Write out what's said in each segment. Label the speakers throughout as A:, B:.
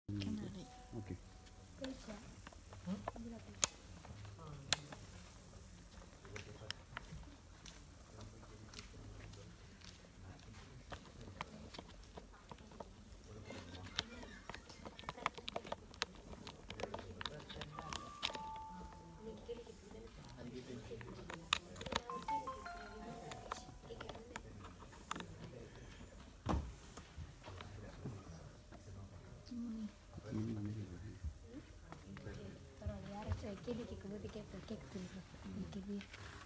A: Okay
B: பரவாயில்ல யாராச்சும் கேள்வி கேட்கும்போது கேட்க கேட்க சொல்லுங்க கேள்வி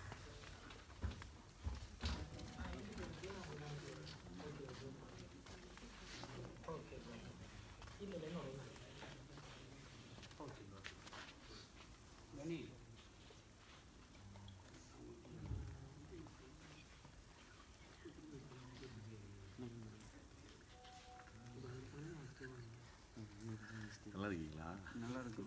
C: நல்லா இருக்கீங்களா
A: நல்லா இருக்கும்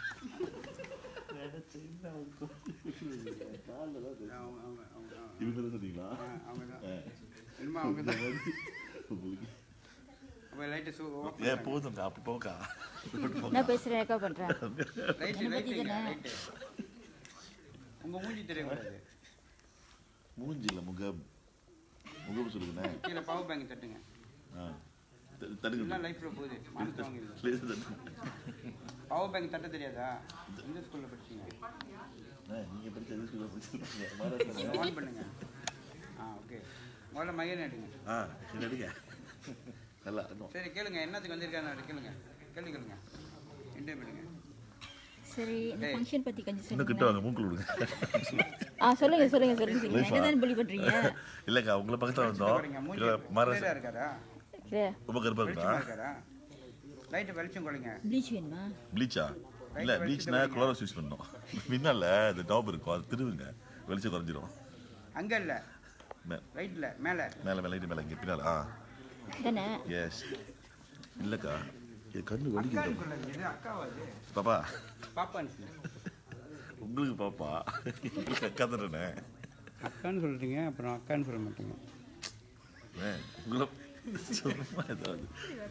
A: அவங்க அவங்க அவங்க அவங்க
C: இவங்க தான் சொன்னீங்களா
A: ஆ, அவங்க தான் என்னமா அவங்க தான்
C: உங்களுக்கு
A: அப்போ லைட்டு சூ
C: ஏ போதும்க்கா அப்படி போக்கா
B: நான் பேசுகிறேன் ரெக்கார்ட் பண்ணுறேன்
A: லைட்டு
B: என்னை பத்தி
A: லைட்டுங்க
B: தானே?
A: லைட்டு உங்கள் மூஞ்சி தெரியக்கூடாது
C: மூஞ்சில முகம் முகம் சொல்லுங்கண்ணே
A: கீழே பவர் பேங்க் தட்டுங்க
C: ஆ த- தடுங்க
A: எல்லாம் லைஃப்பில் போகுது மானத்தை வாங்கிடுது
C: லேசா தட்டுங்க.
A: பவர் பேங்க் தட்ட தெரியாதா எந்த ஸ்கூலில் படிச்சீங்க
C: அண்ணே, நீங்க படிச்ச எது ஸ்கூல்ல படிச்சிருக்கீங்க மகாராஷ்டிரா
A: ஆன் பண்ணுங்க ஆ ஓகே முதல்ல மையன் எடுங்க
C: ஆ என்ன எடுங்க நல்லா இன்னும்
A: சரி கேளுங்க என்னத்துக்கு வந்திருக்காரு கேளுங்க கேள்வி கேளுங்க என்டே பண்ணுங்க
B: சரி இந்த
A: ஏய்.
B: ஃபங்க்ஷன் பற்றி கொஞ்சம்
C: இன்னும் கிட்ட
B: சொல்லுங்க
C: வாங்க மூக்கில் விடுங்க
B: ஆ சொல்லுங்க சொல்லுங்க சொல்லுங்க சொல்லுங்க
C: Life ஆ?
B: என்ன தான் பலி பண்ணுறீங்க
C: இல்லைக்கா உங்களை பக்கத்தில் வந்தோம்
A: பாருங்க மூஞ்சி
C: இல்லை
A: clear-ஆ
C: மகாராஷ்டிரா
A: இருக்காரா
C: ரொம்ப கருப்பாக
A: வெளிச்சமா
C: இருக்கா
A: இருக்காரா லைட்டு வெளிச்சம் கொள்ளுங்க
B: ப்ளீச் வேணுமா
C: ப்ளீச்சா இல்லை ப்ளீச்னா குளோரஸ் யூஸ் பண்ணோம் முன்னால இந்த டாப் இருக்கும் அது திருவுங்க வெளிச்சம் குறைஞ்சிரும்
A: அங்க இல்ல
C: மே-
A: ரைட்ல மேல
C: மேலே மேலே இது மேலே இங்கே பின்னால் ஆ
B: தானே
C: எஸ் இல்லைக்கா என் கண்ணு
A: அக்கான்னு
C: வலிக்குது
A: சொல்லாது இது அக்காவா அது
C: பாப்பா
A: பாப்பான்னு சொல்லு.
C: உங்களுக்கு பாப்பா உங்களுக்கு அக்கா தானே
A: அக்கான்னு சொல்றீங்க அப்புறம் அக்கான்னு சொல்ல மாட்டீங்க
C: உங்களை சும்மா ஏதாவது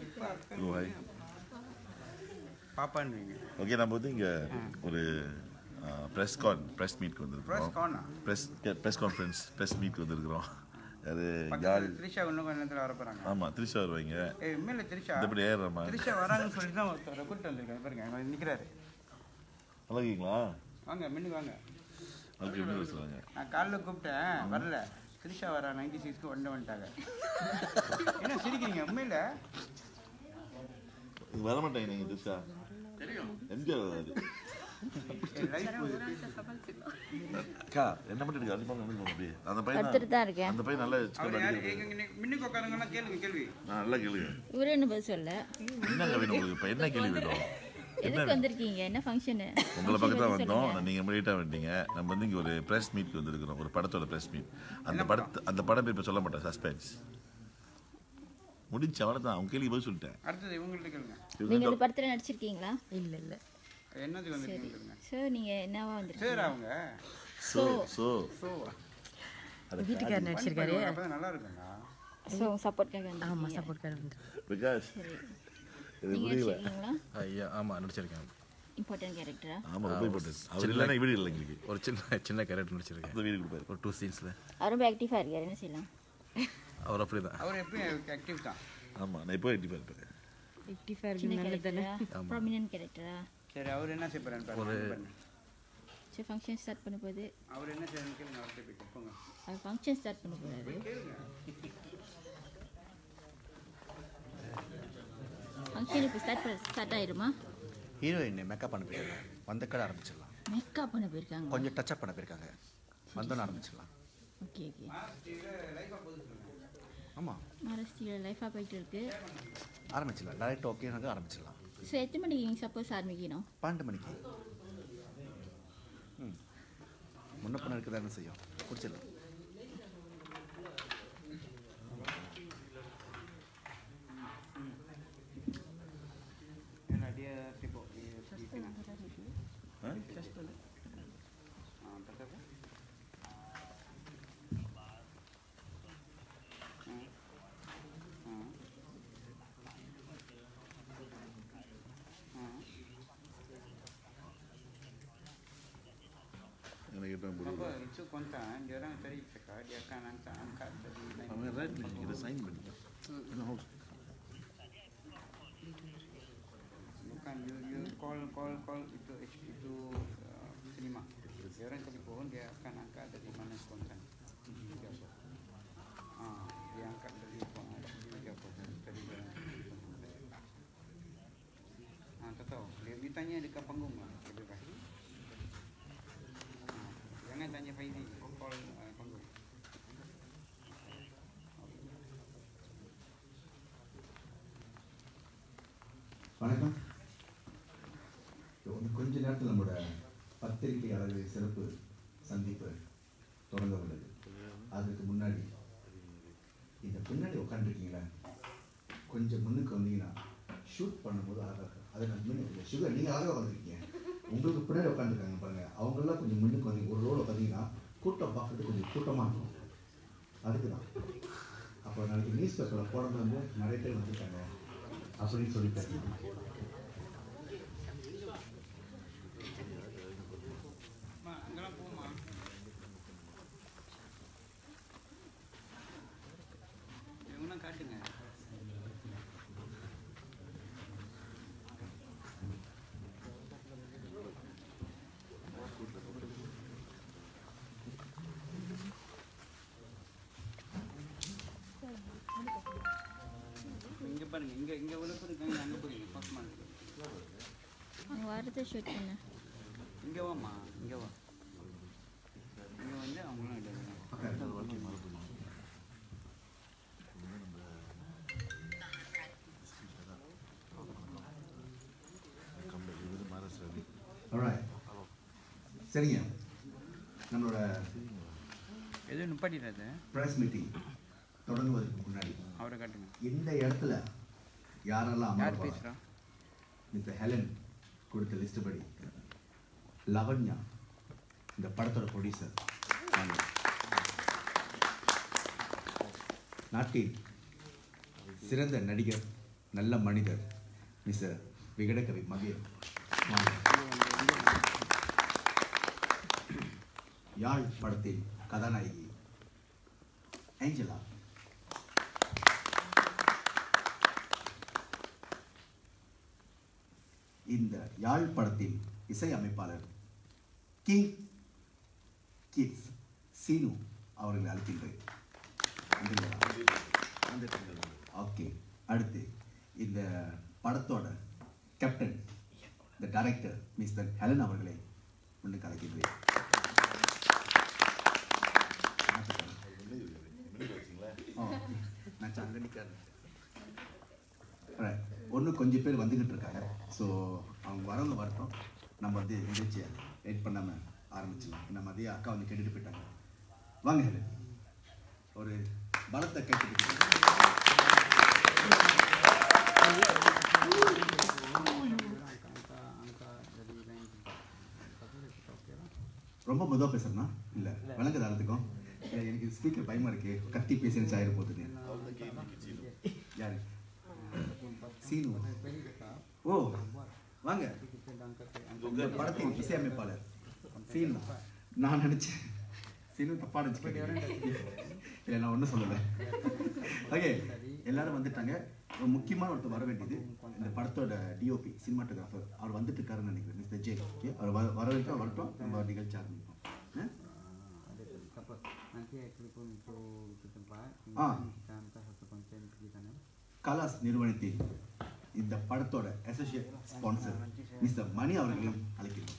A: பாப்பான்னு
C: ஓகே நம்ம வந்து இங்கே ஒரு ப்ரெஸ் கான் ப்ரெஸ் மீட்க்கு
A: ப்ரெஸ்
C: வந்திருக்கிறோம்
A: கானா
C: ப்ரெஸ் ப்ரெஸ் கான்ஃபரன்ஸ் ப்ரெஸ் மீட்க்கு வந்திருக்கிறோம் அது யாழ்
A: பக்கத்துல திரிஷா இன்னும் கொஞ்ச நேரத்தில் வர போறாங்க
C: ஆமாம் திருச்சா வருவாங்க
A: ஏய் உண்மையில திரிஷா
C: இந்தபடி ஏறுறமா
A: திரிஷா வராங்கன்னு சொல்லி தான் ஒருத்தர் கூட்டு வந்திருக்காரு பாருங்க அங்க நிக்கிறாரு
C: நல்லா இருக்கீங்களா
A: வாங்க மின்னு வாங்க
C: அதுக்கு எப்படி சொல்லுவாங்க
A: நான் காலைல கூப்பிட்டேன் வரல திரிஷா வரா நைன்டி சிக்ஸ்க்கு வந்து வந்துட்டாங்க என்ன சிரிக்கிறீங்க உண்மையில
C: இங்க வர மாட்டாங்க நீங்கள் திருச்சா
A: தெரியும்
C: எம்ஜிஆர் வராது
A: லைஃப்
C: அக்கா என்ன பண்ணிட்டு அது பண்ண அப்படி அந்த பையன்
B: படுத்துட்டு தான் இருக்கேன்
C: அந்த பையன் நல்லா
A: அவர்
C: சிக்கன்
A: யாரு
C: அடிக்கிறது.
A: எங்க மின்னுக்கு உட்காருங்கன்னா கேளுங்க கேள்வி
C: நான் நல்லா கேளுங்க
B: இவரே என்ன பதில் சொல்ல
C: என்னங்க வேணும் உங்களுக்கு இப்போ என்ன கேள்வி வேணும்
B: எதுக்கு வந்திருக்கீங்க என்ன ஃபங்க்ஷனு
C: உங்களை பக்கத்தில் தான் வந்தோம் ஆனா நீங்க லேட்டாக வந்துட்டீங்க நம்ம வந்து இங்கே ஒரு ப்ரெஸ் மீட்க்கு வந்திருக்கிறோம் ஒரு படத்தோட ப்ரெஸ் மீட் அந்த படத்து அந்த படம் பேர் இப்போ சொல்ல மாட்டேன் சஸ்பென்ஸ் முடிஞ்ச அவ்வளோ தான் அவங்க கேள்வி பதில் சொல்லிட்டேன்
A: அடுத்தது இவங்கள்ட்ட கேளுங்க
B: நீங்கள் இந்த படத்தில் நடிச்சிருக்கீங்களா
D: இல்ல இல்ல
A: என்னதுக்கு வந்திருக்கீங்க கேளுங்க
B: சார் நீங்கள் என்னவா வந்திருக்கீங்க
A: சரி அவங்க
C: ஸோ ஸோ
A: ஸோ
D: வீட்டுக்காரர் நடிச்சிருக்காரு
A: அப்பதான் நல்லா இருக்குங்க
B: ஸோ சப்போர்ட்காக வந்து
D: ஆமா சப்போர்ட்காரர் வந்து
C: விகாஸ் இது
B: நீங்கள்
C: புரியல
B: நடிச்சிருக்கீங்களா
E: ஐயா ஆமாம் நடிச்சிருக்கேன்
B: இம்பார்ட்டன்ட் கேரக்டரா
C: ஆமாம் ரொம்ப இம்பார்ட்டன்ட் அவர் இல்லைன்னா வீடு இல்லை எங்களுக்கு
E: ஒரு சின்ன சின்ன கேரக்டர் நடிச்சிருக்கேன்
C: அந்த வீடு கொடுப்பாரு
E: ஒரு டூ சீன்ஸில்
B: அவர் ரொம்ப ஆக்டிவாக இருக்கார் என்ன செய்யலாம்
E: அவர் அப்படி தான்
A: அவர் எப்பயும் ஆக்டிவ் தான்
C: ஆமாம் நான் இப்போ எட்டி இருப்பேன்
D: எயிட்டிஃபா
B: சின்ன
D: இருக்கு நல்லது தானே
B: கேரக்டரா ப்ராமினன்ட் கேரக்டரா
A: சரி அவர் என்ன செய்ய போறாரு பாருங்க
B: சரி ஃபங்க்ஷன் ஸ்டார்ட் பண்ண போகுது
A: அவர் என்ன செய்யணும் கேளுங்க அவர்கிட்ட போயிட்டு போங்க
B: அவர் ஃபங்க்ஷன் ஸ்டார்ட் பண்ண போகிறாரு ஃபங்க்ஷன் இப்போ ஸ்டார்ட் பண்ண ஸ்டார்ட் ஆயிருமா
F: ஹீரோயின் மேக்கப் பண்ண போயிருக்காங்க வந்த கடை ஆரம்பிச்சிடலாம்
B: மேக்கப் பண்ண போயிருக்காங்க
F: கொஞ்சம் டச்சப் பண்ண போயிருக்காங்க வந்தோன்னு ஆரம்பிச்சிடலாம்
B: ஓகே ஓகே
F: ஆமாம்
B: மகாராஷ்டிரியில் லைஃபாக போயிட்டு இருக்கு
F: ஆரம்பிச்சிடலாம் டேரக்ட் ஓகேனாக்க ஆரம்பிச்சிடலாம்
B: ஸோ எத்தனை மணிக்கு நீங்கள் சப்போஸ் ஆரம்பிக்கணும்
F: பன்னெண்டு மணிக்கு ம் முன்ன பண்ண இருக்க தானே செய்யும் குடிச்சிடலாம்
A: அப்படியே இப்போ
C: ஆ?
A: spontan, dia orang tadi cakap dia akan hantar angkat dari
C: அவங்க ரைட் கிட்ட சைன் பண்ணிட்டோம்
A: bukan you you call call call itu itu uh, terima. Dia orang telefon dia akan angkat dari mana spontan. Siapa? Ah, dia angkat dari uh, siapa? Dari dia. Ah, tak tahu. Dia, dia tanya dekat panggung lah. Lebih baik. Ah, jangan tanya Faizi. Call uh, panggung.
G: வணக்கம் இன்னும் கொஞ்ச நேரத்தில் நம்மளோட பத்திரிகையாளர்கள் சிறப்பு சந்திப்பு தொடங்க உள்ளது அதுக்கு முன்னாடி இந்த பின்னாடி உட்காந்துருக்கீங்களா கொஞ்சம் முன்னுக்கு வந்தீங்கன்னா ஷூட் பண்ணும்போது அழகாக இருக்கும் அதை நான் முன்னுக்கு சுகர் நீங்கள் அழகாக வந்திருக்கீங்க உங்களுக்கு பின்னாடி உட்காந்துருக்காங்க பாருங்க அவங்கெல்லாம் கொஞ்சம் முன்னுக்கு வந்தீங்க ஒரு ரோல் பார்த்தீங்கன்னா கூட்டம் பார்க்கறதுக்கு கொஞ்சம் கூட்டமாக இருக்கும் அதுக்கு தான் அப்போ நாளைக்கு நியூஸ் பேப்பரில் போடுறது வந்து நிறைய பேர் வந்திருக்காங்க அப்படின்னு சொல்லி பேசலாம்
A: மா அங்கெல்லாம் போமா இவங்க காட்டுங்க இங்க பாருங்க இங்க இங்க உள்ள இருக்காங்க அங்க போறீங்க பக்கமா
B: அவங்க வாரத்தை ஷூட் பண்ண
A: இங்க வாமா இங்க வா இங்க வந்து அவங்களும் எடுக்கணும்
G: Alright. சரிங்க நம்மளோட
A: எதுவும் நிப்பாட்டிடாத
G: ப்ரெஸ் மீட்டிங் தொடங்குவதற்கு முன்னாடி
A: அவரை காட்டுங்க
G: இந்த இடத்துல யாரெல்லாம்
A: யார்
G: அமர்வா
A: பேசுறா
G: மிஸ்டர் ஹெலன் கொடுத்த லிஸ்ட் படி லவண்யா இந்த படத்தோட ப்ரொடியூசர் நாட்டின் சிறந்த நடிகர் நல்ல மனிதர் மிஸ்டர் விகடகவி மகிழ் வாங்க. யாழ் படத்தின் கதாநாயகி ஏஞ்சலா இந்த யாழ் படத்தின் இசை அமைப்பாளர் கிங் கிட்ஸ் சீனு அவர்களை அழைக்கின்றேன் ஓகே அடுத்து இந்த படத்தோட கேப்டன் இந்த டைரக்டர் மிஸ்டர் ஹெலன் அவர்களை முன்னுக்கு அழைக்கின்றேன் ஓ, நான் சங்கடிக்காரன் ஒன்று கொஞ்சம் பேர் வந்துக்கிட்டு இருக்காங்க ஸோ அவங்க வரவங்க வரட்டும் நம்ம வந்து நிகழ்ச்சியை வெயிட் பண்ணாமல் ஆரம்பிச்சிடலாம் ஏன்னா மதியம் அக்கா வந்து கேட்டுட்டு போயிட்டாங்க வாங்க ஹெலன் ஒரு பலத்தை கேட்டுக்கிட்டு ரொம்ப மெதுவாக பேசுறேன்னா இல்லை விளங்குது எல்லாத்துக்கும் இல்லை, எனக்கு ஸ்பீக்கர் பயமா இருக்கு கத்தி பேசி எனக்கு ஆயிரம் போகுது யாரு சீனு ஓ வாங்க இந்த படத்தின் இசையமைப்பாளர் சீனு நான் நினைச்சேன் சீனு தப்பா நினைச்சுக்கிறேன் இல்லை நான் ஒன்றும் சொல்லலை ஓகே எல்லாரும் வந்துட்டாங்க ஒரு முக்கியமான ஒருத்தர் வர வேண்டியது இந்த படத்தோட டிஓபி சினிமாட்டோகிராஃபர் அவர் வந்துட்டு இருக்காருன்னு நினைக்கிறேன் மிஸ்டர் ஜே ஓகே அவர் வர வர வரைக்கும் வரட்டும் நம்ம நிகழ்ச்சி ஆரம்பிப்போம் ஆ?
A: Dapat nanti saya telepon untuk ke tempat
G: Ah.
A: kemudian kita hantar satu konten pergi sana
G: கலாஸ் நிறுவனத்தின் இந்த படத்தோட அசோசியேட் ஸ்பான்சர் மிஸ்டர் மணி அவர்களையும் அழைக்கிறோம்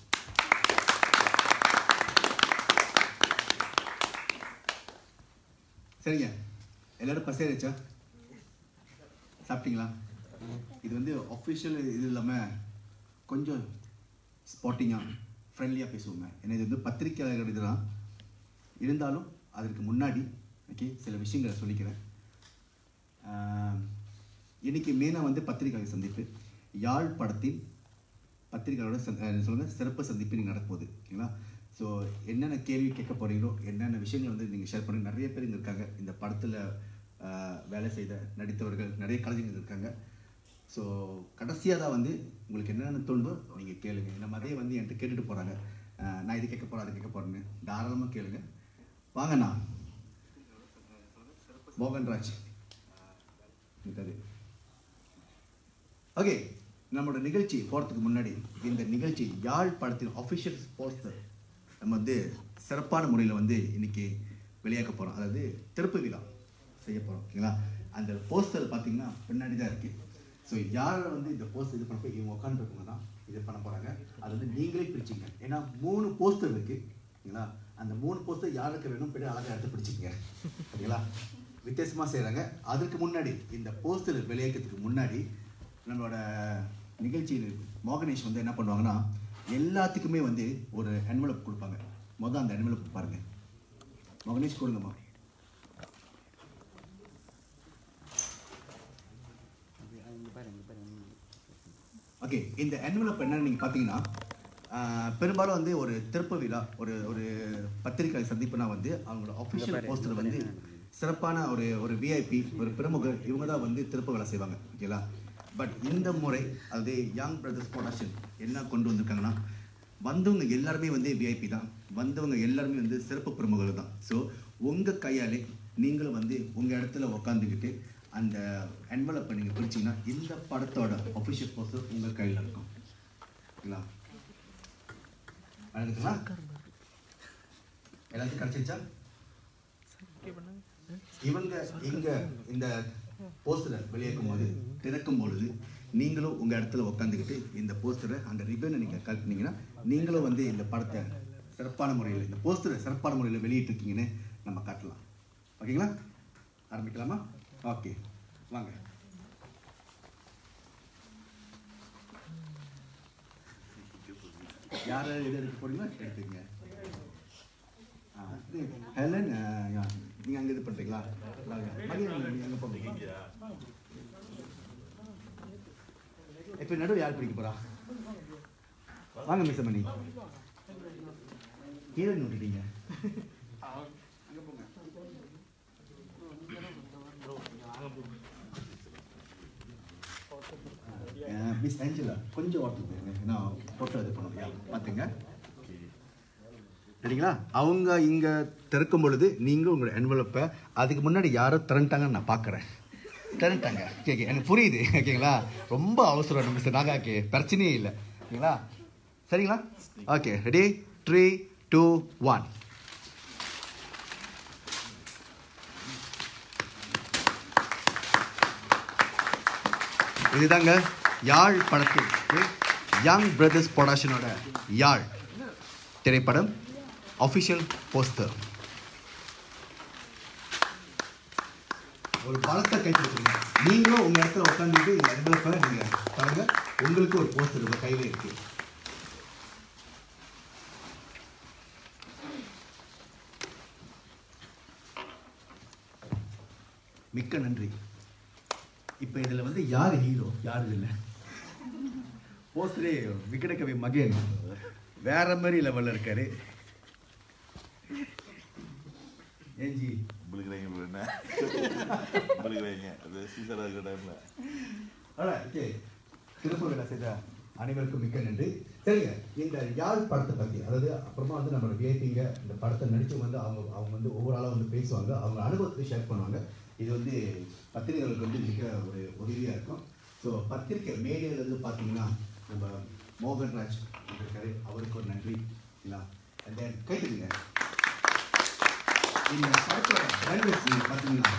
G: சரிங்க எல்லாரும் பசியாச்சா சாப்பிட்டீங்களா இது வந்து ஒஃபிஷியல் இது இல்லாமல் கொஞ்சம் ஸ்பாட்டிங்காக ஃப்ரெண்ட்லியாக பேசுவோங்க ஏன்னா இது வந்து பத்திரிக்கையாளர்கள் இதுதான் இருந்தாலும் அதற்கு முன்னாடி ஓகே சில விஷயங்களை சொல்லிக்கிறேன் ஆஹ், இன்னைக்கு மெயினாக வந்து பத்திரிகை சந்திப்பு யாழ் படத்தின் பத்திரிகையோட சொல்லுங்க சிறப்பு சந்திப்பு நீங்கள் நடக்கப்போகுது ஓகேங்களா ஸோ என்னென்ன கேள்வி கேட்க போறீங்களோ என்னென்ன விஷயங்கள் வந்து நீங்கள் ஷேர் பண்ணுங்க நிறைய பேர் இங்கே இருக்காங்க இந்த படத்தில் வேலை செய்த நடித்தவர்கள் நிறைய கலைஞர்கள் இருக்காங்க ஸோ கடைசியாக தான் வந்து உங்களுக்கு என்னென்ன தோணுதோ நீங்கள் கேளுங்க நம்ம அதே வந்து என்கிட்ட கேட்டுட்டு போகிறாங்க நான் இது கேட்க போகிறேன் அது கேட்க போகிறேன்னு தாராளமாக கேளுங்க வாங்கண்ணா மோகன்ராஜ் இருக்காரு ஓகே நம்மளோட நிகழ்ச்சி போகிறதுக்கு முன்னாடி இந்த நிகழ்ச்சி யாழ் படத்தின் அஃபிஷியல் போஸ்டர் நம்ம வந்து சிறப்பான முறையில் வந்து இன்னைக்கு வெளியாக்க போகிறோம் அதாவது திறப்பு விழா செய்ய போகிறோம் ஓகேங்களா அந்த போஸ்டர் பார்த்தீங்கன்னா பின்னாடி தான் இருக்குது ஸோ யார் வந்து இந்த போஸ்டர் இது பண்ண போய் இவங்க உட்காந்துருக்கவங்க தான் இது பண்ண போகிறாங்க அது வந்து நீங்களே பிரிச்சிங்க ஏன்னா மூணு போஸ்டர் இருக்குது ஓகேங்களா அந்த மூணு போஸ்டர் யாருக்கு வேணும் போய் அழகாக எடுத்து பிடிச்சிக்கங்க ஓகேங்களா வித்தியாசமாக செய்கிறாங்க அதுக்கு முன்னாடி இந்த போஸ்டர் வெளியேற்றத்துக்கு முன்னாடி நம்மளோட நிகழ்ச்சியில் மோகனேஷ் வந்து என்ன பண்ணுவாங்கன்னா எல்லாத்துக்குமே வந்து ஒரு என்வலப் கொடுப்பாங்க மொதல் அந்த என்வலப் பாருங்க மோகனேஷ் கொடுங்கம்மா
A: இங்கே பாரு இங்கே பாரு
G: ஓகே இந்த என்வலப் என்னன்னு நீங்கள் பார்த்தீங்கன்னா ஆஹ், பெரும்பாலும் வந்து ஒரு திறப்பு விழா ஒரு ஒரு பத்திரிகை சந்திப்புனா வந்து அவங்களோட அஃபிஷியல் போஸ்டர் வந்து சிறப்பான ஒரு ஒரு விஐபி ஒரு பிரமுகர் இவங்க தான் வந்து திறப்பு விழா செய்வாங்க ஓகேங்களா பட் இந்த முறை அது யங் பிரதர்ஸ் ப்ரொடக்ஷன் என்ன கொண்டு வந்திருக்காங்கன்னா வந்தவங்க எல்லாருமே வந்து விஐபி தான் வந்தவங்க எல்லாருமே வந்து சிறப்பு பிரமுகர்கள் தான் ஸோ உங்கள் கையாலே நீங்களும் வந்து உங்கள் இடத்துல உக்காந்துக்கிட்டு அந்த என்வலப்பை நீங்கள் பிரிச்சிங்கன்னா இந்த படத்தோட அஃபிஷியல் போஸ்டர் உங்கள் கையில் இருக்கும் ஓகேங்களா அழகுங்களா எல்லாத்தையும் கிடச்சிச்சா இவங்க இங்க இந்த போஸ்டரை வெளியேக்கும் போது திறக்கும் பொழுது நீங்களும் உங்க இடத்துல உட்காந்துக்கிட்டு இந்த போஸ்டரை அந்த ரிப்பனை நீங்க கழட்டினீங்கன்னா நீங்களும் வந்து இந்த படத்தை சிறப்பான முறையில் இந்த போஸ்டரை சிறப்பான முறையில் வெளியிட்டிருக்கீங்கன்னு நம்ம காட்டலாம் ஓகேங்களா ஆரம்பிக்கலாமா ஓகே வாங்க யார் எது எடுக்க போறீங்களோ எடுத்துக்கங்க ஆ, இது ஹெலன் ஆ, யா, நீங்க அங்க இது பண்றீங்களா வாங்க. மதியம் நீங்க அங்க போங்க இப்போ நடுவில் யார் பிடிக்க போறா வாங்க மிஸ் மணி ஹீரோயின் விட்டுட்டீங்க
A: அங்கே போங்க
G: மிஸ் ஏஞ்சலா கொஞ்சம் வாட்டர் போயிருங்க ஏன்னா ஃபோட்டோ இது பண்ணணும் பார்த்துங்க சரிங்களா அவங்க இங்கே திறக்கும் பொழுது நீங்களும் உங்களோட என்வலப்பை அதுக்கு முன்னாடி யாரோ திறந்துட்டாங்கன்னு நான் பார்க்குறேன் திறந்துட்டாங்க ஓகே ஓகே எனக்கு புரியுது ஓகேங்களா ரொம்ப அவசரம் நம்ம சார் நாங்கள் ஓகே பிரச்சனையே இல்லை ஓகேங்களா சரிங்களா okay ready three two one இதுதாங்க யாழ் படத்திற்கு யங் பிரதர்ஸ் ப்ரொடக்ஷனோட யாழ் திரைப்படம் அஃபிஷியல் போஸ்டர் ஒரு பலத்தை கைப்பற்றுங்க நீங்களும் உங்க இடத்துல உட்காந்துட்டு இந்த இடத்துல நீங்க பாருங்க உங்களுக்கு ஒரு போஸ்டர் உங்க கையில இருக்கு மிக்க நன்றி இப்போ இதில் வந்து யார் ஹீரோ யார் இல்லை போஸ்டரே விகடகவி மகேன் வேற மாதிரி லெவலில் இருக்காரு ஏஞ்சி
C: உங்களுக்கு bro என்ன உங்களுக்கு அது சீசனாக இருக்கிற டைமில்
G: அடா ஓகே திருப்ப விழா செய்த அனைவருக்கும் மிக்க நன்றி சரிங்க இந்த யாழ் படத்தை பற்றி அதாவது அப்புறமா வந்து நம்மளோட விஐபிங்க இந்த படத்தை நடிச்சவங்க வந்து அவங்க அவங்க வந்து ஒவ்வொரு ஆளாக வந்து பேசுவாங்க அவங்க அனுபவத்தை ஷேர் பண்ணுவாங்க இது வந்து பத்திரிகைகளுக்கு வந்து மிக ஒரு உதவியாக இருக்கும் ஸோ பத்திரிகை மேடையிலேருந்து பார்த்தீங்கன்னா நம்ம மோகன்ராஜ் இருக்காரு அவருக்கு ஒரு நன்றி இல்லா அண்ட் தென் கேட்டுக்குங்க இந்த படத்தோட டிரைவர்ஸ் நீங்கள் பார்த்தீங்கன்னா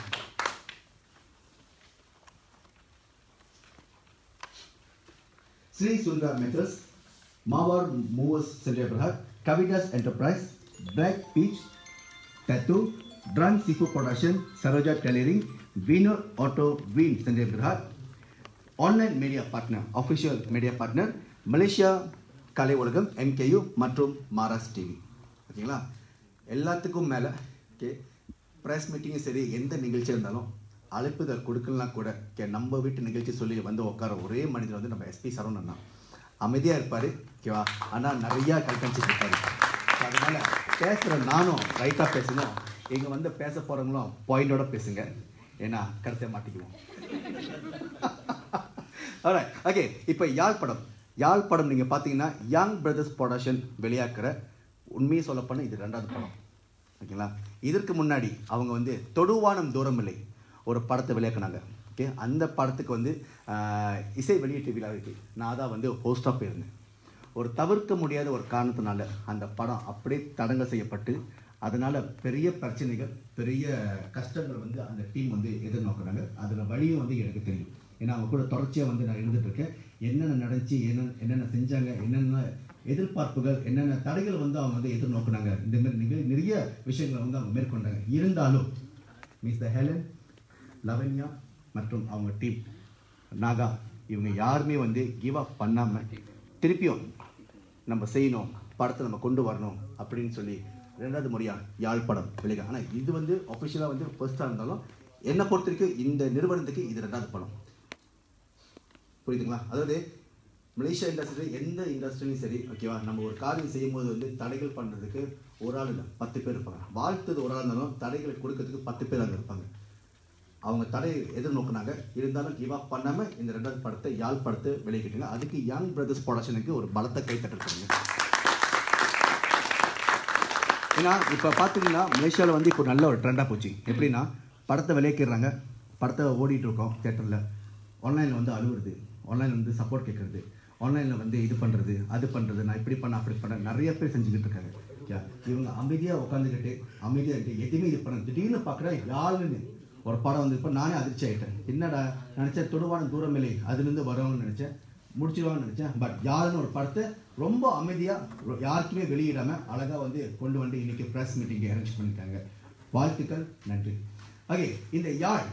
G: Sri Sundar Metals, Mawar Movers Sanjay Brahad, Kavidas Enterprise, Black Peach, Tattoo, Drunk Seafood Production, Saroja Tailoring, Vino Auto Win Sanjay Brahad, online media partner official media partner Malaysia Kalai Ulagam MKU மற்றும் மாராஸ் TV ஓகேங்களா எல்லாத்துக்கும் மேலே okay press மீட்டிங்கும் சரி எந்த நிகழ்ச்சியாக இருந்தாலும் அழைப்புதல் கொடுக்கலாம் கூட ஓகே நம்ம வீட்டு நிகழ்ச்சி சொல்லி வந்து உட்கார ஒரே மனிதர் வந்து நம்ம எஸ்பி சரவணன் தான் அமைதியாக இருப்பார் ஓகேவா ஆனால் நிறையா கல்கணிச்சிட்டு இருப்பார் ஸோ அதனால் பேசுகிற நானும் ரைட்டாக பேசணும் இங்கே வந்து பேச போகிறவங்களும் பாயிண்டோட பேசுங்க ஏன்னா கடைசியாக மாட்டிக்குவோம் alright ஓகே இப்போ யாழ் படம் யாழ் படம் நீங்கள் பார்த்தீங்கன்னா யங் பிரதர்ஸ் ப்ரொடக்ஷன் வெளியாக்குற உண்மையை சொல்லப்போனால் இது ரெண்டாவது படம் ஓகேங்களா இதற்கு முன்னாடி அவங்க வந்து தொடுவானம் தூரமில்லை ஒரு படத்தை விளையாக்குனாங்க ஓகே அந்த படத்துக்கு வந்து ஆஹ், இசை வெளியீட்டு விழாவுக்கு நான் தான் வந்து ஹோஸ்டாக போயிருந்தேன் ஒரு தவிர்க்க முடியாத ஒரு காரணத்தினால அந்த படம் அப்படியே தடங்கல் செய்யப்பட்டு அதனால் பெரிய பிரச்சனைகள் பெரிய கஷ்டங்கள் வந்து அந்த டீம் வந்து எதிர்நோக்குறாங்க அதில் வழியும் வந்து எனக்கு தெரியும் ஏன்னா அவங்க கூட தொடர்ச்சியாக வந்து நான் இருந்துட்டு இருக்கேன் என்னென்ன நடந்துச்சு என்ன என்னென்ன செஞ்சாங்க என்னென்ன எதிர்பார்ப்புகள் என்னென்ன தடைகள் வந்து அவங்க வந்து எதிர்நோக்குனாங்க இந்த மாதிரி நிக- நிறைய விஷயங்களை வந்து அவங்க மேற்கொண்டாங்க இருந்தாலும் மிஸ் த ஹெலன் லவன்யா மற்றும் அவங்க டீம் நாகா இவங்க யாருமே வந்து கிவ் அப் பண்ணாமல் திருப்பியும் நம்ம செய்யணும் படத்தை நம்ம கொண்டு வரணும் அப்படின்னு சொல்லி ரெண்டாவது முறையா யாழ்ப்பாணம் வெளியே ஆனால் இது வந்து அஃபிஷியலாக வந்து ஃபர்ஸ்ட்டாக இருந்தாலும் என்னை பொறுத்த வரைக்கும் இந்த நிறுவனத்துக்கு இது ரெண்டாவது படம் புரியுதுங்களா அதாவது மலேசியா இண்டஸ்ட்ரி எந்த இண்டஸ்ட்ரியும் சரி ஓகேவா நம்ம ஒரு காரியம் செய்யும்போது வந்து தடைகள் பண்ணுறதுக்கு ஒரு ஆள் இல்லை பத்து பேர் இருப்பாங்க வாழ்த்தது ஒரு ஆள் இருந்தாலும் தடைகளை கொடுக்கறதுக்கு பத்து பேர் அங்கே இருப்பாங்க அவங்க தடையை எதிர்நோக்குனாங்க இருந்தாலும் கிவ் அப் பண்ணாமல் இந்த ரெண்டாவது படத்தை யாழ் படத்தை வெளியிட்டாங்க அதுக்கு யங் பிரதர்ஸ் ப்ரொடக்ஷனுக்கு ஒரு பலத்தை கை தட்டுறாங்க ஏன்னா இப்போ பார்த்தீங்கன்னா மலேசியாவில் வந்து இப்போ நல்ல ஒரு ட்ரெண்டாக போச்சு எப்படின்னா படத்தை விளையாக்கிறாங்க படத்தை ஓடிட்டு இருக்கோம் தேட்டரில் ஆன்லைனில் வந்து அழுவுறது ஆன்லைனில் வந்து சப்போர்ட் கேட்குறது ஆன்லைனில் வந்து இது பண்ணுறது அது பண்ணுறது நான் இப்படி பண்ண அப்படி பண்ண நிறைய பேர் செஞ்சுக்கிட்டு இருக்காங்க ஓகே இவங்க அமைதியாக உட்காந்துக்கிட்டு அமைதியாக இருக்கு எதுவுமே இது பண்ண திடீர்னு பார்க்குறேன் யாருன்னு ஒரு படம் வந்து இப்போ நானே அதிர்ச்சி ஆகிட்டேன் என்னடா நினச்சேன் தொடுவான தூரமில்லை அதுலேருந்து வருவாங்கன்னு நினச்சேன் முடிச்சிருவாங்கன்னு நினச்சேன் பட் யாருன்னு ஒரு படத்தை ரொம்ப அமைதியாக யாருக்குமே வெளியிடாமல் அழகாக வந்து கொண்டு வந்து இன்னைக்கு ப்ரெஸ் மீட்டிங் அரேஞ்ச் பண்ணியிருக்காங்க வாழ்த்துக்கள் நன்றி ஓகே இந்த யாழ்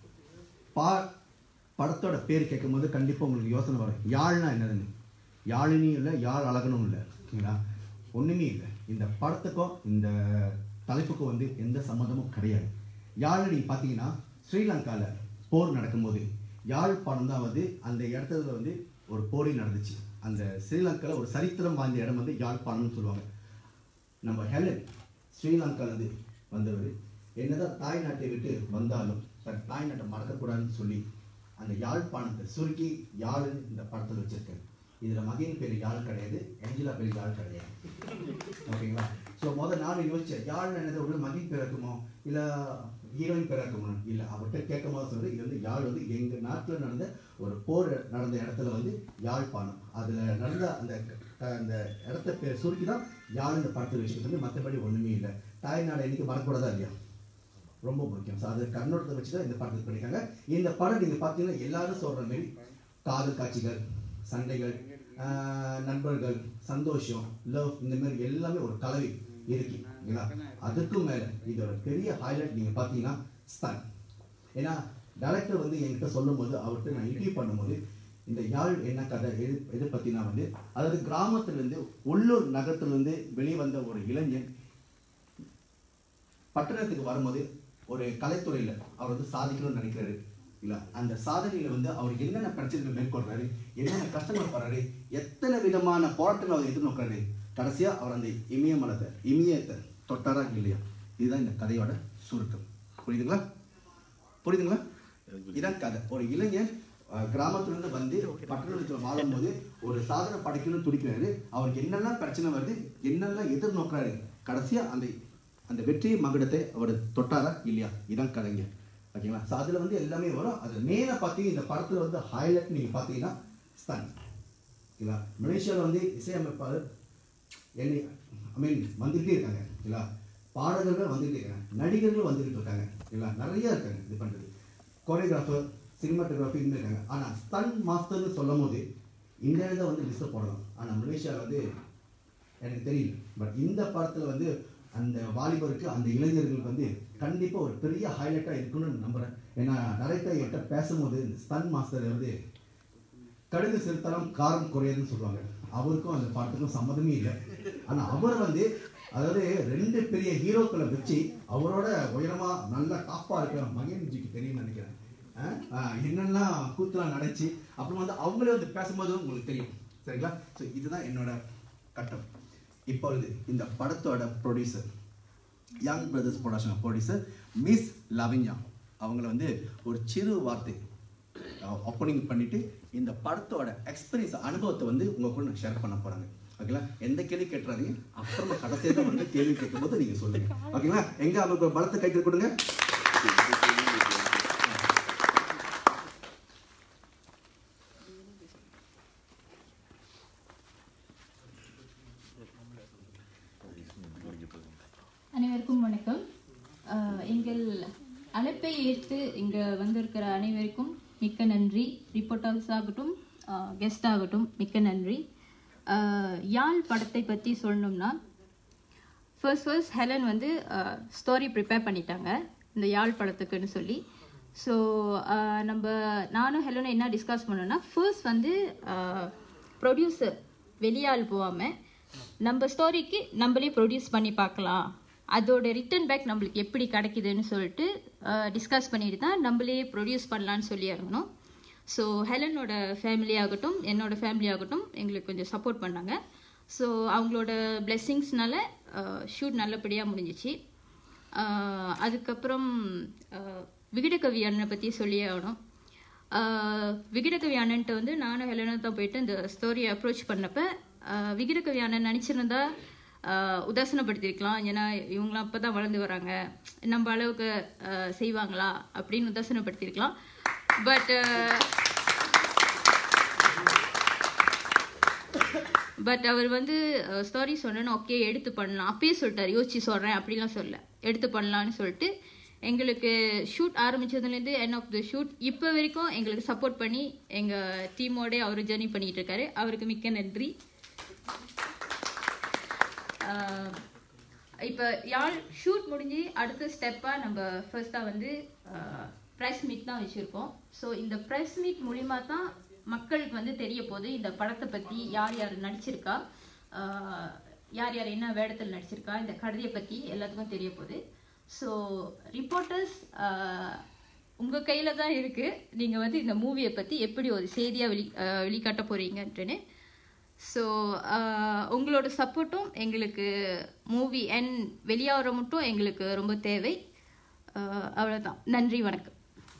G: பா படத்தோட பேர் கேட்கும்போது கண்டிப்பாக உங்களுக்கு யோசனை வரும் யாழ்னா என்னதுன்னு யாழினியும் இல்லை யாழ் அழகனும் இல்லை ஓகேங்களா ஒன்றுமே இல்லை இந்த படத்துக்கும் இந்த தலைப்புக்கும் வந்து எந்த சம்மந்தமும் கிடையாது யாழ் நீங்கள் பார்த்தீங்கன்னா ஸ்ரீலங்காவில் போர் நடக்கும்போது யாழ்ப்பாணம் தான் வந்து அந்த இடத்துல வந்து ஒரு போரே நடந்துச்சு அந்த ஸ்ரீலங்காவில் ஒரு சரித்திரம் வாய்ந்த இடம் வந்து யாழ்ப்பாணம்னு சொல்லுவாங்க நம்ம ஹெலன் ஸ்ரீலங்காலேருந்து வந்தவர் என்னதான் தாய்நாட்டை விட்டு வந்தாலும் தன் தாய்நாட்டை மறக்கக்கூடாதுன்னு சொல்லி அந்த யாழ்ப்பாணத்தை சுருக்கி யாழுன்னு இந்த படத்தில் வச்சிருக்காரு இதில் மகன் பேர் யாழ் கிடையாது ஏஞ்சலா பேர் யாழ் கிடையாது ஓகேங்களா ஸோ முதல் நானும் யோசிச்சேன் யாழ் என்னது ஒரு மகன் பேர் இருக்குமோ இல்லை ஹீரோயின் பேர் இருக்குமோ இல்லை அவர்கிட்ட கேட்கும் போது சொல்றது இது வந்து யாழ் வந்து எங்கள் நாட்டில் நடந்த ஒரு போர் நடந்த இடத்துல வந்து யாழ்ப்பாணம் அதில் நடந்த அந்த க- அந்த இடத்த பேர் சுருக்கி தான் யாழ் இந்த படத்தில் வச்சுக்கிறது மற்றபடி ஒன்றுமே இல்லை தாய்நாடு என்னைக்கு மறக்கூடாதா இல்லையா ரொம்ப முக்கியம் ஸோ அது கண்ணோட்டத்தை வச்சு தான் இந்த படத்துக்கு பண்ணியிருக்காங்க இந்த படம் நீங்கள் பார்த்தீங்கன்னா எல்லாரும் சொல்கிற மாதிரி காதல் காட்சிகள் சண்டைகள் ஆஹ், நண்பர்கள் சந்தோஷம் லவ் இந்த மாதிரி எல்லாமே ஒரு கலவை இருக்கு ஓகேங்களா அதுக்கும் மேலே இதோட பெரிய ஹைலைட் நீங்கள் பார்த்தீங்கன்னா ஸ்டன் ஏன்னா டைரக்டர் வந்து என்கிட்ட சொல்லும்போது அவர்கிட்ட நான் இன்டர்வியூ பண்ணும்போது இந்த யாழ் என்ன கதை எது எது பற்றினா வந்து அதாவது கிராமத்துலேருந்து உள்ளூர் நகரத்துலேருந்து வெளியே வந்த ஒரு இளைஞன் பட்டணத்துக்கு வரும்போது ஒரு கலைத்துறையில் அவர் வந்து சாதிக்கணும்னு நினைக்கிறாரு இல்ல அந்த சாதனையில வந்து அவர் என்னென்ன பிரச்சனைகள் மேற்கொள்றாரு என்னென்ன கஷ்டங்கள் படுறாரு எத்தனை விதமான போராட்டங்கள் அவர் எதிர்நோக்குறாரு கடைசியா அவர் அந்த இமயமலத்தை இமயத்தை தொட்டாரா இல்லையா இதுதான் இந்த கதையோட சுருக்கம் புரியுதுங்களா புரியுதுங்களா இதான் கதை ஒரு இளைஞன் அஹ், கிராமத்திலிருந்து வந்து பட்டணத்தில் வாழும்போது ஒரு சாதனை படைக்கணும்னு துடிக்கிறாரு அவருக்கு என்னெல்லாம் பிரச்சனை வருது என்னெல்லாம் எதிர்நோக்குறாரு கடைசியா அந்த அந்த வெற்றி மகுடத்தை அவர் தொட்டாரா இல்லையா இதான் கதைங்க ஓகேங்களா ஸோ அதில் வந்து எல்லாமே வரும் அது மேலே பார்த்தீங்க இந்த படத்தில் வந்து ஹைலைட் நீங்கள் பார்த்தீங்கன்னா ஸ்டன் ஓகேங்களா மலேசியாவில் வந்து இசையமைப்பாளர் என்னை ஐ மீன் வந்துக்கிட்டே இருக்காங்க இல்லைங்களா பாடகர்கள் வந்துக்கிட்டே இருக்காங்க நடிகர்கள் வந்துக்கிட்டு இருக்காங்க இல்லைங்களா நிறைய இருக்காங்க இது பண்ணுறது கோரியோகிராஃபர் சினிமாட்டோகிராஃபி இந்த இருக்காங்க ஆனால் ஸ்டன் மாஸ்டர்னு சொல்லும் போது இந்த இடத்துல வந்து லிஸ்ட்டை போடலாம் ஆனால் மலேசியாவில் வந்து எனக்கு தெரியல பட் இந்த படத்தில் வந்து அந்த வாலிபருக்கு அந்த இளைஞர்களுக்கு வந்து கண்டிப்பாக ஒரு பெரிய ஹைலைட்டாக இருக்குன்னு நம்புகிறேன் ஏன்னா நிறைய என்கிட்ட பேசும்போது இந்த ஸ்டன் மாஸ்டர் வந்து கடுகு செலுத்தாலும் காரம் குறையாதுன்னு சொல்லுவாங்க அவருக்கும் அந்த படத்துக்கும் சம்மதமே இல்லை ஆனால் அவர் வந்து அதாவது ரெண்டு பெரிய ஹீரோக்களை வச்சு அவரோட உயரமா நல்லா டாப்பா இருக்கிற மகேந்திஜிக்கு தெரியும்னு நினைக்கிறேன் அஹ், அஹ், என்னெல்லாம் கூத்துலாம் நடந்துச்சு அப்புறம் வந்து அவங்களே வந்து பேசும்போது உங்களுக்கு தெரியும் சரிங்களா ஸோ இதுதான் என்னோட கட்டம் இப்பொழுது இந்த படத்தோட producer young brothers production producer miss Lavinya அவங்கள வந்து ஒரு சிறு வார்த்தை ஓப்பனிங் பண்ணிட்டு இந்த படத்தோட எக்ஸ்பீரியன்ஸ் அனுபவத்தை வந்து உங்க கூட ஷேர் பண்ண போறாங்க ஓகேங்களா எந்த கேள்வி கேட்டுறாதீங்க அப்புறமா கடைசியாக வந்து கேள்வி கேட்கும்போது நீங்கள் சொல்லுங்க ஓகேங்களா எங்க அவங்க பலத்தை கைக்கு கொடுங்க
H: அனைவருக்கும் வணக்கம் அஹ், எங்கள் அழைப்பை ஏற்று இங்கே வந்திருக்கிற அனைவருக்கும் மிக்க நன்றி ரிப்போர்ட்டர்ஸ் ஆகட்டும் கெஸ்ட் ஆகட்டும் மிக்க நன்றி அஹ், யாழ் படத்தை பற்றி சொல்லணும்னா ஃபர்ஸ்ட் ஃபர்ஸ்ட் ஹெலன் வந்து ஸ்டோரி ப்ரிப்பேர் பண்ணிட்டாங்க இந்த யாழ் படத்துக்குன்னு சொல்லி ஸோ நம்ம நானும் ஹெலனும் என்ன டிஸ்கஸ் பண்ணோம்னா ஃபர்ஸ்ட் வந்து ப்ரொடியூசர் வெளியாள் போகாமல் நம்ம ஸ்டோரிக்கு நம்மளே ப்ரொடியூஸ் பண்ணி பார்க்கலாம் அதோட ரிட்டர்ன் பேக் நம்மளுக்கு எப்படி கிடைக்குதுன்னு சொல்லிட்டு டிஸ்கஸ் பண்ணிட்டு தான் நம்மளே ப்ரொடியூஸ் பண்ணலான்னு சொல்லி இறங்கணும் ஸோ ஹெலனோட ஃபேமிலி ஆகட்டும் என்னோட ஃபேமிலி ஆகட்டும் எங்களுக்கு கொஞ்சம் சப்போர்ட் பண்ணாங்க ஸோ அவங்களோட பிளெஸ்ஸிங்ஸ்னால ஷூட் நல்லபடியாக முடிஞ்சிச்சு ஆஹ் அதுக்கப்புறம் ஆஹ் விகடகவி அண்ணனை பற்றி சொல்லியே ஆகணும் ஆஹ் விகடகவி அண்ணன்ட்ட வந்து நானும் ஹெலனும் தான் போயிட்டு இந்த ஸ்டோரியை அப்ரோச் பண்ணப்ப ஆஹ் விகடகவி அண்ணன் நினச்சிருந்தா உதாசனப்படுத்தியிருக்கலாம் ஏன்னா இவங்களாம் அப்போ தான் வளர்ந்து வராங்க நம்ம அளவுக்கு ஆஹ் செய்வாங்களா அப்படின்னு உதாசனப்படுத்தியிருக்கலாம் பட் பட் அவர் வந்து ஸ்டோரி சொன்னேன்னு ஓகே எடுத்து பண்ணலாம் அப்பயே சொல்லிட்டாரு யோசிச்சு சொல்கிறேன் அப்படிலாம் சொல்ல எடுத்து பண்ணலான்னு சொல்லிட்டு எங்களுக்கு ஷூட் ஆரம்பிச்சதுலேருந்து என் ஆஃப் த ஷூட் இப்போ வரைக்கும் எங்களுக்கு சப்போர்ட் பண்ணி எங்கள் டீமோட அவர் ஜேர்னி பண்ணிட்டு இருக்காரு அவருக்கு மிக்க நன்றி இப்போ யாழ் ஷூட் முடிஞ்சு அடுத்த ஸ்டெப்பாக நம்ம ஃபர்ஸ்ட்டாக வந்து ப்ரெஸ் மீட் தான் வச்சுருக்கோம் ஸோ இந்த ப்ரெஸ் மீட் மூலிமா தான் மக்களுக்கு வந்து தெரிய போகுது இந்த படத்தை பற்றி யார் யார் நடிச்சிருக்கா ஆஹ் யார் யார் என்ன வேடத்தில் நடிச்சிருக்கா இந்த கதையை பற்றி எல்லாத்துக்கும் தெரிய போகுது ஸோ ரிப்போர்ட்டர்ஸ் உங்கள் கையில் தான் இருக்குது நீங்கள் வந்து இந்த மூவியை பற்றி எப்படி ஒரு செய்தியாக வெளி ஆஹ் வெளிக்காட்ட போகிறீங்கன்ட்டுன்னு ஸோ உங்களோட சப்போர்ட்டும் எங்களுக்கு மூவி என் வெளியாகிற மட்டும் எங்களுக்கு ரொம்ப தேவை ஆஹ் அவ்வளவுதான் நன்றி வணக்கம்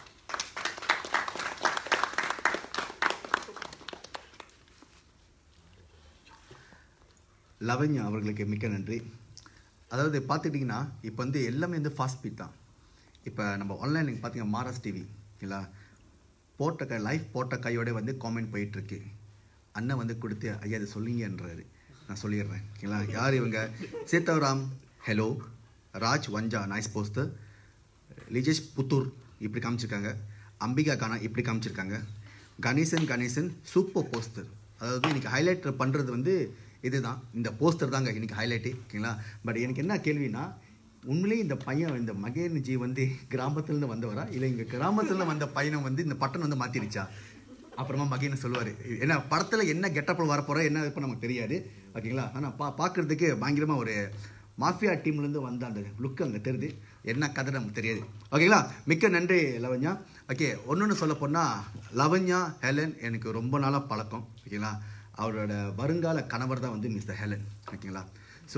G: லவண்யா அவர்களுக்கு மிக்க நன்றி அதாவது பார்த்துட்டிங்கன்னா இப்போ வந்து எல்லாமே வந்து ஃபாஸ்ட் ஸ்பீட் தான் இப்போ நம்ம ஆன்லைன் நீங்கள் பார்த்தீங்கன்னா மாரஸ் டிவி இல்லை போட்ட கை லைஃப் போட்ட கையோட வந்து காமெண்ட் போயிட்டுருக்கு அண்ணன் வந்து கொடுத்து ஐயா அதை சொல்லிங்கன்றாரு நான் சொல்லிடுறேன் ஓகேங்களா யார் இவங்க சேத்தவராம் ஹலோ ராஜ் வஞ்சா நைஸ் போஸ்டர் லிஜேஷ் புத்தூர் இப்படி காமிச்சிருக்காங்க அம்பிகா கானா இப்படி காமிச்சிருக்காங்க கணேசன் கணேசன் சூப்பர் போஸ்டர் அதாவது இன்னைக்கு ஹைலைட் பண்ணுறது வந்து இதுதான் இந்த போஸ்டர் தாங்க இன்னைக்கு ஹைலைட்டு ஓகேங்களா பட் எனக்கு என்ன கேள்வினா உண்மையிலேயே இந்த பையன் இந்த மகேன்ஜி வந்து கிராமத்துலேருந்து வந்தவரா இல்லை இங்கே கிராமத்துல வந்த பையனை வந்து இந்த பட்டன் வந்து மாற்றிருச்சா அப்புறமா மகேன்னு சொல்லுவார் ஏன்னா படத்தில் என்ன கெட்டப்பில் வரப்போகிறோம் என்ன இப்போ நமக்கு தெரியாது ஓகேங்களா ஆனால் பா பார்க்குறதுக்கு பயங்கரமாக ஒரு மாஃபியா டீம்லேருந்து வந்த அந்த லுக் அங்கே தெரியுது என்ன கதை நமக்கு தெரியாது ஓகேங்களா மிக்க நன்றி லவண்யா ஓகே ஒன்று சொல்ல போனால் லவண்யா ஹெலன் எனக்கு ரொம்ப நாளாக பழக்கம் ஓகேங்களா அவரோட வருங்கால கணவர் தான் வந்து மிஸ்டர் ஹெலன் ஓகேங்களா ஸோ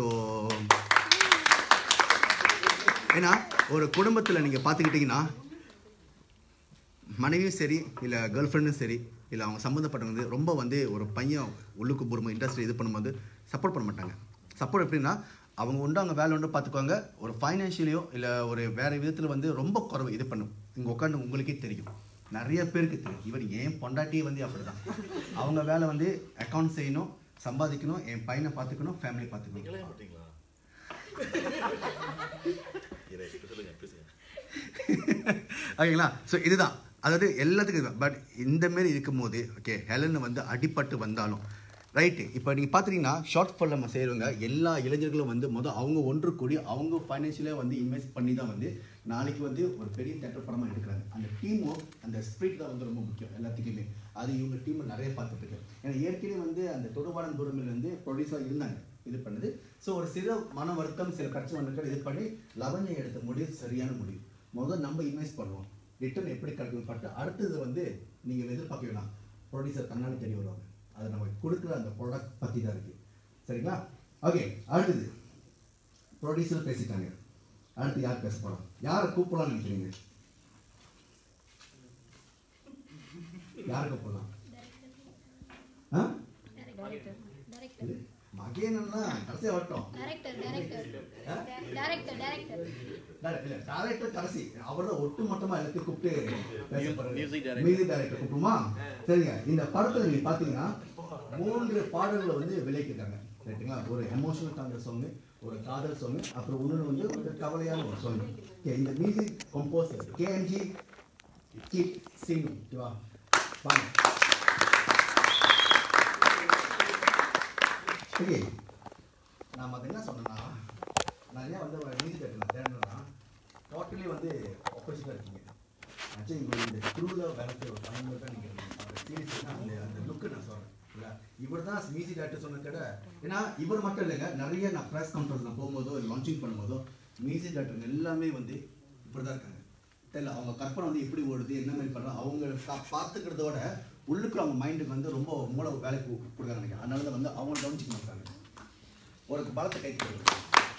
G: ஏன்னா ஒரு குடும்பத்தில் நீங்கள் பார்த்துக்கிட்டிங்கன்னா மனைவியும் சரி இல்லை கேர்ள் ஃப்ரெண்டும் சரி இல்லை அவங்க சம்மந்தப்பட்டவங்க வந்து ரொம்ப வந்து ஒரு பையன் உள்ளுக்கு பூர்வம் இண்டஸ்ட்ரி இது பண்ணும்போது சப்போர்ட் பண்ண மாட்டாங்க சப்போர்ட் எப்படின்னா அவங்க உண்டு அவங்க வேலை உண்டு பார்த்துக்குவாங்க ஒரு ஃபைனான்ஷியலையோ இல்லை ஒரு வேறு விதத்தில் வந்து ரொம்ப குறைவு இது பண்ணும் இங்கே உட்காந்து உங்களுக்கே தெரியும் நிறைய பேருக்கு தெரியும் இவர் ஏன் பொண்டாட்டியே வந்து அப்படி தான் அவங்க வேலை வந்து அக்கௌண்ட் செய்யணும் சம்பாதிக்கணும் என் பையனை பார்த்துக்கணும் ஃபேமிலி பார்த்துக்கணும் ஓகேங்களா ஸோ இதுதான் அதாவது எல்லாத்துக்கும் பட் இந்த மாரி இருக்கும்போது ஓகே ஹெலன் வந்து அடிபட்டு வந்தாலும் ரைட்டு இப்போ நீங்கள் பார்த்துட்டீங்கன்னா ஷார்ட் ஃபில் நம்ம செய்கிறவங்க எல்லா இளைஞர்களும் வந்து மொதல் அவங்க ஒன்று கூடி அவங்க ஃபைனான்ஷியலாக வந்து இன்வெஸ்ட் பண்ணி தான் வந்து நாளைக்கு வந்து ஒரு பெரிய தேட்டர் படமாக எடுக்கிறாங்க அந்த டீமும் அந்த ஸ்பிரிட் தான் வந்து ரொம்ப முக்கியம் எல்லாத்துக்குமே அது இவங்க டீம் நிறைய பார்த்துட்டு இருக்கு ஏன்னா ஏற்கனவே வந்து அந்த தொடுபாடன் தூரமில் வந்து ப்ரொடியூசராக இருந்தாங்க இது பண்ணுது ஸோ ஒரு சில மன வருத்தம் சில பிரச்சனை இது பண்ணி லவஞ்சம் எடுத்த முடிவு சரியான முடிவு முதல் நம்ம இன்வெஸ்ட் பண்ணுவோம் ரிட்டர்ன் எப்படி கிடைக்கும் பட்டு அடுத்தது வந்து நீங்கள் எதிர்பார்க்க வேணாம் ப்ரொடியூசர் தன்னாலே தெரிய வருவாங்க அது நம்ம கொடுக்குற அந்த ப்ராடக்ட் பற்றி தான் இருக்குது சரிங்களா ஓகே அடுத்தது ப்ரொடியூசர் பேசிட்டாங்க அடுத்து யார் பேச போகிறோம் யாரை கூப்பிடலாம்னு நினைக்கிறீங்க யாரை கூப்பிடலாம் ஆ மகேனன்னா கடைசியா வரட்டும்
B: டேரக்டர் டேரக்டர் டேரக்டர் டேரக்டர்
G: டேர- இல்ல டேரக்டர் கடைசி அவர் தான் ஒட்டு மொத்தமா எல்லாத்தையும் கூப்பிட்டு பேச போறாரு.
F: Music director.
G: மியூசிக் டைரக்டர் கூப்பிடுமா சரிங்க இந்த படத்துல நீங்க பாத்தீங்கன்னா மூன்று பாடல்களை வந்து விளைவிக்கிறாங்க ரைட்டுங்களா ஒரு எமோஷனல் தாங்க சாங் ஒரு காதல் சாங் அப்புறம் இன்னொன்று வந்து ஒரு கவலையான ஒரு சாங் இந்த மியூசிக் கம்போசர் கேஎம்ஜி கிட் சிங் ஓகேவா வாங்க ஓகே நான் அது என்ன சொன்னேன்னா நான் ஏன் வந்து மியூசிக் டைரக்டர் தேடணும்னா டோட்டலி வந்து ஆப்போசிட்டாக இருக்கீங்க ஆக்சுவலி உங்களுக்கு இந்த குரூவில் வேலை செய்ய ஒரு பன்னெண்டு தான் நீங்கள் அந்த சீரியஸ்னா அந்த அந்த லுக்கு நான் சொல்கிறேன் இல்லை இவர் தான் மியூசிக் டேரக்டர் சொன்ன கடை ஏன்னா இவர் மட்டும் இல்லைங்க நிறைய நான் ப்ரெஸ் கான்ஃபரன்ஸ் நான் போகும்போதோ லான்ச்சிங் பண்ணும்போதோ மியூசிக் டேரக்டர் எல்லாமே வந்து இப்படி தான் இருக்காங்க தெரியல அவங்க கற்பனை வந்து எப்படி ஓடுது என்ன மாதிரி பண்ணுறாங்க அவங்க பா- பார்த்துக்கிறதோட உள்ளுக்குள்ள அவங்க மைண்டுக்கு வந்து ரொம்ப மூளை வேலைக்கு கு- கொடுக்குறாங்க நினைக்கிறேன் அதனால தான் வந்து அவங்க கவனிச்சிக்க மாட்டாங்க ஒரு பலத்தை கை கொடுக்குறாங்க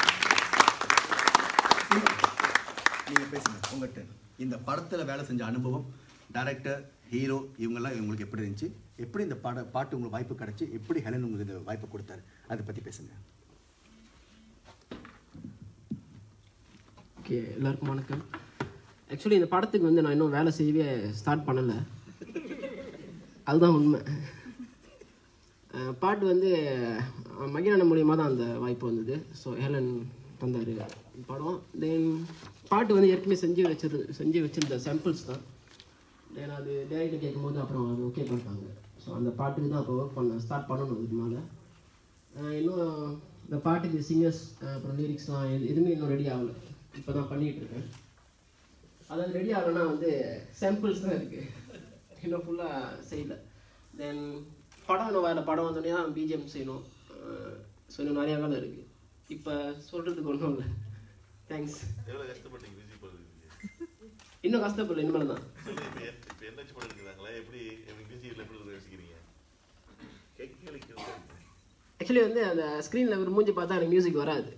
G: நீங்கள் பேசுங்க உங்கள்கிட்ட இந்த படத்தில் வேலை செஞ்ச அனுபவம் டைரக்டர் ஹீரோ இவங்கெல்லாம் உங்களுக்கு எப்படி இருந்துச்சு எப்படி இந்த பாட பாட்டு உங்களுக்கு வாய்ப்பு கிடைச்சி எப்படி ஹெலன் உங்களுக்கு இந்த வாய்ப்பு கொடுத்தாரு அதை பற்றி பேசுங்க
I: ஓகே எல்லாருக்கும் வணக்கம் ஆக்சுவலி இந்த படத்துக்கு வந்து நான் இன்னும் வேலை செய்யவே ஸ்டார்ட் பண்ணலை அதுதான் உண்மை அஹ் பாட்டு வந்து அஹ் மகிழன மூலியமாக தான் அந்த வாய்ப்பு வந்தது ஸோ ஹேலன் தந்தார் படம் தென் பாட்டு வந்து ஏற்கனவே செஞ்சு வச்சிரு செஞ்சு வச்சிருந்த சாம்பிள்ஸ் தான் தென் அது டேரக்டர் கேட்கும்போது அப்புறம் அது ஓகே பண்ணிட்டாங்க ஸோ அந்த பாட்டுக்கு தான் அப்போ ஒர்க் பண்ண ஸ்டார்ட் பண்ணணும் இதுக்கு மேலே ஆஹ் இன்னும் இந்த பாட்டுக்கு சிங்கர்ஸ் அப்புறம் லிரிக்ஸ்லாம் எது எதுவுமே இன்னும் ரெடி ஆகலை இப்போ தான் பண்ணிகிட்டு இருக்கேன் அதாவது ரெடி ஆகலைன்னா வந்து சாம்பிள்ஸ் தான் இருக்குது இன்னும் ஃபுல்லாக செய்யல தென் படம் இன்னும் வேறு படம் வந்தோடனே தான் பிஜிஎம் செய்யணும் ஸோ இன்னும் நிறையா வேலை இருக்குது இப்போ சொல்கிறதுக்கு ஒன்றும் இல்லை தேங்க்ஸ்
C: எவ்வளோ கஷ்டப்பட்டீங்க மியூசிக் பண்ணுறதுக்கு
I: இன்னும் கஷ்டப்படல இனிமேல் தான்
C: இப்போ என்ன படம் எடுக்கிறாங்களா எப்படி மியூசிக்கில் எப்படி யோசிக்கிறீங்க கேட்க
I: ஆக்சுவலி வந்து அந்த ஸ்க்ரீனில் ஒரு மூஞ்சி பார்த்தா எனக்கு மியூசிக் வராது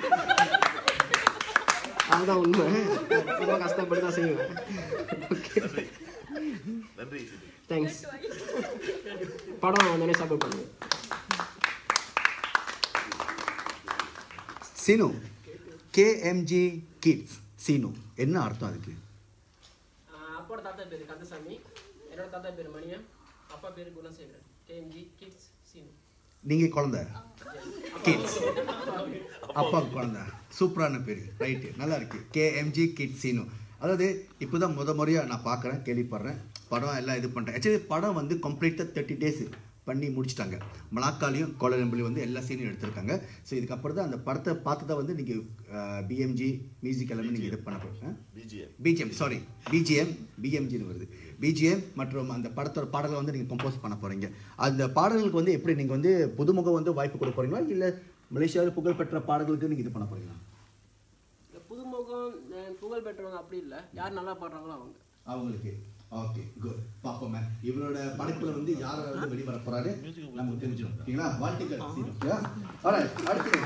I: அதுதான் உண்மை ரொம்ப கஷ்டப்பட்டு தான் செய்வேன் ஓகே
C: நன்றி சிதி
I: தேங்க்ஸ் படம் வந்தோடனே சப்போர்ட் பண்ணுங்க
G: சீனு கேஎம்ஜி கிட்ஸ் சீனு என்ன அர்த்தம் அதுக்கு
I: அப்போட தாத்தா பேர் கந்தசாமி என்னோட தாத்தா பேர் மணியன் அப்பா பேர் குணசேகரன் கேஎம்ஜி கிட்ஸ் சீனு
G: நீங்கள் குழந்தை கிட்ஸ் அப்பா குழந்தை சூப்பரான பேர் ரைட்டு நல்லா இருக்கு கேஎம்ஜி கிட்ஸ் சீனு அதாவது இப்போ தான் முத முறையாக நான் பார்க்குறேன் கேள்விப்படுறேன் படம் எல்லாம் இது பண்ணுறேன் ஆக்சுவலி படம் வந்து கம்ப்ளீட்டாக தேர்ட்டி டேஸ் பண்ணி முடிச்சிட்டாங்க மலாக்காலையும் கோலம்புலையும் வந்து எல்லா சீனும் எடுத்திருக்காங்க ஸோ இதுக்கப்புறம் தான் அந்த படத்தை பார்த்து தான் வந்து நீங்கள் பிஎம்ஜி மியூசிக் எல்லாமே நீங்கள் இது பண்ண போகிறேன்
C: பிஜிஎம்
G: பிஜிஎம் சாரி பிஜிஎம் பிஎம்ஜின்னு வருது பிஜிஎம் மற்றும் அந்த படத்தோட பாடலை வந்து நீங்கள் கம்போஸ் பண்ண போகிறீங்க அந்த பாடல்களுக்கு வந்து எப்படி நீங்கள் வந்து புதுமுகம் வந்து வாய்ப்பு கொடுக்க போகிறீங்களா இல்லை மலேசியாவில் புகழ்பெற்ற பாடல்களுக்கு நீங்கள் இது பண்ண போகிறீங்களா
I: இந்த புதுமுகம் அஹ் புகழ் பெற்றவங்க அப்படி இல்லை யார் நல்லா பாடுறாங்களோ அவங்க
G: அவங்களுக்கு ஓகே குட் பார்ப்போமே இவரோட படைப்புல வந்து யார் வந்து வெளிவர போறாரு நமக்கு தெரிஞ்சிடும் ஓகேங்களா வாழ்த்துக்கள் சீனு. ஓகேவா? Alright, அடுத்தது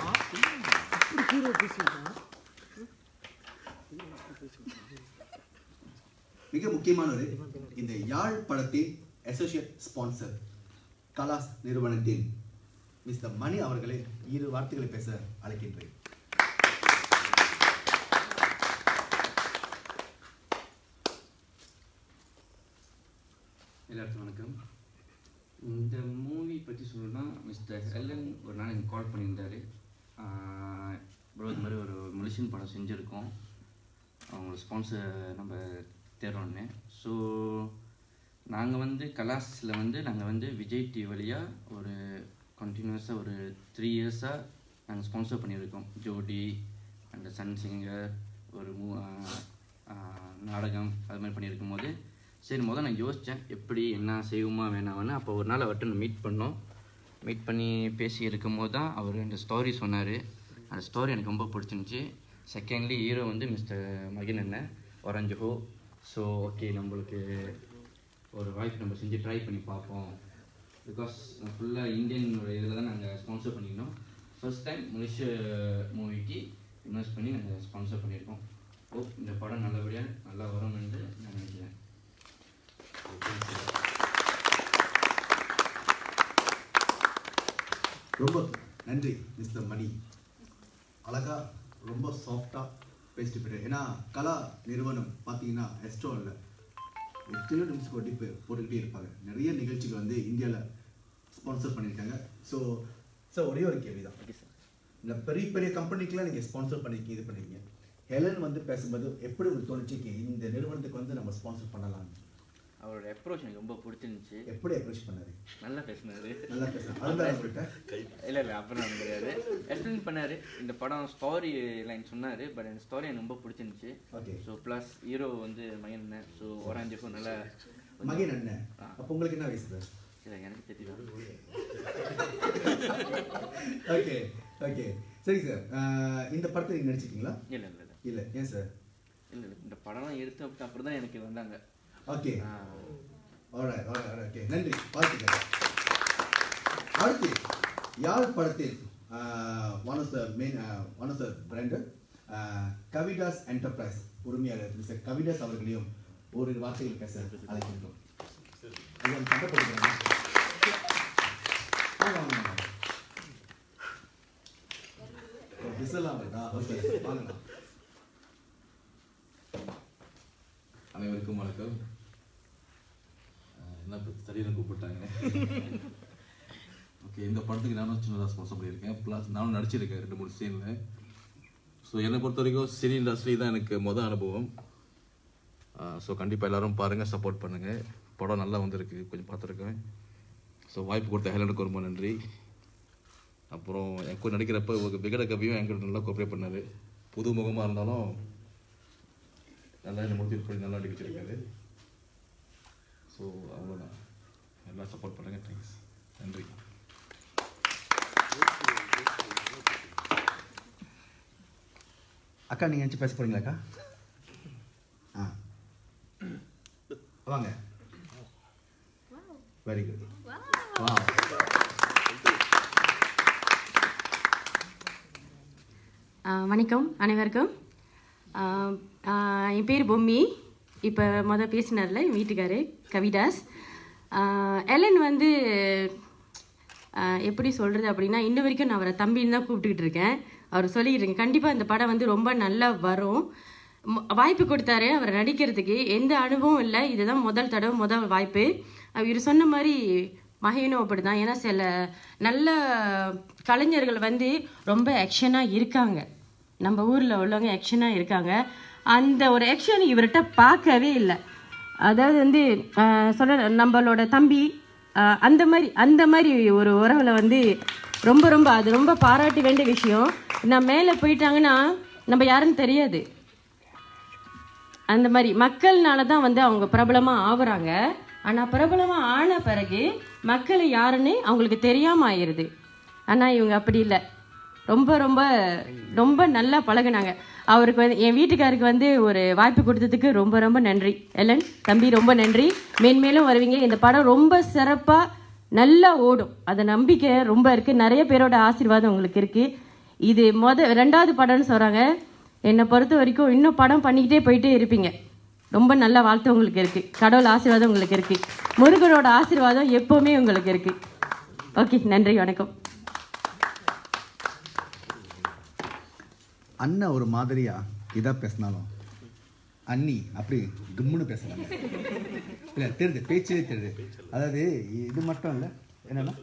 G: மிக முக்கியமானது இந்த யாழ் படத்தின் அசோசியேட் ஸ்பான்சர் கலாஸ் நிறுவனத்தின் மிஸ்டர் மணி அவர்களை இரு வார்த்தைகளை பேச அழைக்கின்றேன்
J: எல்லாருக்கும் வணக்கம் இந்த மூவி பற்றி சொல்லணும்னா மிஸ்டர் எல்லன் ஒரு நாள் எனக்கு கால் பண்ணியிருந்தாரு ப்ரோ இது மாதிரி ஒரு மலேசியன் படம் செஞ்சுருக்கோம் அவங்களோட ஸ்பான்சர் நம்ம தேடுறோன்னு ஸோ நாங்கள் வந்து கலாஸில் வந்து நாங்கள் வந்து விஜய் டிவி வழியாக ஒரு கண்டினியூஸாக ஒரு த்ரீ இயர்ஸாக நாங்கள் ஸ்பான்சர் பண்ணியிருக்கோம் ஜோடி அந்த சன் சிங்கர் ஒரு மூ ஆஹ் ஆஹ் நாடகம் அது மாதிரி பண்ணியிருக்கும் போது சரி முதல் நான் யோசித்தேன் எப்படி என்ன செய்வோமா வேணாமான்னு அப்போ ஒரு நாள் அவர்கிட்ட மீட் பண்ணோம் மீட் பண்ணி பேசி இருக்கும் போது தான் அவர் அந்த ஸ்டோரி சொன்னார் அந்த ஸ்டோரி எனக்கு ரொம்ப பிடிச்சிருந்துச்சி செகண்ட்லி ஹீரோ வந்து மிஸ்டர் மகின் அண்ணன் ஒரஞ்சு ஹோ ஸோ ஓகே நம்மளுக்கு ஒரு வாய்ப்பு நம்ம செஞ்சு ட்ரை பண்ணி பார்ப்போம் பிகாஸ் ஃபுல்லாக இந்தியன் இதில் தான் நாங்கள் ஸ்பான்சர் பண்ணியிருந்தோம் ஃபர்ஸ்ட் டைம் மலேசிய மூவிக்கு இன்வெஸ்ட் பண்ணி நாங்கள் ஸ்பான்சர் பண்ணியிருக்கோம் ஓ இந்த படம் நல்லபடியாக நல்லா வரும் என்று நான் நினைக்கிறேன்
G: ரொம்ப நன்றி மிஸ்டர் மணி அழகா ரொம்ப சாஃப்டாக பேசிட்டு போயிட்டு ஏன்னா கலா நிறுவனம் பார்த்தீங்கன்னா எஸ்ட்ரோவில் எத்தனையோ நிமிஷம் கொட்டி போ- போட்டுக்கிட்டே இருப்பாங்க நிறைய நிகழ்ச்சிகள் வந்து இந்தியாவில் ஸ்பான்சர் பண்ணியிருக்காங்க ஸோ சார் ஒரே ஒரு கேள்வி தான் இந்த பெரிய பெரிய கம்பெனிக்கெலாம் நீங்கள் ஸ்பான்சர் பண்ணிருக்கீங்க இது பண்ணிருக்கீங்க ஹெலன் வந்து பேசும்போது எப்படி ஒரு தோணுச்சுக்கு இந்த நிறுவனத்துக்கு வந்து நம்ம ஸ்பான்சர் பண்ணலாம்
J: அவரோட அப்ரோச் எனக்கு ரொம்ப பிடிச்சிருந்துச்சு
G: எப்படி அப்ரோச் பண்ணாரு
J: நல்லா பேசினாரு
G: நல்லா பேசுனாரு. அதுதான் அவர்கிட்ட?
J: இல்லை இல்லை அப்புறம் கிடையாது எக்ஸ்பிளைன் பண்ணாரு இந்த படம் ஸ்டோரி லைன் சொன்னார் பட் எனக்கு ஸ்டோரி எனக்கு ரொம்ப பிடிச்சிருந்துச்சு
G: Okay.
J: ஸோ ப்ளஸ் ஹீரோ வந்து மகன் ஸோ ஓராஞ்சுக்கும் நல்லா
G: மகன் அண்ணன் அப்போ உங்களுக்கு என்ன வயசு சார்
J: இல்லை எனக்கு தெரியல
G: ஓகே ஓகே சரி சார் அஹ், இந்த படத்தை நீங்கள் நடிச்சிருக்கீங்களா
J: இல்லை இல்லை இல்லை
G: இல்லை ஏன் சார்
J: இல்லை இல்லை இந்த படம்லாம் எடுத்து அப்படி அப்புறம் தான் எனக்கு வந்தாங்க
G: ஓகே
J: ஆ.
G: alright, alright, alright, okay. நன்றி வாழ்த்துக்கள் அடுத்து யாழ் படத்தில் one of the main one of the brand Kavithas enterprise உரிமையாளர் மிஸ்டர் கவிதாஸ் அவர்களையும் ஒரு வார்த்தையில் பேச அழைக்கின்றோம் ஐயா, சண்டை போட்டுக்கிறாங்க. வாங்க, வாங்க, வாங்க. ஓ, விசில்லாம் வருதா? Okay, வாங்கலாம்.
E: அனைவருக்கும் வணக்கம் அஹ் என்ன இப்போ திடீர்னு கூப்பிட்டாங்க ஓகே இந்த படத்துக்கு நானும் சின்னதாக ஸ்பான்சர் பண்ணியிருக்கேன் ப்ளஸ் நானும் நடிச்சிருக்கேன் ரெண்டு மூணு சீனில் ஸோ என்னை பொறுத்த வரைக்கும் சினி இண்டஸ்ட்ரி தான் எனக்கு மொதல் அனுபவம் ஸோ கண்டிப்பாக எல்லாரும் பாருங்கள் சப்போர்ட் பண்ணுங்கள் படம் நல்லா வந்திருக்கு கொஞ்சம் பார்த்துருக்கேன் ஸோ வாய்ப்பு கொடுத்த ஹெலனுக்கு ரொம்ப நன்றி அப்புறம் என் கூட நடிக்கிறப்ப ஒரு விகட கவியும் என்கிட்ட நல்லா கோஆப்ரேட் பண்ணார் புது முகமாக இருந்தாலும் நல்லா என்னை மோட்டிவேட் பண்ணி நல்லா நடிக்க வச்சிருக்காரு ஸோ அவ்வளோதான் எல்லாம் சப்போர்ட் பண்ணுங்கள் தேங்க்ஸ் நன்றி
G: அக்கா நீங்கள் நினச்சி பேச போறீங்களாக்கா ஆ வாங்க வெரி குட் வா
D: ஆஹ் வணக்கம் அனைவருக்கும் ஆஹ் ஆஹ் என் பேர் பொம்மி இப்போ மொதல் பேசினார்ல என் வீட்டுக்காரு கவிதாஸ் ஆஹ் எலன் வந்து ஆஹ் எப்படி சொல்கிறது அப்படின்னா இன்ன வரைக்கும் நான் அவரை தம்பின்னு தான் கூப்பிட்டுக்கிட்டு இருக்கேன் அவர் சொல்லிக்கிட்டு கண்டிப்பாக இந்த படம் வந்து ரொம்ப நல்லா வரும் ம- வாய்ப்பு கொடுத்தாரு அவர் நடிக்கிறதுக்கு எந்த அனுபவம் இல்லை இதுதான் முதல் தடவை முதல் வாய்ப்பு இவர் சொன்ன மாதிரி மகைனும் அப்படிதான் ஏன்னா சில நல்ல கலைஞர்கள் வந்து ரொம்ப ஆக்ஷனாக இருக்காங்க நம்ம ஊரில் உள்ளவங்க ஆக்ஷனாக இருக்காங்க அந்த ஒரு ஆக்ஷன் இவர்கிட்ட பார்க்கவே இல்லை அதாவது வந்து ஆஹ், சொல்ல நம்மளோட தம்பி ஆஹ், அந்த மாதிரி அந்த மாதிரி ஒரு உறவில் வந்து ரொம்ப ரொம்ப அது ரொம்ப பாராட்ட வேண்டிய விஷயம் நான் மேலே போயிட்டாங்கன்னா நம்ம யாருன்னு தெரியாது அந்த மாதிரி மக்கள்னால தான் வந்து அவங்க பிரபலமாக ஆகுறாங்க ஆனால் பிரபலமாக ஆன பிறகு மக்கள் யாருன்னு அவங்களுக்கு தெரியாமல் ஆயிடுது ஆனால் இவங்க அப்படி இல்லை ரொம்ப ரொம்ப ரொம்ப நல்லா பழகுனாங்க அவருக்கு வந்து என் வீட்டுக்காருக்கு வந்து ஒரு வாய்ப்பு கொடுத்ததுக்கு ரொம்ப ரொம்ப நன்றி எல்லன் தம்பி ரொம்ப நன்றி மேன்மேலும் வருவீங்க இந்த படம் ரொம்ப சிறப்பாக நல்லா ஓடும் அந்த நம்பிக்கை ரொம்ப இருக்குது நிறைய பேரோட ஆசீர்வாதம் உங்களுக்கு இருக்குது இது மொத ரெண்டாவது படம்னு சொல்கிறாங்க என்னை பொறுத்த வரைக்கும் இன்னும் படம் பண்ணிக்கிட்டே போயிட்டே இருப்பீங்க ரொம்ப நல்ல வாழ்த்து உங்களுக்கு இருக்குது கடவுள் ஆசீர்வாதம் உங்களுக்கு இருக்குது முருகனோட ஆசீர்வாதம் எப்போவுமே உங்களுக்கு இருக்குது ஓகே நன்றி வணக்கம்
G: அண்ணன் ஒரு மாதிரியா இதா பேசினாலும் அண்ணி அப்படி கும்முன்னு பேசுறாங்க இல்லை தெரியுது பேச்சே தெரியுது அதாவது இது மட்டும் இல்லை என்னன்னா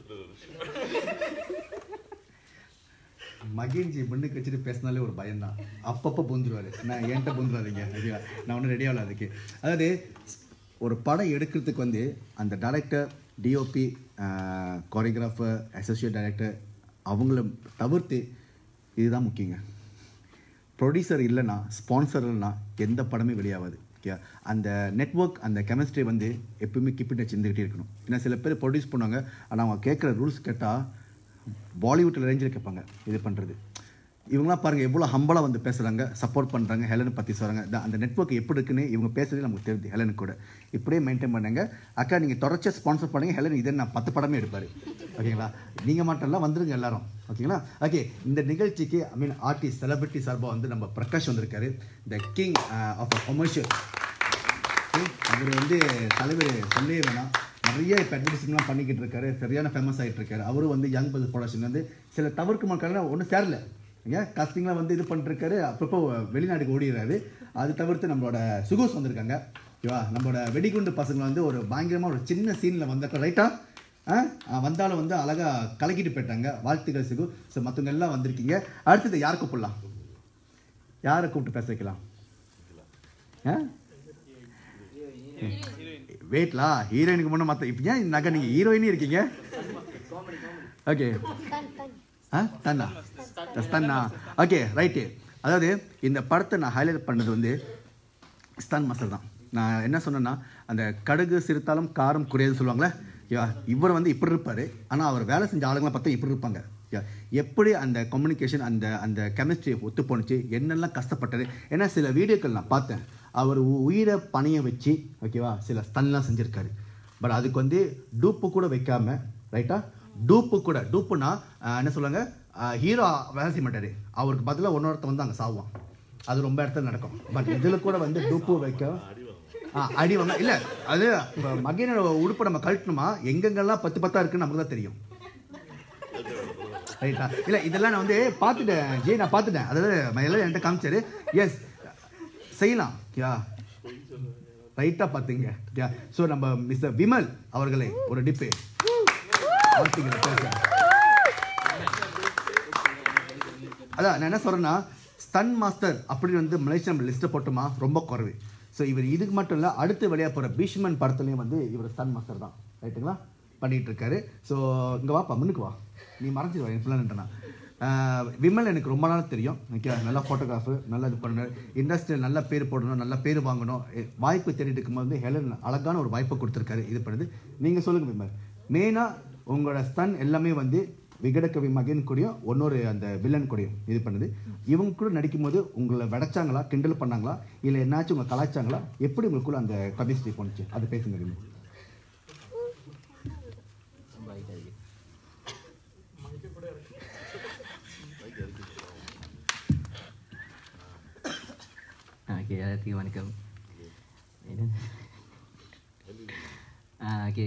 G: மகிழ்ச்சி முன்னுக்கு வச்சுட்டு பேசினாலே ஒரு பயம்தான் அப்பப்போ புந்துருவாரு நான் என்கிட்ட புந்துடாதீங்க ஓகேவா நான் ஒன்றும் ரெடி ஆகல அதுக்கு அதாவது ஒரு படம் எடுக்கிறதுக்கு வந்து அந்த director DOP choreographer associate director அவங்கள தவிர்த்து இதுதான் முக்கியங்க ப்ரொடியூசர் இல்லைன்னா ஸ்பான்சர் இல்லைன்னா எந்த படமே வெளியாகாது ஓகே அந்த நெட்வொர்க் அந்த கெமிஸ்ட்ரி வந்து எப்பவுமே கிப்பிட்ட சிந்துக்கிட்டே இருக்கணும் ஏன்னா சில பேர் ப்ரொடியூஸ் பண்ணுவாங்க ஆனால் அவங்க கேட்குற ரூல்ஸ் கேட்டால் பாலிவுட் ரேஞ்சில் கேட்பாங்க இது பண்ணுறது இவங்களாம் பாருங்கள் எவ்வளோ ஹம்பலாக வந்து பேசுகிறாங்க சப்போர்ட் பண்ணுறாங்க ஹெலனை பற்றி சொல்கிறாங்க இந்த- அந்த நெட்வொர்க் எப்படி இருக்குன்னு இவங்க பேசுறது நமக்கு தெரியுது ஹெலனு கூட இப்படியே மெயின்டைன் பண்ணுங்க அக்கா நீங்கள் தொடர்ச்சியாக ஸ்பான்சர் பண்ணுங்க ஹெலன் இதே நான் பத்து படமே எடுப்பார் ஓகேங்களா நீங்கள் மட்டும் இல்லை வந்துருங்க எல்லாரும் ஓகேங்களா ஓகே இந்த நிகழ்ச்சிக்கு ஐ மீன் ஆர்டிஸ்ட் செலிபிரிட்டி சார்பாக வந்து நம்ம பிரகாஷ் வந்திருக்காரு த கிங் ஆஃப் கொமர்ஷியல் அவர் வந்து தலைவர் சொல்லவே வேணாம் நிறைய இப்போ அட்வர்டைஸ்மெண்ட்லாம் பண்ணிக்கிட்டு இருக்காரு சரியான ஃபேமஸ் ஆகிட்டு இருக்காரு அவரும் வந்து யங் பஸ் ப்ரொடக்ஷன் வந்து சில தவிர்க்க மக்கள்லாம் ஒன்றும் சேரல ஏங்க காஸ்டிங்லாம் வந்து இது பண்ணிருக்காரு அப்பப்போ வெளிநாட்டுக்கு ஓடிடுறாரு அது தவிர்த்து நம்மளோட சுகோஸ் வந்திருக்காங்க ஓகேவா நம்மளோட வெடிகுண்டு பசங்க வந்து ஒரு பயங்கரமாக ஒரு சின்ன சீனில் வந்தப்போ ரைட்டாக ஆ ஆ, வந்தாலும் வந்து அழகாக கலக்கிட்டு போயிட்டாங்க வாழ்த்துக்கள் சிகு ஸோ மற்றவங்க எல்லாம் வந்திருக்கீங்க அடுத்தது யார் கூப்பிடலாம் யாரை கூப்பிட்டு பேச வைக்கலாம் ஆ வெயிட்லா ஹீரோயினுக்கு முன்னே மற்ற இப்போ ஏன் நகை நீங்கள் ஹீரோயினே இருக்கீங்க ஓகே ஆ தன்னா தன்னா ஓகே ரைட்டு அதாவது இந்த படத்தை நான் ஹைலைட் பண்ணது வந்து ஸ்தான் மாஸ்டர் தான் நான் என்ன சொன்னேன்னா அந்த கடுகு சிறுத்தாலும் காரம் குறையதுன்னு சொல்லுவாங்களே யா இவர் வந்து இப்படி இருப்பார் ஆனால் அவர் வேலை செஞ்ச ஆளுங்களாம் பார்த்தா இப்படி இருப்பாங்க யா எப்படி அந்த கம்யூனிகேஷன் அந்த அந்த கெமிஸ்ட்ரி ஒத்து போணுச்சு என்னெல்லாம் கஷ்டப்பட்டாரு ஏன்னா சில வீடியோக்கள் நான் பார்த்தேன் அவர் உ- உயிரை பணிய வச்சு ஓகேவா சில ஸ்டன்லாம் செஞ்சுருக்காரு பட் அதுக்கு வந்து டூப்பு கூட வைக்காம ரைட்டா டூப்பு கூட டூப்புனா ஆஹ், என்ன சொல்லுவாங்க ஹீரோ வேலை செய்ய மாட்டார் அவருக்கு பதிலாக இன்னொருத்த வந்து அங்கே சாவான் அது ரொம்ப இடத்துல நடக்கும் பட் இதில் கூட வந்து டூப்பு வைக்க ஆ அடி வாங்க இல்லை அது இப்போ மகையனோட உடுப்பை நம்ம கழட்டணுமா எங்கெங்கெல்லாம் பத்து பத்தா இருக்குன்னு நமக்கு தான் தெரியும் ரைட்டா இல்லை இதெல்லாம் நான் வந்து பார்த்துட்டேன் ஜெய் நான் பார்த்துட்டேன் அதாவது எல்லாம் என்கிட்ட காமிச்சாரு எஸ் செய்யலாம் யா ரைட்டாக பார்த்தீங்க யா ஸோ நம்ம மிஸ்டர் விமல் அவர்களை ஒரு டிப்பு வாழ்த்துக்களை பேச அதான் நான் என்ன சொல்கிறேன்னா ஸ்டன் மாஸ்டர் அப்படின்னு வந்து மலேசியா லிஸ்ட்டை போட்டோமா ரொம்ப குறைவு ஸோ இவர் இதுக்கு மட்டும் இல்லை அடுத்து வெளியாக போகிற பீஷ்மன் படத்துலையும் வந்து இவர் ஸ்டன் மாஸ்டர் தான் ரைட்டுங்களா பண்ணிகிட்டு இருக்காரு ஸோ இங்கே வாப்பா முன்னுக்கு வா நீ மறைஞ்சிருவா என் பிள்ளைன்ட்டனா விமல் எனக்கு ரொம்ப நாள் தெரியும் ஓகே நல்லா ஃபோட்டோகிராஃபு நல்லா இது பண்ணார் இண்டஸ்ட்ரியில் நல்ல பேர் போடணும் நல்ல பேர் வாங்கணும் எ- வாய்ப்பு தேடிட்டு இருக்கும்போது ஹெலன் அழகான ஒரு வாய்ப்பை கொடுத்துருக்காரு இது பண்ணுது நீங்கள் சொல்லுங்கள் விமல் மெயினாக உங்களோட ஸ்டன் எல்லாமே வந்து விகடகவி மகன் கூடயும் இன்னொரு அந்த வில்லன் கூடயும் இது பண்ணுது இவங்க கூட நடிக்கும்போது உங்களை விடைச்சாங்களா கிண்டல் பண்ணாங்களா இல்லை என்னாச்சும் உங்களை கலாய்ச்சாங்களா எப்படி உங்களுக்குள்ள அந்த கமிஸ்ட்ரி போணுச்சு அது பேசுங்க விமல்
K: ஓகே எல்லாத்துக்கும் வணக்கம் ஓகே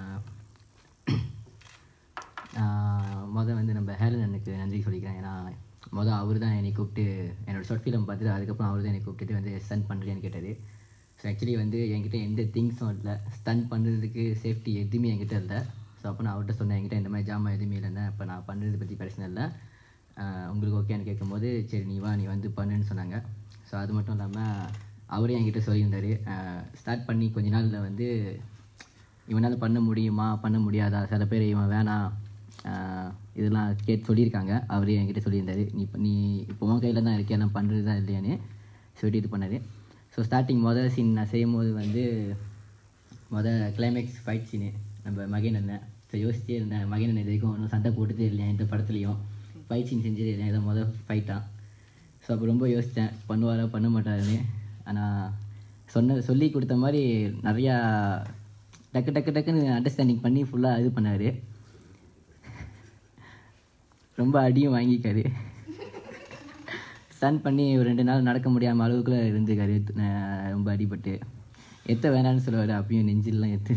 K: மொதல் வந்து நம்ம ஹேலன் அண்ணனுக்கு நன்றி சொல்லிக்கிறேன் ஏன்னா மொதல் அவர் தான் என்னை கூப்பிட்டு என்னோட ஷார்ட் ஃபிலிம் பார்த்துட்டு அதுக்கப்புறம் அவர் தான் என்னை கூப்பிட்டுட்டு வந்து ஸ்டன் பண்ணுறியான்னு கேட்டார் ஸோ ஆக்சுவலி வந்து என்கிட்ட எந்த திங்ஸும் இல்லை ஸ்டன் பண்ணுறதுக்கு சேஃப்டி எதுவுமே என்கிட்ட இல்லை ஸோ அப்போ நான் அவர்கிட்ட சொன்னேன் என்கிட்ட இந்த மாதிரி ஜாமான் எதுவுமே இல்லைன்னா இப்போ நான் பண்ணுறதை பற்றி பிரச்சனை இல்லை ஆஹ் உங்களுக்கு ஓகேன்னு கேட்கும்போது சரி நீ வா நீ வந்து பண்ணுன்னு சொன்னாங்க ஸோ அது மட்டும் இல்லாமல் அவரே என்கிட்ட சொல்லியிருந்தார் ஸ்டார்ட் பண்ணி கொஞ்ச நாளில் வந்து இவனால் பண்ண முடியுமா பண்ண முடியாதா சில பேர் இவன் வேணாம் ஆஹ் இதெல்லாம் கேட்டு சொல்லியிருக்காங்க அவரே என்கிட்ட சொல்லியிருந்தாரு நீ இப்ப- நீ இப்போ உன் கையில் தான் இருக்கே நான் பண்ணுறது தான் இல்லையான்னு சொல்லிட்டு இது பண்ணார் ஸோ ஸ்டார்டிங் மொதல் சீன் நான் செய்யும் போது வந்து மொதல் கிளைமேக்ஸ் ஃபைட் சீனு நம்ம மகன் அண்ணன் ஸோ யோசிச்சே இருந்தேன் மகன் அண்ணன் இது வரைக்கும் ஒன்றும் சண்டை போட்டதே இல்லையா இந்த படத்துலையும் ஃபைட் சீன் செஞ்சதே இல்லையா இதை மொதல் ஃபைட்டான் ஸோ அப்போ ரொம்ப யோசித்தேன் பண்ணுவாரா பண்ண மாட்டாருன்னு ஆனால் சொன்ன சொல்லி கொடுத்த மாதிரி நிறையா டக்கு டக்கு டக்குன்னு அண்டர்ஸ்டாண்டிங் பண்ணி ஃபுல்லாக இது பண்ணார் ரொம்ப அடியும் வாங்கிக்காரு ஸ்டன் பண்ணி ஒரு ரெண்டு நாள் நடக்க முடியாமல் அளவுக்குள்ள இருந்துக்காரு அஹ் ரொம்ப அடிபட்டு எத்த வேணான்னு சொல்லுவார் அப்பயும் நெஞ்சிலலாம் எத்து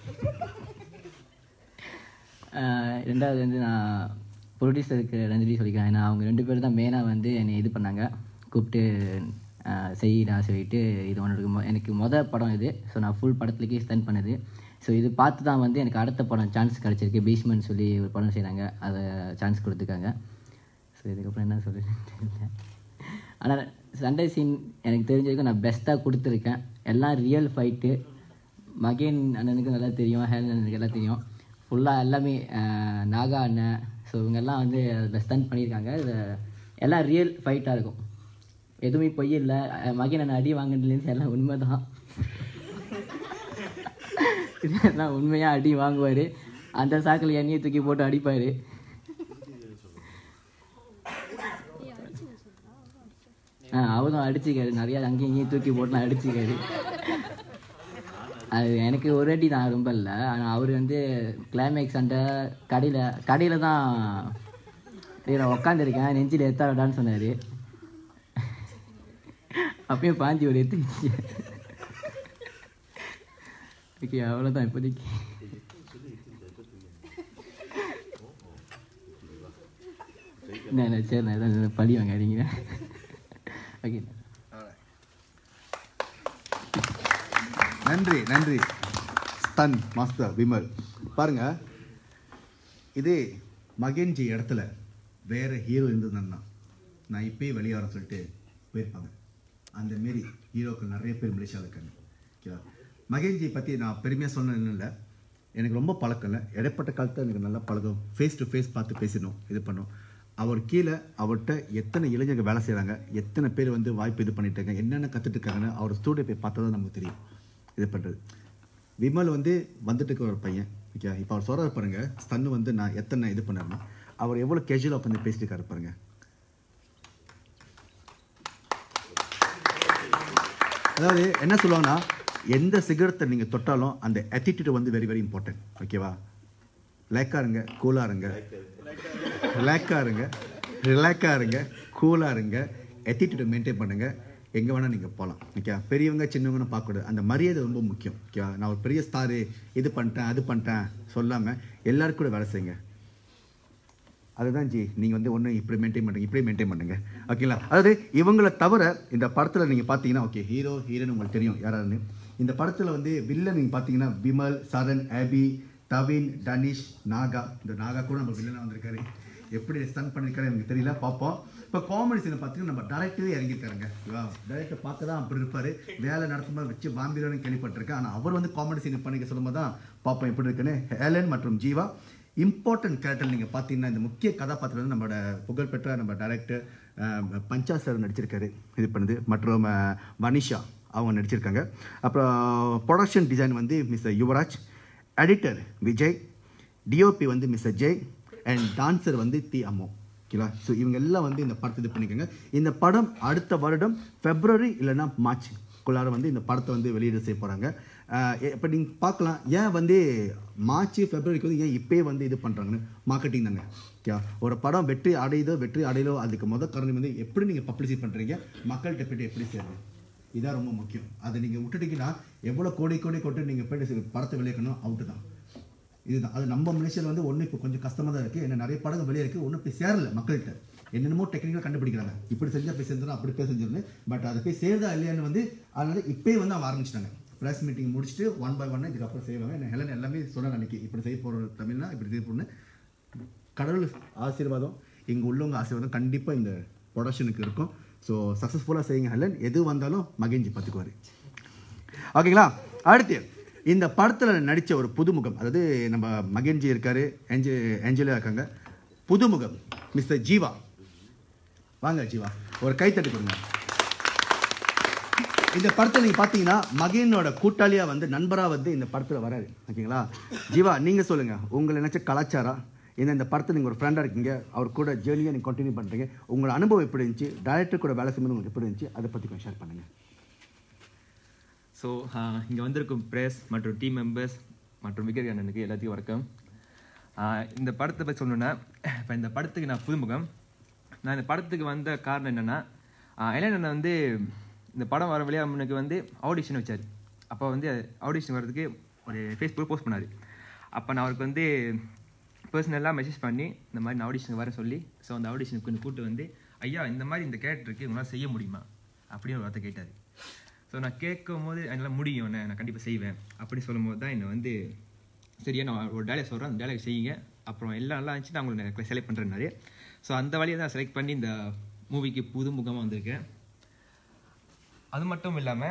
K: ஆஹ் ரெண்டாவது வந்து நான் ப்ரொடியூசருக்கு நன்றி சொல்லிக்கிறேன் ஏன்னா அவங்க ரெண்டு பேரும் தான் மெயினாக வந்து என்னை இது பண்ணாங்க கூப்பிட்டு ஆஹ் செய்டா சொல்லிட்டு இது உனக்கு மொ- எனக்கு மொதல் படம் இது ஸோ நான் ஃபுல் படத்துலேயே ஸ்பெண்ட் பண்ணது ஸோ இது பார்த்து தான் வந்து எனக்கு அடுத்த படம் சான்ஸ் கிடச்சிருக்கு பீஷ்மன் சொல்லி ஒரு படம் செய்கிறாங்க அதை சான்ஸ் கொடுத்துருக்காங்க ஸோ இதுக்கப்புறம் என்ன சொல்கிறேன்னு தெரியல ஆனால் சண்டை சீன் எனக்கு தெரிஞ்ச வரைக்கும் நான் பெஸ்ட்டாக கொடுத்துருக்கேன் எல்லாம் ரியல் ஃபைட்டு மகேன் அண்ணனுக்கு நல்லா தெரியும் ஹேலன் அண்ணனுக்கு எல்லாம் தெரியும் ஃபுல்லாக எல்லாமே அஹ், நாகா அண்ணன் ஸோ இவங்கெல்லாம் வந்து அதில் ஸ்டன் பண்ணியிருக்காங்க இதில் எல்லாம் ரியல் ஃபைட்டாக இருக்கும் எதுவுமே பொய் இல்லை அஹ், மகேன் அண்ணன் அடி வாங்கினதுலேருந்து எல்லாம் உண்மை தான் இதெல்லாம் உண்மையாக அடி வாங்குவார் அந்த சாக்கில் எண்ணெயை தூக்கி போட்டு அடிப்பார் ஆ அவரும் அடிச்சுக்காரு நிறையா அங்கேயும் இங்கேயும் தூக்கி போட்டுலாம் அடிச்சுக்காரு அது எனக்கு ஒரு வாட்டி நான் ரொம்ப இல்லை ஆனால் அவர் வந்து கிளைமேக்ஸ் சண்டை கடையில் கடையில் தான் டேய், நான் உட்காந்துருக்கேன் நெஞ்சில் எத்தாடான்னு சொன்னார் அப்பயும் பாஞ்சி ஒரு எத்து ஓகே அவ்வளோதான் இப்போதைக்கு நான் நான் சரி நான் தான் பழி வாங்காதீங்க ஓகே
G: நன்றி நன்றி ஸ்தன் மாஸ்டர் விமல் பாருங்க இதே மகேன்ஜி இடத்துல வேற ஹீரோ இருந்ததுன்னா நான் இப்பயே வெளியே வர சொல்லிட்டு போயிருப்பாங்க அந்த மாரி ஹீரோக்கள் நிறைய பேர் மலேசியாவில் இருக்காங்க ஓகேவா மகேன்ஜி பற்றி நான் பெருமையாக சொன்னேன்னு இல்லை எனக்கு ரொம்ப பழக்கம் இல்லை இடைப்பட்ட காலத்தில் எனக்கு நல்லா பழக்கம் ஃபேஸ் டு ஃபேஸ் பார்த்து பேசணும் இது பண்ணோம் அவர் கீழே அவர்கிட்ட எத்தனை இளைஞர்கள் வேலை செய்கிறாங்க எத்தனை பேர் வந்து வாய்ப்பு இது பண்ணிட்டு இருக்காங்க என்னென்ன கற்றுட்டு இருக்காங்கன்னு அவர் ஸ்டூடியோ போய் பார்த்தா தான் நமக்கு தெரியும் இது பண்ணுறது விமல் வந்து வந்துட்டு இருக்க ஒரு பையன் ஓகே இப்போ அவர் சொல்கிறார் பாருங்க ஸ்தன்னு வந்து நான் எத்தனை இது பண்ணேன்னா அவர் எவ்வளோ கேஜுவலாக உட்காந்து பேசிட்டு இருக்காரு பாருங்க அதாவது என்ன சொல்லுவாங்கன்னா எந்த சிகரத்தை நீங்கள் தொட்டாலும் அந்த attitude வந்து வெரி வெரி இம்பார்ட்டன்ட் ஓகேவா லேக்காக இருங்க கூலாக இருங்க ரிலாக்ஸாக இருங்க ரிலாக்ஸாக இருங்க கூலாக இருங்க attitude மெயின்டைன் பண்ணுங்கள் எங்கே வேணால் நீங்கள் போகலாம் ஓகே பெரியவங்க சின்னவங்கன்னு பார்க்கக்கூடாது அந்த மரியாதை ரொம்ப முக்கியம் ஓகேவா நான் ஒரு பெரிய ஸ்டாரு இது பண்ணிட்டேன் அது பண்ணிட்டேன் சொல்லாமல் எல்லாருக்கும் கூட வேலை செய்யுங்க அதுதான் ஜி நீங்கள் வந்து ஒன்று இப்படி மெயின்டைன் பண்ணுங்க இப்படி மெயின்டைன் பண்ணுங்க ஓகேங்களா அதாவது இவங்களை தவிர இந்த படத்தில் நீங்கள் பார்த்தீங்கன்னா ஓகே ஹீரோ ஹீரோன்னு உங்களுக்கு தெரியும் யாராருன்னு இந்த படத்தில் வந்து வில்லன் நீங்கள் பார்த்தீங்கன்னா விமல் சரண் ஆபி தவின் டனிஷ் நாகா இந்த நாகா கூட நம்ம வில்லனாக வந்திருக்காரு எப்படி ஸ்டன் பண்ணியிருக்காரு எனக்கு தெரியல பார்ப்போம் இப்போ காமெடி சீனை பார்த்தீங்கன்னா நம்ம டேரக்டரே இறங்கியிருக்காருங்க ஓகேவா டேரக்டர் பார்க்க தான் அப்படி இருப்பார் வேலை நடத்தும்போது வச்சு பாம்பிரோன்னு கேள்விப்பட்டிருக்கேன் ஆனால் அவர் வந்து காமெடி சீன் பண்ணிக்க சொல்லும்போது தான் பார்ப்போம் எப்படி இருக்குன்னு ஹேலன் மற்றும் ஜீவா இம்பார்ட்டன்ட் கேரக்டர் நீங்கள் பார்த்தீங்கன்னா இந்த முக்கிய கதாபாத்திரம் வந்து நம்மளோட புகழ்பெற்ற நம்ம டைரக்டர் பஞ்சா சார் நடிச்சிருக்காரு இது பண்ணுது மற்றும் அஹ், வனிஷா அவங்க நடிச்சிருக்காங்க அப்புறம் ப்ரொடக்ஷன் டிசைன் வந்து mister Yuvaraj editor Vijay DOP வந்து மிஸ்டர் ஜெய் அண்ட் டான்சர் வந்து தி அம்மோ ஓகேவா ஸோ இவங்க எல்லாம் வந்து இந்த படத்தை இது பண்ணிக்கோங்க இந்த படம் அடுத்த வருடம் ஃபெப்ரவரி இல்லைன்னா மார்ச் குள்ளார வந்து இந்த படத்தை வந்து வெளியிட செய்ய போகிறாங்க இப்போ நீங்கள் பார்க்கலாம் ஏன் வந்து மார்ச் ஃபெப்ரவரிக்கு வந்து ஏன் இப்போயே வந்து இது பண்ணுறாங்கன்னு மார்க்கெட்டிங் தாங்க ஓகே ஒரு படம் வெற்றி அடையுதோ வெற்றி அடையலோ அதுக்கு முத காரணம் வந்து எப்படி நீங்கள் பப்ளிசிட்டி பண்ணுறீங்க மக்கள்கிட்ட போய்ட்டு எப்படி சேருது இதான் ரொம்ப முக்கியம் அதை நீங்கள் விட்டுட்டீங்கன்னா எவ்வளோ கோடி கோடி கொட்டு நீங்கள் போய்ட்டு சரி படத்தை வெளியிடணும் அவுட்டு தான் இதுதான் அது நம்ம மலேசியாவில் வந்து ஒன்று இப்போ கொஞ்சம் கஷ்டமாக தான் இருக்குது என்ன நிறைய படங்கள் வெளியே இருக்குது ஒன்றும் போய் சேரல மக்கள்கிட்ட என்னென்னமோ டெக்னிக்கலாக கண்டுபிடிக்கிறாங்க இப்படி செஞ்சால் போய் சேர்ந்துடும் அப்படி போய் செஞ்சிடணும் பட் அதை போய் சேருதா இல்லையான்னு வந்து அதனால இப்போயே வந்து அவங்க ஆரம்பிச்சிட்டாங்க ப்ரெஸ் மீட்டிங் முடிச்சுட்டு ஒன் பை ஒன் இதுக்கப்புறம் செய்வாங்க என்ன ஹெலன் எல்லாமே சொன்னாங்க அன்னைக்கு இப்படி செய்ய போகிற தமிழ்னா இப்படி செய்ய போகணுன்னு கடவுள் ஆசீர்வாதம் இங்கே உள்ளவங்க ஆசீர்வாதம் கண்டிப்பாக இந்த ப்ரொடக்ஷனுக்கு இருக்கும் ஸோ சக்ஸஸ்ஃபுல்லாக செய்யுங்க ஹெலன் எது வந்தாலும் மகிழ்ச்சி பார்த்துக்குவார் ஓகேங்களா அடுத்து இந்த படத்தில் நடித்த ஒரு புதுமுகம் அதாவது நம்ம மகன்ஜி இருக்காரு ஏஞ்ச ஏஞ்சலியா இருக்காங்க புதுமுகம் மிஸ்டர் ஜீவா வாங்க ஜீவா ஒரு கைத்தட்டு கொடுங்க இந்த படத்தில் நீங்கள் பார்த்தீங்கன்னா மகனோட கூட்டாளியாக வந்து நண்பராக வந்து இந்த படத்தில் வராரு ஓகேங்களா ஜீவா நீங்கள் சொல்லுங்கள் உங்களை நினச்ச கலாச்சாரம் இந்த இந்த படத்தில் நீங்கள் ஒரு ஃப்ரெண்டாக இருக்கீங்க அவர் கூட ஜேர்னியை நீங்கள் கண்டினியூ பண்ணுறீங்க உங்களோட அனுபவம் எப்படி இருந்துச்சு டைரக்டர் கூட வேலை செய்யும்போது உங்களுக்கு எப்படி இருந்துச்சு அதை பற்றி கொஞ்சம் ஷேர் பண்ணுங்கள்
L: ஸோ இங்கே வந்திருக்கும் பிரேஸ் மற்றும் டீம் மெம்பர்ஸ் மற்றும் விகர் அண்ணனுக்கு எல்லாத்தையும் வணக்கம் ஆஹ் இந்த படத்தை பற்றி சொல்லணுன்னா இப்போ இந்த படத்துக்கு நான் புதுமுகம் நான் இந்த படத்துக்கு வந்த காரணம் என்னென்னா இளைஞன் அண்ணன் வந்து இந்த படம் வர வெளியாக முன்னுக்கு வந்து ஆடிஷன் வச்சார் அப்போ வந்து ஆடிஷன் வர்றதுக்கு ஒரு ஃபேஸ்புக் போஸ்ட் பண்ணார் அப்போ நான் அவருக்கு வந்து பர்சனலாக மெசேஜ் பண்ணி இந்த மாதிரி நான் ஆடிஷனுக்கு வர சொல்லி ஸோ அந்த ஆடிஷனுக்கு கொஞ்சம் கூட்டு வந்து ஐயா இந்த மாதிரி இந்த கேரக்டருக்கு உங்களால் செய்ய முடியுமா அப்படின்னு ஒரு வார்த்தை கேட்டார் ஸோ நான் கேட்கும் போது என்னால் முடியும் அண்ணே, நான் கண்டிப்பாக செய்வேன் அப்படி சொல்லும்போது தான் என்னை வந்து சரியா நான் ஒரு டேலாக் சொல்கிறேன் அந்த டேலாக் செய்யுங்க அப்புறம் எல்லாம் நல்லா இருந்துச்சு நான் உங்களை செலக்ட் பண்ணுறேன்னாரு ஸோ அந்த வழியை தான் செலக்ட் பண்ணி இந்த மூவிக்கு புது முகமாக வந்திருக்கேன் அது மட்டும் இல்லாமல்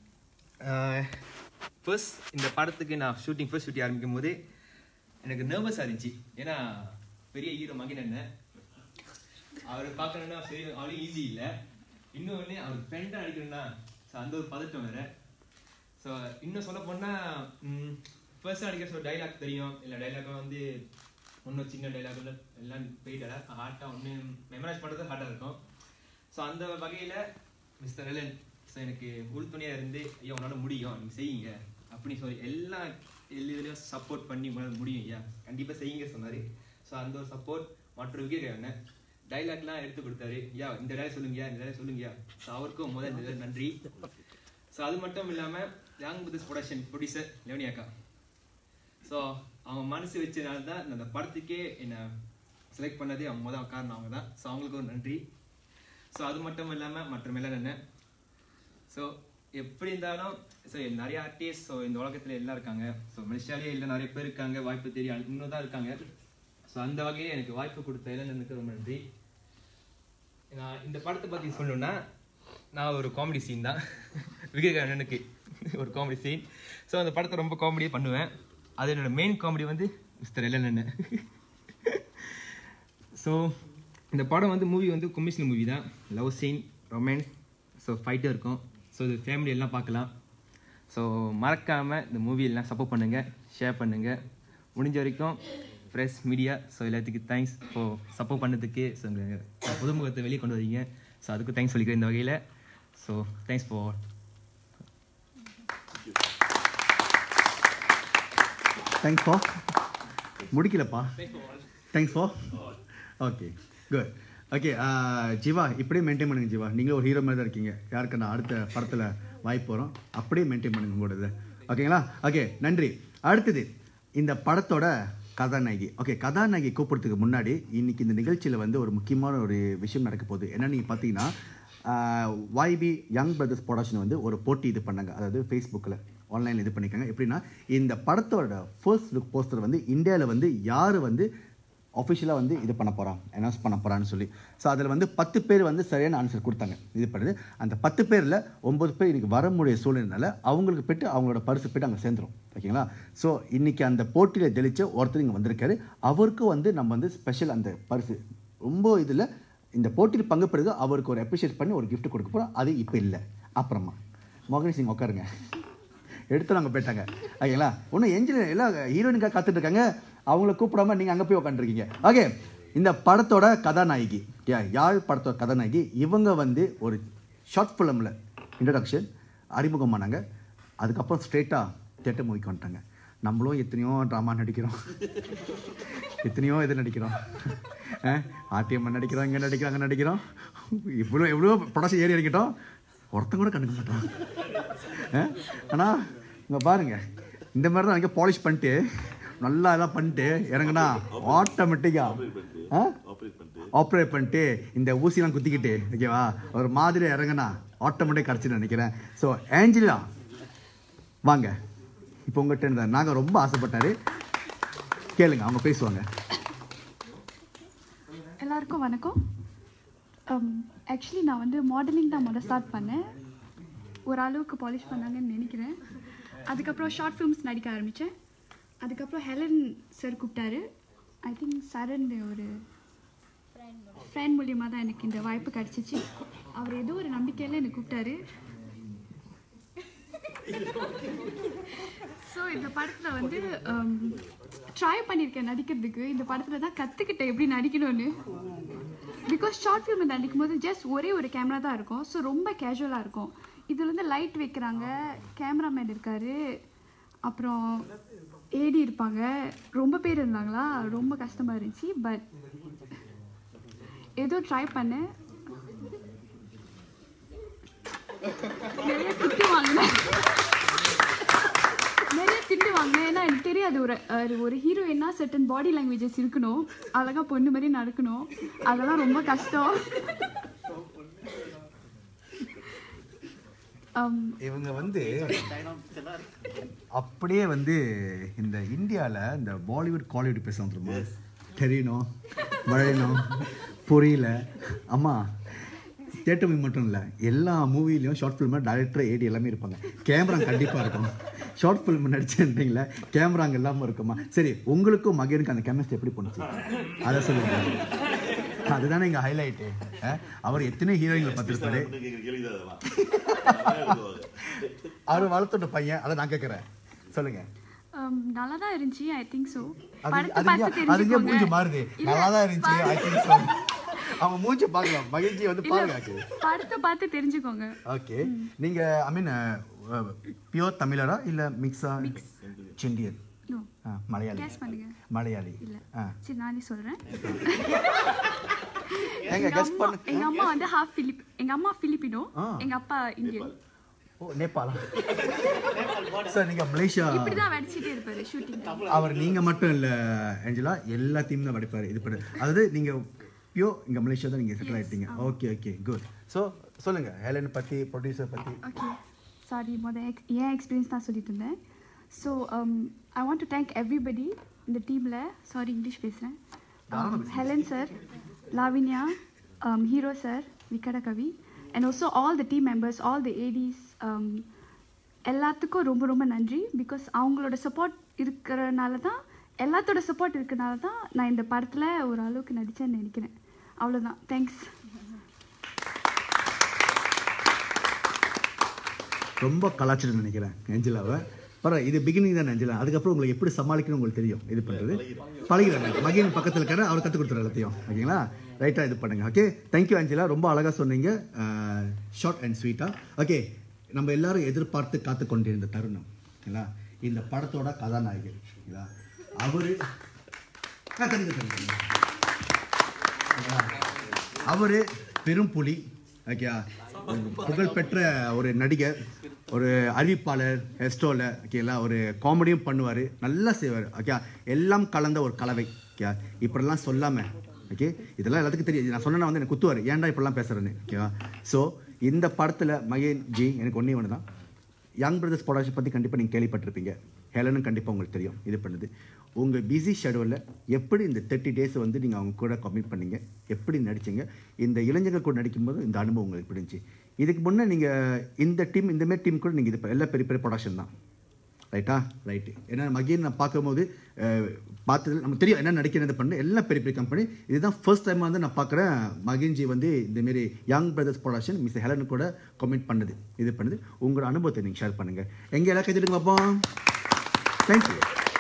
L: ஃபர்ஸ்ட் இந்த படத்துக்கு நான் ஷூட்டிங் ஃபர்ஸ்ட் ஷூட்டிங் ஆரம்பிக்கும் போது எனக்கு நர்வஸாக இருந்துச்சு ஏன்னா பெரிய ஹீரோ மகின் அண்ணன் அவரை பார்க்கணுன்னா சரி அவ்வளோ ஈஸி இல்லை இன்னொன்று அவர் ஃப்ரெண்டாக நடிக்கணும்னா ஸோ அந்த ஒரு பதட்டம் வேறு ஸோ இன்னும் சொல்ல போனால் ஃபர்ஸ்ட் அடிக்கிற சொல்ல டைலாக் தெரியும் இல்லை டைலாக் வந்து ஒன்றும் சின்ன டைலாக் எல்லாம் போயிட்டால ஹார்ட்டாக ஒன்று மெமரைஸ் பண்ணுறது ஹார்ட்டாக இருக்கும் ஸோ அந்த வகையில் மிஸ்டர் எலன் ஸோ எனக்கு உறுதுணையாக இருந்து ஐயா உன்னால் முடியும் நீங்கள் செய்யுங்க அப்படின்னு சொல்லி எல்லா இதுலேயும் சப்போர்ட் பண்ணி உங்களால் முடியும் ஐயா கண்டிப்பாக செய்யுங்க சொன்னார் ஸோ அந்த ஒரு சப்போர்ட் மற்றும் விஜய் அண்ணன் டைலாக்லாம் எடுத்து கொடுத்தாரு ஐயா இந்த டைலாக் சொல்லுங்கயா இந்த டைலாக் சொல்லுங்கயா ஸோ அவருக்கும் முதல் இந்த தடவை நன்றி ஸோ அது மட்டும் இல்லாமல் யங் புத்திஸ் ப்ரொடக்ஷன் ப்ரொடியூசர் லெவனி அக்கா ஸோ அவங்க மனசு வச்சனால தான் அந்த படத்துக்கே என்னை செலக்ட் பண்ணதே அவங்க மொதல் காரணம் அவங்க தான் ஸோ அவங்களுக்கு ஒரு நன்றி ஸோ அது மட்டும் இல்லாமல் மற்ற மெல்லன் ஸோ எப்படி இருந்தாலும் ஸோ நிறைய ஆர்டிஸ்ட் ஸோ இந்த உலகத்தில் எல்லாம் இருக்காங்க ஸோ மலேசியாலே இல்லை நிறைய பேர் இருக்காங்க வாய்ப்பு தெரியும் இன்னும் தான் இருக்காங்க ஸோ அந்த வகையில் எனக்கு வாய்ப்பு கொடுத்த இளைஞனுக்கு ரொம்ப நன்றி நான் இந்த படத்தை பற்றி சொல்லணும்னா நான் ஒரு காமெடி சீன் தான் விவேக் அண்ணனுக்கு ஒரு காமெடி சீன் ஸோ அந்த படத்தை ரொம்ப காமெடியாக பண்ணுவேன் அது என்னோட மெயின் காமெடி வந்து மிஸ்டர் இளநண்ணு ஸோ இந்த படம் வந்து மூவி வந்து கொமிஷனல் மூவி தான் லவ் சீன் ரொமான்ஸ் ஸோ ஃபைட்டும் இருக்கும் ஸோ இது ஃபேமிலி எல்லாம் பார்க்கலாம் ஸோ மறக்காமல் இந்த மூவி எல்லாம் சப்போர்ட் பண்ணுங்கள் ஷேர் பண்ணுங்கள் முடிஞ்ச வரைக்கும் ப்ரெஸ் மீடியா ஸோ எல்லாத்துக்கும் தேங்க்ஸ் ஸோ சப்போர்ட் பண்ணதுக்கு ஸோ எங்கள் புதுமுகத்தை வெளியே கொண்டு வரீங்க ஸோ அதுக்கும் தேங்க்ஸ் சொல்லிக்கிறேன் இந்த வகையில் so thanks for
G: thanks for முடிக்கலப்பா thanks for okay good okay Jeeva இப்படியே மெயின்டைன் பண்ணுங்க ஜீவா நீங்களும் ஒரு ஹீரோ மாதிரி தான் இருக்கீங்க யாருக்கு நான் அடுத்த படத்தில் வாய்ப்பு வரும் அப்படியே மெயின்டைன் பண்ணுங்க உங்களோட இதை ஓகேங்களா ஓகே நன்றி அடுத்தது இந்த படத்தோட கதாநாயகி ஓகே கதாநாயகி கூப்பிட்றதுக்கு முன்னாடி இன்னைக்கு இந்த நிகழ்ச்சியில் வந்து ஒரு முக்கியமான ஒரு விஷயம் நடக்க போகுது என்ன நீங்கள் பார்த்தீங்கன்னா YB யங் பிரதர்ஸ் ப்ரொடக்ஷன் வந்து ஒரு போட்டி இது பண்ணாங்க அதாவது ஃபேஸ்புக்கில் ஆன்லைனில் இது பண்ணியிருக்காங்க எப்படின்னா இந்த படத்தோட ஃபர்ஸ்ட் லுக் போஸ்டர் வந்து இந்தியாவில் வந்து யார் வந்து அஃபிஷியலாக வந்து இது பண்ண போகிறான் அனௌன்ஸ் பண்ண போகிறான்னு சொல்லி ஸோ அதில் வந்து பத்து பேர் வந்து சரியான ஆன்சர் கொடுத்தாங்க இது பண்ணுது அந்த பத்து பேரில் ஒம்பது பேர் இன்னைக்கு வர முடிய சூழ்நிலைனால அவங்களுக்கு போய்ட்டு அவங்களோட பரிசு போய்ட்டு அங்கே சேர்ந்துரும் ஓகேங்களா ஸோ இன்னைக்கு அந்த போட்டியில் ஜெயிச்ச ஒருத்தர் இங்கே வந்திருக்காரு அவருக்கும் வந்து நம்ம வந்து ஸ்பெஷல் அந்த பரிசு ரொம்ப இதில் இந்த போட்டியில் பங்கு பெறுது அவருக்கு ஒரு அப்ரிஷியேட் பண்ணி ஒரு gift கொடுக்க போகிறோம் அது இப்போ இல்லை அப்புறமா மோகன் சிங் உட்காருங்க எடுத்து நாங்கள் போயிட்டாங்க ஓகேங்களா ஒன்றும் என்ஜினியர் எல்லாம் ஹீரோயினுக்காக காத்துட்டு இருக்காங்க அவங்கள கூப்பிடாம நீங்கள் அங்கே போய் உட்காந்துருக்கீங்க ஓகே இந்த படத்தோட கதாநாயகி யா- யாழ் படத்தோட கதாநாயகி இவங்க வந்து ஒரு ஷார்ட் ஃபிலிமில் இன்ட்ரடக்ஷன் அறிமுகமானாங்க அதுக்கப்புறம் ஸ்ட்ரெயிட்டாக தேட்டர் மூவிக்கு வந்துட்டாங்க நம்மளும் எத்தனையோ ட்ராமா நடிக்கிறோம் எத்தனையோ இது நடிக்கிறோம் ஆர்டிஎம் நடிக்கிறோம் இங்கே நடிக்கிறோம் அங்கே நடிக்கிறோம் இவ்வளோ எவ்வளோ ப்ரொடக்ஷன் ஏறி இறக்கிட்டோம் ஒருத்தன் கூட கண்டுக்க மாட்டான் ஆனால் இங்கே பாருங்க இந்த மாதிரி தான் இங்கே பாலிஷ் பண்ணிட்டு நல்லா எல்லாம் பண்ணிட்டு இறங்குனா ஆட்டோமேட்டிக்காக ஆப்ரேட் பண்ணிட்டு இந்த ஊசிலாம் குத்திக்கிட்டு ஓகேவா ஒரு மாதிரி இறங்குனா ஆட்டோமேட்டிக் கிடச்சின்னு நினைக்கிறேன் ஸோ ஏஞ்சலியா வாங்க இப்போ உங்கள்கிட்ட இருந்த நாங்கள் ரொம்ப ஆசைப்பட்டாரு கேளுங்க அவங்க பேசுவாங்க
M: எல்லாருக்கும் வணக்கம் ஆக்சுவலி நான் வந்து மாடலிங் தான் முதல்ல ஸ்டார்ட் பண்ணேன் ஒரு அளவுக்கு பாலிஷ் பண்ணாங்கன்னு நினைக்கிறேன் அதுக்கப்புறம் ஷார்ட் ஃபிலிம்ஸ் நடிக்க ஆரம்பித்தேன் அதுக்கப்புறம் ஹெலன் சார் கூப்பிட்டாரு ஐ திங்க் சரண் ஒரு ஃப்ரெண்ட் மூலியமாக தான் எனக்கு இந்த வாய்ப்பு கிடச்சிச்சு அவர் ஏதோ ஒரு நம்பிக்கையில் என்னை கூப்பிட்டாரு ஸோ இந்த படத்தில் வந்து ட்ரை பண்ணியிருக்கேன் நடிக்கிறதுக்கு இந்த படத்தில் தான் கற்றுக்கிட்டேன் எப்படி நடிக்கணும்னு பிகாஸ் ஷார்ட் ஃபிலிம் நடிக்கும் போது ஜஸ்ட் ஒரே ஒரு கேமரா தான் இருக்கும் ஸோ ரொம்ப கேஷுவலாக இருக்கும் இதில் வந்து லைட் வைக்கிறாங்க கேமராமேன் இருக்காரு அப்புறம் ஏடி இருப்பாங்க ரொம்ப பேர் இருந்தாங்களா ரொம்ப கஷ்டமாக இருந்துச்சு பட் ஏதோ ட்ரை பண்ணேன் நிறைய திட்டு வாங்கினேன் நிறைய திட்டு வாங்கினேன் ஏன்னா எனக்கு தெரியாது ஒரு ஒரு- ஒரு ஹீரோயின்னா சர்டன் பாடி லாங்குவேஜஸ் இருக்கணும் அழகாக பொண்ணு மாதிரி நடக்கணும் அதெல்லாம் ரொம்ப கஷ்டம் Um,
G: இவங்க வந்து அப்படியே வந்து இந்த இந்தியாவில் இந்த பாலிவுட் காலிவுட் பேசுவாங்க தெரியுமா தெரியணும் வழையணும் புரியல அம்மா தேட்டர் மூவி மட்டும் இல்லை எல்லா மூவிலையும் ஷார்ட் ஃபிலிமில் டேரக்டர் ஏடி எல்லாமே இருப்பாங்க கேமரா கண்டிப்பாக இருக்கும் ஷார்ட் ஃபிலிம் நடிச்சுன்றீங்களா கேமரா அங்கே இல்லாமல் இருக்குமா சரி உங்களுக்கும் மகனுக்கு அந்த கெமிஸ்ட்ரி எப்படி பண்ணுச்சு அதை சொல்லுங்க அதுதானே இங்கே ஹைலைட்டு அவர் எத்தனை ஹீரோயின்களை பார்த்துருப்பாரு அவர் வளர்த்துட்ட பையன் அதை நான் கேட்குறேன் சொல்லுங்க
M: um, நல்லா தான் இருந்துச்சு ஐ திங்க் ஸோ
G: அது
M: படத்தை
G: அது
M: பார்த்து
G: ஏன்- அது ஏன் மூஞ்சி
M: தெரிஞ்சுக்கோங்க
G: மாறுது
M: இல்ல,
G: நல்லா தான் இருந்துச்சு ஐ திங்க் ஸோ அவங்க மூஞ்சி பார்க்கலாம் மகிழ்ச்சி வந்து
M: இல்ல,
G: பாருங்க
M: படத்தை பார்த்து தெரிஞ்சுக்கோங்க
G: ஓகே நீங்க ஐ மீன் பியோர் தமிழரா இல்ல மிக்ஸா செண்டியன்
M: No.
G: ஆ, மலையாளி
M: Guess பண்ணுங்க.
G: மலையாளி
M: இல்ல
G: ஆ
M: சரி நானே சொல்றேன்
G: ஏங்க
M: எங்க
G: கெஸ்
M: அம்மா
G: பண்ணு
M: எங்க அம்மா வந்து ஹாஃப் பிலிப் எங்க அம்மா பிலிப்பினோ
G: ஆ.
M: எங்க அப்பா இந்தியன்
G: ஓ நேபாளா சார் நீங்கள் மலேசியா
M: இப்படிதான் வடிச்சிட்டே இருப்பாரு ஷூட்டிங்
G: அவர் நீங்கள் மட்டும் இல்லை ஏஞ்சலா எல்லாத்தையும் தான் வடிப்பார் இது பண்ண அதாவது நீங்கள் பியோ இங்கே மலேசியா தான் நீங்கள் செட்டில் ஆகிட்டீங்க ஓகே ஓகே குட் ஸோ சொல்லுங்கள் ஹேலன் பற்றி ப்ரொடியூசர் பற்றி
M: ஓகே சாரி மொதல் எக் என் எக்ஸ்பீரியன்ஸ் தான் சொல்லிட்டு இருந்தேன் so I want to thank everybody இந்த டீமில் சாரி இங்கிலீஷ் பேசுகிறேன் Helen sir Lavanya hero sir விக்கட கவி and also all the team members all the ADs எல்லாத்துக்கும் ரொம்ப ரொம்ப நன்றி பிகாஸ் அவங்களோட சப்போர்ட் இருக்கிறனால தான் எல்லாத்தோட சப்போர்ட் இருக்கிறனால தான் நான் இந்த படத்தில் ஒரு அளவுக்கு நடித்தேன்னு நினைக்கிறேன் அவ்வளோதான் தேங்க்ஸ்
G: ரொம்ப கலாச்சிட்டு நினைக்கிறேன் ஏஞ்சலாவை பரவாயில்ல இது பிகினிங் தான் ஏஞ்சலா அதுக்கப்புறம் உங்களுக்கு எப்படி சமாளிக்கணும் உங்களுக்கு தெரியும் இது பண்ணுறது பழகிறாங்க மகிழ் பக்கத்தில் இருக்கிற அவர் கற்றுக் கொடுத்துரு எல்லாத்தையும் ஓகேங்களா ரைட்டாக இது பண்ணுங்க ஓகே தேங்க்யூ ஏஞ்சலா ரொம்ப அழகாக சொன்னீங்க ஷார்ட் அண்ட் ஸ்வீட்டாக ஓகே நம்ம எல்லாரும் எதிர்பார்த்து காத்து கொண்டிருந்த தருணம் ஓகேங்களா இந்த படத்தோட கதாநாயகர் ஓகேங்களா அவர் அவர் பெரும் புலி ஓகே புகழ்பெற்ற ஒரு நடிகர் ஒரு அறிவிப்பாளர் ஹெஸ்டோல ஓகேங்களா ஒரு காமெடியும் பண்ணுவார் நல்லா செய்வார் ஓகே எல்லாம் கலந்த ஒரு கலவை ஓகே இப்படிலாம் சொல்லாமல் ஓகே இதெல்லாம் எல்லாத்துக்கும் தெரியும் நான் சொன்னா வந்து எனக்கு குத்துவார் ஏன்டா இப்படிலாம் பேசுகிறேன்னு ஓகேவா ஸோ இந்த படத்தில் மகேன் ஜி எனக்கு ஒன்றே ஒன்று தான் யங் பிரதர்ஸ் ப்ரொடக்ஷன் பற்றி கண்டிப்பாக நீங்கள் கேள்விப்பட்டிருப்பீங்க ஹெலனும் கண்டிப்பாக உங்களுக்கு தெரியும் இது பண்ணுது உங்கள் பிஸி ஷெடியூலில் எப்படி இந்த தேர்ட்டி டேஸ் வந்து நீங்கள் அவங்க கூட கமிட் பண்ணீங்க எப்படி நடிச்சீங்க இந்த இளைஞர்கள் கூட நடிக்கும்போது இந்த அனுபவம் உங்களுக்கு எப்படி இருந்துச்சு இதுக்கு முன்னே நீங்கள் இந்த டீம் இந்த மாதிரி டீம் கூட நீங்கள் இது எல்லா பெரிய பெரிய ப்ரொடக்ஷன் தான் ரைட்டா ரைட்டு ஏன்னா மகேன் நான் பார்க்கும்போது அஹ், பார்த்தது நமக்கு தெரியும் என்ன நடிக்கிறது பண்ணு எல்லாம் பெரிய பெரிய கம்பெனி இதுதான் ஃபர்ஸ்ட் டைம் வந்து நான் பார்க்குறேன் மகேன்ஜி வந்து இந்தமாரி young brothers production miss Helen கூட கமெண்ட் பண்ணுது இது பண்ணுது உங்களோட அனுபவத்தை நீங்கள் ஷேர் பண்ணுங்கள் எங்கே எல்லாம் கைதிடுங்க பார்ப்போம் தேங்க்யூ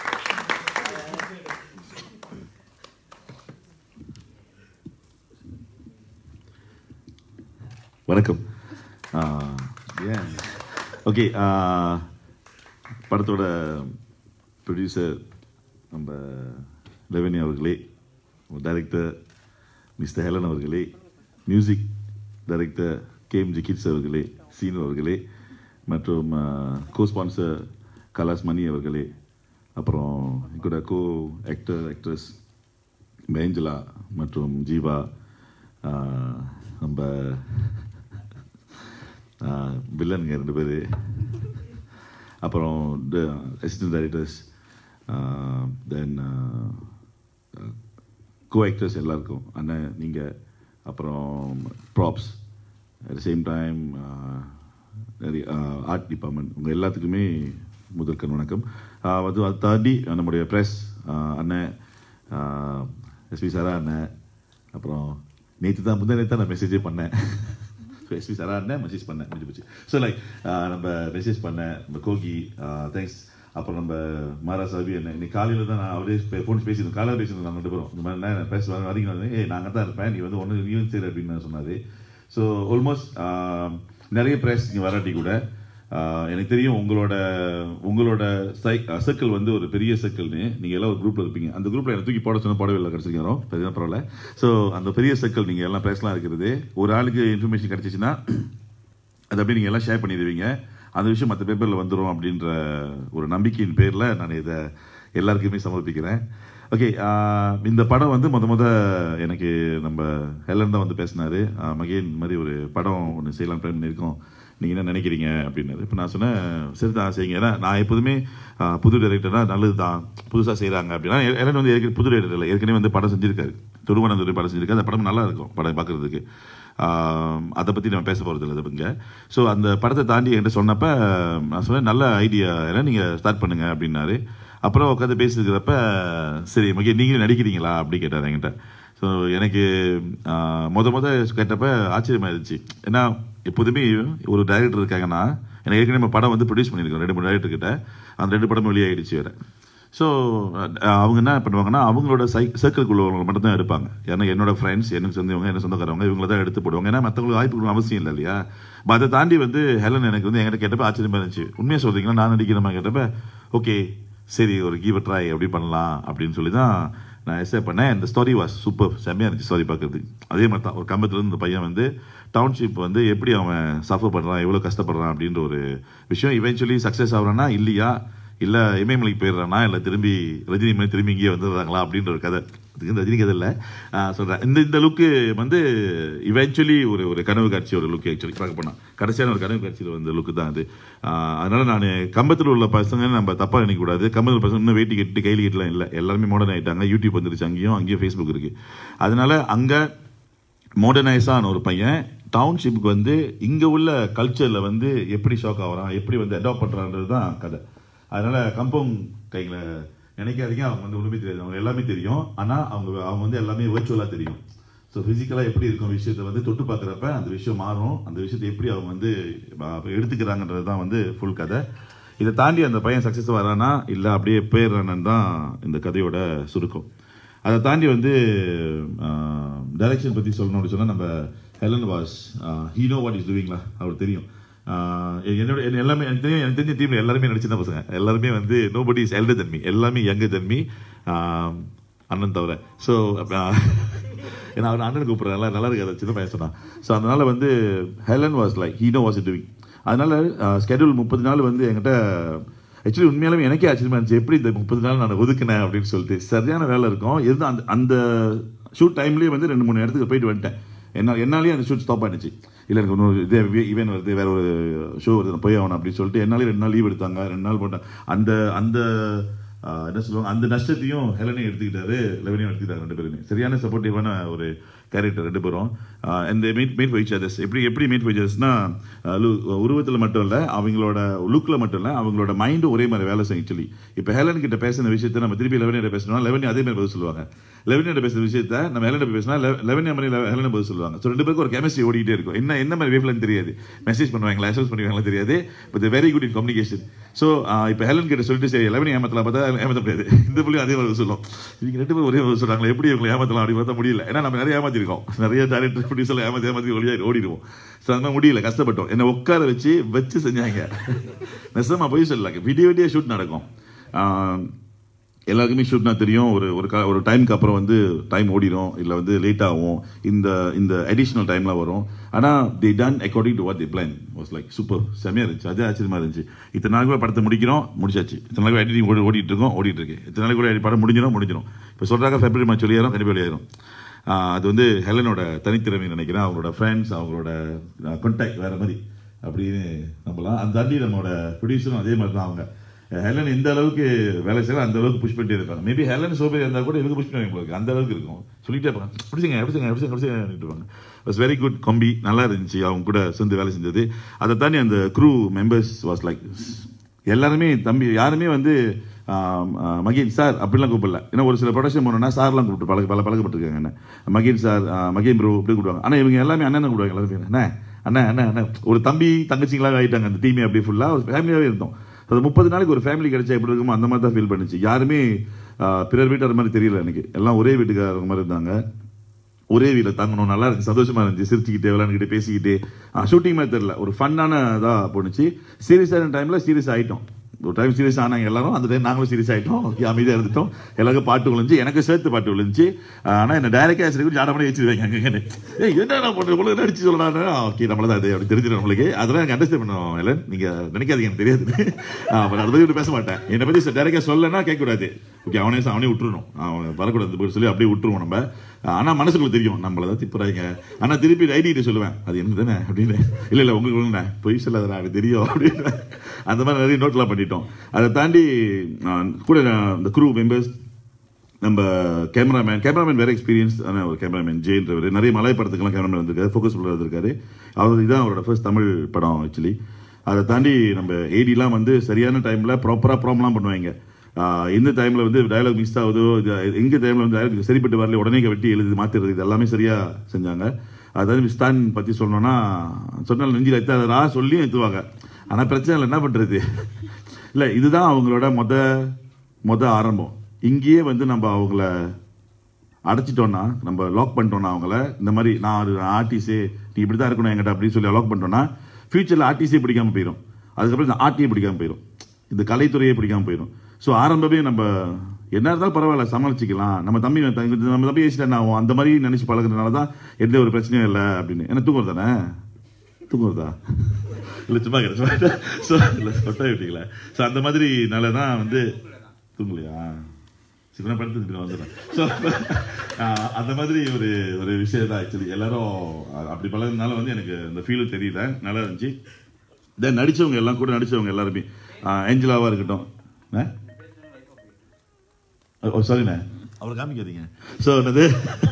C: வணக்கம் ஏன் ஓகே படத்தோட ப்ரொடியூசர் நம்ம ரெவெனி அவர்களே டைரக்டர் மிஸ்டர் ஹெலன் அவர்களே மியூசிக் டைரக்டர் கேஎம்ஜி கிட்ஸ் அவர்களே சீனு அவர்களே மற்றும் கோ ஸ்பான்சர் கலாஸ் மணி அவர்களே அப்புறம் கூட கோ ஆக்டர் ஆக்ட்ரஸ் மேஞ்சலா மற்றும் ஜீவா ஆஹ், நம்ம வில்லனுங்க ரெண்டு பேர் அப்புறம் assistant directors then co actors எல்லாருக்கும் அண்ணன் நீங்கள் அப்புறம் props at the same time நிறைய ஆர்ட் டிபார்ட்மெண்ட் உங்கள் எல்லாத்துக்குமே முதற்கண் வணக்கம் ஆஹ் அது அதை தாண்டி நம்முடைய ப்ரெஸ் அண்ணன் எஸ்பி சாரா அண்ணன் அப்புறம் நேற்று தான் முந்தா நேற்று தான் நான் மெசேஜே பண்ணேன் எஸ்பி சாரா அண்ணன் மெசேஜ் பண்ணேன் முடிஞ்சு போச்சு ஸோ லைக் நம்ம மெசேஜ் பண்ணேன் நம்ம கோகி தேங்க்ஸ் அப்புறம் நம்ம மாரா சாபி என்ன இன்னைக்கு காலையில் தான் நான் அவரே ஃபோன் பேசியிருந்தோம் காலையில் பேசியிருந்தோம் நாங்கள் ரெண்டு பேரும் இந்த மாதிரி நான் பேச வரீங்க ஏய் நாங்கள் தான் இருப்பேன் நீ வந்து ஒன்று நீயும் சரி அப்படின்னு சொன்னார் ஸோ ஆல்மோஸ்ட் நிறைய ப்ரைஸ் இங்கே வராட்டி கூட ஆஹ் எனக்கு தெரியும் உங்களோட உங்களோட சை சர்க்கிள் வந்து ஒரு பெரிய சர்க்கிள்னு நீங்கள் எல்லாம் ஒரு குரூப்பில் இருப்பீங்க அந்த குரூப்பில் எனக்கு தூக்கி போட சொன்ன போடவே இல்லை கிடச்சிக்கிறோம் பெரிய பரவாயில்ல ஸோ அந்த பெரிய சர்க்கிள் நீங்கள் எல்லாம் ப்ரைஸ்லாம் இருக்கிறது ஒரு ஆளுக்கு இன்ஃபர்மேஷன் கிடச்சிச்சின்னா அது அப்படியே நீங்கள் எல்லாம் ஷேர் பண்ணிடுவீங்க அந்த விஷயம் மற்ற பேப்பரில் வந்துடும் அப்படின்ற ஒரு நம்பிக்கையின் பேரில் நான் இதை எல்லாருக்குமே சமர்ப்பிக்கிறேன் ஓகே இந்த படம் வந்து முத முத எனக்கு நம்ம ஹெலன் தான் வந்து பேசினாரு ஆஹ் மகேன் இந்த மாதிரி ஒரு படம் ஒன்று செய்யலாம் பிளான் பண்ணியிருக்கோம் நீங்கள் என்ன நினைக்கிறீங்க அப்படின்னாரு இப்போ நான் சொன்னேன் சரி தான் செய்யுங்க ஏன்னா நான் எப்போதுமே ஆஹ் புது டைரக்டர்னா நல்லது தான் புதுசாக செய்கிறாங்க அப்படின்னா ஹெலன் வந்து ஏற்கனவே புது டைரக்டர் இல்லை ஏற்கனவே வந்து படம் செஞ்சிருக்காரு தொடுவனந்தூர் படம் செஞ்சிருக்காரு அந்த படம் நல்லா இருக்கும் படம் பார்க்குறதுக்கு அதை பற்றி நம்ம பேச போகிறது இல்லை இங்க ஸோ அந்த படத்தை தாண்டி என்கிட்ட சொன்னப்ப நான் சொன்னேன் நல்ல ஐடியா ஏன்னா நீங்கள் ஸ்டார்ட் பண்ணுங்க அப்படின்னாரு அப்புறம் உட்காந்து பேசியிருக்கிறப்ப சரி மகே நீங்களும் நடிக்கிறீங்களா அப்படி கேட்டார் என்கிட்ட ஸோ எனக்கு ஆஹ், முத முத கேட்டப்ப ஆச்சரியமா இருந்துச்சு ஏன்னா எப்போதுமே ஒரு டைரக்டர் இருக்காங்கன்னா எனக்கு ஏற்கனவே நம்ம படம் வந்து ப்ரொடியூஸ் பண்ணியிருக்கோம் ரெண்டு மூணு டைரக்டர் கிட்ட அந்த ரெண்டு படமும் வெளியாகிடுச்சு வேறு ஸோ அவங்க என்ன பண்ணுவாங்கன்னா அவங்களோட சை சர்க்கிள்குள்ளவங்க மட்டும் தான் எடுப்பாங்க ஏன்னா என்னோட ஃப்ரெண்ட்ஸ் எனக்கு சொந்தவங்க என்ன சொந்தக்காரவங்க இவங்கள தான் எடுத்து போடுவாங்க ஏன்னா மற்றவங்களுக்கு வாய்ப்பு கொடுக்கணும் அவசியம் இல்லை இல்லையா But அதை தாண்டி வந்து ஹெலன் எனக்கு வந்து என்கிட்ட கேட்டப்ப ஆச்சரியமா இருந்துச்சு உண்மையாக சொல்றீங்களா நான் நடிக்கிறமா கேட்டப்ப ஓகே சரி ஒரு கீவ ட்ரை அப்படி பண்ணலாம் அப்படின்னு சொல்லி தான் நான் எஸ்ஏ பண்ணேன் இந்த ஸ்டோரி வாஸ் சூப்பர் செம்மையாக இருந்துச்சு ஸ்டோரி பார்க்கறதுக்கு அதே மாதிரி தான் ஒரு கம்பத்துலேருந்து இந்த பையன் வந்து டவுன்ஷிப் வந்து எப்படி அவன் சஃபர் பண்ணுறான் எவ்வளோ கஷ்டப்படுறான் அப்படின்ற ஒரு விஷயம் இவென்ச்சுவலி சக்ஸஸ் ஆகுறானா இல்லையா இல்லை இமயமலைக்கு போயிடுறானா இல்லை திரும்பி ரஜினி மாதிரி திரும்பி இங்கேயே வந்துடுறாங்களா அப்படின்ற ஒரு கதை அதுக்கு ரஜினி கதை இல்லை சொல்கிறேன் இந்த இந்த லுக்கு வந்து இவென்ச்சுவலி ஒரு ஒரு கனவு காட்சி ஒரு லுக் ஆக்சுவலி பார்க்க போனால் கடைசியான ஒரு கனவு காட்சியில் வந்த லுக்கு தான் அது ஆஹ் அதனால நான் கம்பத்தில் உள்ள பசங்க நம்ம தப்பாக நினைக்கக்கூடாது கம்பத்தில் பசங்க இன்னும் வேட்டி கட்டி கையில் கட்டலாம் இல்லை எல்லாருமே மாடர்ன் ஆகிட்டாங்க யூடியூப் வந்துருச்சு அங்கேயும் அங்கேயும் ஃபேஸ்புக் இருக்குது அதனால அங்கே மாடர்னைஸான ஒரு பையன் டவுன்ஷிப்புக்கு வந்து இங்கே உள்ள கல்ச்சரில் வந்து எப்படி ஷாக் ஆகிறான் எப்படி வந்து அடாப்ட் பண்ணுறான்றது தான் கதை அதனால் கம்பவுண்ட் கையில் நினைக்காதீங்க அவங்க வந்து ஒன்றுமே தெரியாது அவங்க எல்லாமே தெரியும் ஆனால் அவங்க அவங்க வந்து எல்லாமே virtual-ஆ தெரியும் ஸோ ஃபிசிக்கலாக எப்படி இருக்கும் விஷயத்தை வந்து தொட்டு பார்க்குறப்ப அந்த விஷயம் மாறும் அந்த விஷயத்தை எப்படி அவங்க வந்து அஹ், எடுத்துக்கிறாங்கன்றது தான் வந்து ஃபுல் கதை இதை தாண்டி அந்த பையன் சக்ஸஸ் வரானா இல்லை அப்படியே போயிடுறானு தான் இந்த கதையோட சுருக்கம் அதை தாண்டி வந்து டைரக்ஷன் பற்றி சொல்லணும் அப்படின்னு சொன்னால் நம்ம ஹெலன் வாஸ் ஹீனோ வாட் இஸ் டூவிங்களா அவர் தெரியும் ஆஹ் என்னோட என்ன எல்லாமே எனக்கு தெரியும் எனக்கு தெரிஞ்ச டீம்ல எல்லாருமே நடிச்சிருந்த பசங்க எல்லாருமே வந்து நோபடி இஸ் எல்டர் தன்மி எல்லாமே யங்கர் தன்மி அண்ணன் தவிர ஸோ ஏன்னா அவர் அண்ணன் கூப்பிட்றாங்க நல்லா இருக்காது சின்ன பையன் சொன்னான் ஸோ அதனால வந்து ஹெலன் வாஸ் லைக் ஹீனோ வாஸ் டூவிங் அதனால ஸ்கெடியூல் முப்பது நாள் வந்து என்கிட்ட ஆக்சுவலி உண்மையாலுமே எனக்கே ஆச்சரியமா இருந்துச்சு எப்படி இந்த முப்பது நாள் நான் ஒதுக்கினேன் அப்படின்னு சொல்லிட்டு சரியான வேலை இருக்கும் எது அந்த அந்த ஷூட் டைம்லேயே வந்து ரெண்டு மூணு இடத்துக்கு போயிட்டு வந்துட்டேன் என்ன என்னாலேயே அந்த ஷூட் ஸ்டாப் ஆயிடுச்சு இல்லை எனக்கு இன்னொரு இது ஈவென்ட் வருது வேற ஒரு ஷோ வருது நான் போய் ஆகணும் அப்படின்னு சொல்லிட்டு என்னாலே ரெண்டு நாள் லீவ் எடுத்தாங்க ரெண்டு நாள் போட்டேன் அந்த அந்த ஆஹ், என்ன சொல்லுவாங்க அந்த நஷ்டத்தையும் ஹெலனையும் எடுத்துக்கிட்டாரு லெவனையும் எடுத்துக்கிட்டாரு ரெண்டு பேருமே சரியான சப்போர்ட்டிவான ஒரு கேரக்டர் ரெண்டு பேரும் இந்த மீட் மீட் வைச் அதர்ஸ் எப்படி எப்படி மீட் வைச் அதர்ஸ்னா உருவத்தில் மட்டும் இல்லை அவங்களோட லுக்கில் மட்டும் இல்லை அவங்களோட மைண்டும் ஒரே மாதிரி வேலை செய்யும் ஆக்சுவலி இப்போ ஹெலன் கிட்ட பேசின விஷயத்தை நம்ம திருப்பி லெவனியிட பேசணும் லெவனி அதே மாதிரி பதில் சொல்லுவாங்க லெவனியிட பேசுற விஷயத்த நம்ம ஹெலன் பேசினா லெவனி மாதிரி ஹெலன் பதில் சொல்லுவாங்க ஸோ ரெண்டு பேருக்கு ஒரு கெமிஸ்ட்ரி ஓடிக்கிட்டே இருக்கும் என்ன என்ன மாதிரி வேவ்லன்னு தெரியாது மெசேஜ் பண்ணுவாங்களா எஸ்எஸ் பண்ணுவாங்களா தெரியாது but very good in communication so இப்போ ஹெலன் கிட்ட சொல்லிட்டு சரி லெவனி ஏமாத்தலாம் பார்த்தா ஏமாத்த முடியாது இந்த புள்ளியும் அதே மாதிரி சொல்லும் இவங்க ரெண்டு பேரும் ஒரே மாதிரி சொல்றாங்களே எப்படி இவங்களை ஏமாத்தலாம் அப்படி பார்த்தா முடியல ஏன்னா நம்ம நிறைய ஏமாத்திருக்கோம் நிறைய டேரக்டர் ப்ரொடியூசர் ஏமாத்தி ஏமாத்தி ஒளியாக ஓடிடுவோம் ஸோ அந்த மாதிரி முடியல கஷ்டப்பட்டோம் என்னை உட்கார வச்சு வச்சு செஞ்சாங்க நெசமா போய் சொல்லலாங்க விடிய விடிய ஷூட் நடக்கும் ஆஹ், எல்லாருக்குமே ஷூட்னா தெரியும் ஒரு ஒரு கா- ஒரு டைமுக்கு அப்புறம் வந்து டைம் ஓடிடும் இல்லை வந்து லேட் ஆகும் இந்த இந்த அடிஷ்னல் டைம்லாம் வரும் ஆனால் the done according to what the plan was like super செம்மையாக இருந்துச்சு அதே ஆச்சரியமா இருந்துச்சு இத்தனை நாள் கூட படத்தை முடிக்கிறோம் முடிச்சாச்சு இத்தனை நாள் எடிட்டிங் ஓடி ஓடிட்டு இருக்கோம் ஓடிட்டு இருக்கு இத்தனை நாள் கூட edit படம் முடிஞ்சிடும் முடிஞ்சிடும் இப்போ சொல்கிறாங்க ஃபெப்ரவரி மார்ச் வெளியேறும் கண்டிப்பாக வெளியேறும் ஆஹ் அது வந்து ஹெலனோட தனித்திறமை நினைக்கிறேன் அவங்களோட ஃப்ரெண்ட்ஸ் அவங்களோட கான்டாக்ட் வேற மாதிரி அப்படின்னு நம்பலாம் அந்த தாண்டி நம்மளோட ப்ரொடியூசரும் அதே மாதிரி தான் அவங்க ஹெலன் எந்த அளவுக்கு வேலை செய்யலாம் அந்த அளவுக்கு புஷ் பண்ணிட்டே இருப்பாங்க மேபி ஹெலன் சோபேரி இருந்தால் கூட இவங்க புஷ் பண்ணுவாங்க உங்களுக்கு அந்த அளவுக்கு இருக்கும் சொல்லிட்டே இருப்பாங்க பிடிச்சிங்க பிடிச்சிங்க பிடிச்சிங்க பிடிச்சிங்க இருப்பாங்க வாஸ் வெரி குட் கம்பி நல்லா இருந்துச்சு அவங்க கூட சேர்ந்து வேலை செஞ்சது அதை தாண்டி அந்த க்ரூ மெம்பர்ஸ் வாஸ் லைக் எல்லாருமே தம்பி யாருமே வந்து ஆம், ஆ, மகேன் சார் அப்படிலாம் கூப்பிடல ஏன்னா ஒரு சில ப்ரொடக்ஷன் போனோம்னா சார்லாம் கூப்பிட்டு பழக பல பழக்கப்பட்டிருக்காங்க என்ன மகேன் சார் ஆ, மகேன் ப்ரோ இப்படி கூப்பிடுவாங்க ஆனால் இவங்க எல்லாமே அண்ணன் தான் கூப்பிடுவாங்க எல்லாருமே அண்ணா அண்ணா அண்ணா அண்ணா ஒரு தம்பி தங்கச்சிங்களாக ஆயிட்டாங்க அந்த டீமே அப்படியே ஃபுல்லாக ஒரு ஃபேமிலியாகவே இருந்தோம் அது முப்பது நாளைக்கு ஒரு ஃபேமிலி கிடைச்சா எப்படி இருக்குமோ அந்த மாதிரி தான் ஃபீல் பண்ணுச்சு யாருமே ஆ, பிறர் வீட்டார் மாதிரி தெரியல எனக்கு எல்லாம் ஒரே வீட்டுக்காரங்க மாதிரி இருந்தாங்க ஒரே வீட்டில் தங்கணும் நல்லா இருந்துச்சு சந்தோஷமா இருந்துச்சு சிரிச்சுக்கிட்டே விளையாண்டுக்கிட்டே பேசிக்கிட்டே ஷூட்டிங் மாதிரி தெரியல ஒரு ஃபன்னான இதாக போணுச்சு சீரியஸான டைமில் சீரியஸ் ஆகிட்டோம் ஒரு டைம் சீரியஸ் ஆனாங்க எல்லாரும் அந்த டைம் நாங்களும் சீரியஸ் ஆகிட்டோம் அமைதியாக இருந்துட்டோம் எல்லாருக்கும் பாட்டு விழுந்துச்சு எனக்கு சேர்த்து பாட்டு விழுந்துச்சு ஆனால் என்ன டைரக்டாக ஆசிரியர் ஜாட பண்ணி வச்சிருவாங்க அங்கே ஏய் என்ன பண்ணுறது உங்களுக்கு என்ன அடிச்சு சொல்லலாம் ஓகே நம்மள தான் அது அப்படி தெரிஞ்சிடும் நம்மளுக்கு அதெல்லாம் எனக்கு அண்டர்ஸ்டாண்ட் பண்ணுவோம் இல்லை நீங்கள் நினைக்காதீங்க எனக்கு தெரியாது அப்புறம் அதை பற்றி விட்டு பேச மாட்டேன் என்னை பற்றி டைரக்டாக சொல்லனா கேட்கக்கூடாது ஓகே அவனே அவனே விட்டுருணும் அவன் வரக்கூடாது போய் சொல்லி அப்படியே விட்டுருவோம் நம்ம ஆனால் மனசுக்குள்ள தெரியும் நம்மள தான் திப்புறாங்க ஆனால் திருப்பி ஐடிகிட்ட சொல்லுவேன் அது என்ன தானே அப்படின்னு இல்லை இல்லை உங்களுக்கு ஒழுங்குண்ணே பொய் சொல்லாதடா எனக்கு தெரியும் அப்படின்னு அந்த மாதிரி நிறைய நோட்லாம் பண்ணிட்டோம் அதை தாண்டி ஆஹ், கூட நான் இந்த குரூ மெம்பர்ஸ் நம்ம கேமராமேன் கேமராமேன் வேற எக்ஸ்பீரியன்ஸ் ஆனால் ஒரு கேமராமேன் ஜெயின்றவர் நிறைய மலை படத்துக்கெல்லாம் கேமராமேன் வந்திருக்காரு ஃபோக்கஸ் உள்ள வந்திருக்காரு அவர் இதுதான் அவரோட ஃபர்ஸ்ட் தமிழ் படம் ஆக்சுவலி அதை தாண்டி நம்ம ஏடிலாம் வந்து சரியான டைமில் ப்ராப்பராக ப்ராம்லாம் பண்ணுவாங்க ஆஹ் எந்த டைமில் வந்து டயலாக் மிஸ் ஆகுதோ இது எங்க டைமில் வந்து dialogue சரிப்பட்டு வரல உடனே வெட்டி எழுதி மாற்றிடுறது இது எல்லாமே சரியாக செஞ்சாங்க அதாவது மிஸ்தான் பற்றி சொல்லணும்னா சொன்னால் நெஞ்சில் எத்தாதரா சொல்லி எத்துவாங்க ஆனால் பிரச்சனை இல்லை என்ன பண்ணுறது இல்லை இதுதான் அவங்களோட மொத மொத ஆரம்பம் இங்கேயே வந்து நம்ம அவங்கள அடைச்சிட்டோன்னா நம்ம லாக் பண்ணிட்டோம்னா அவங்கள இந்த மாதிரி நான் ஒரு ஆர்டிஸு நீ இப்படி தான் இருக்கணும் என்கிட்ட அப்படின்னு சொல்லி லாக் பண்ணிட்டோம்னா ஃபியூச்சரில் ஆர்டிஸே பிடிக்காம போயிடும் அதுக்கப்புறம் இந்த ஆர்டியே பிடிக்காம போயிடும் இந்த கலைத்துறையே பிடிக்காம போயிடும் ஸோ ஆரம்பமே நம்ம என்ன இருந்தாலும் பரவாயில்ல சமாளிச்சிக்கலாம் நம்ம தம்பி நம்ம தம்பி ஏசிட்டா ஆகும் அந்த மாதிரி நினைச்சு பழகுறதுனால தான் எந்த ஒரு பிரச்சனையும் இல்லை அப்படின்னு என்ன தூங்குறது தானே தூங்குறதா இல்லை சும்மா கேட்டேன், சும்மா கேட்டேன். ஸோ இல்லை சொட்டை விட்டீங்களா ஸோ அந்த மாதிரினால தான் வந்து தூங்கலையா சின்ன படத்துக்கு வந்துடுறேன் ஸோ அந்த மாதிரி ஒரு ஒரு விஷயம் தான் ஆக்சுவலி எல்லாரும் அப்படி பழகுனால வந்து எனக்கு அந்த ஃபீலும் தெரியல நல்லா இருந்துச்சு தென் நடிச்சவங்க எல்லாம் கூட நடிச்சவங்க எல்லாருமே ஏஞ்சலாவாக இருக்கட்டும் என்ன? ஓ சாரிண்ணே அவர் காமிக்காதீங்க ஸோ என்னது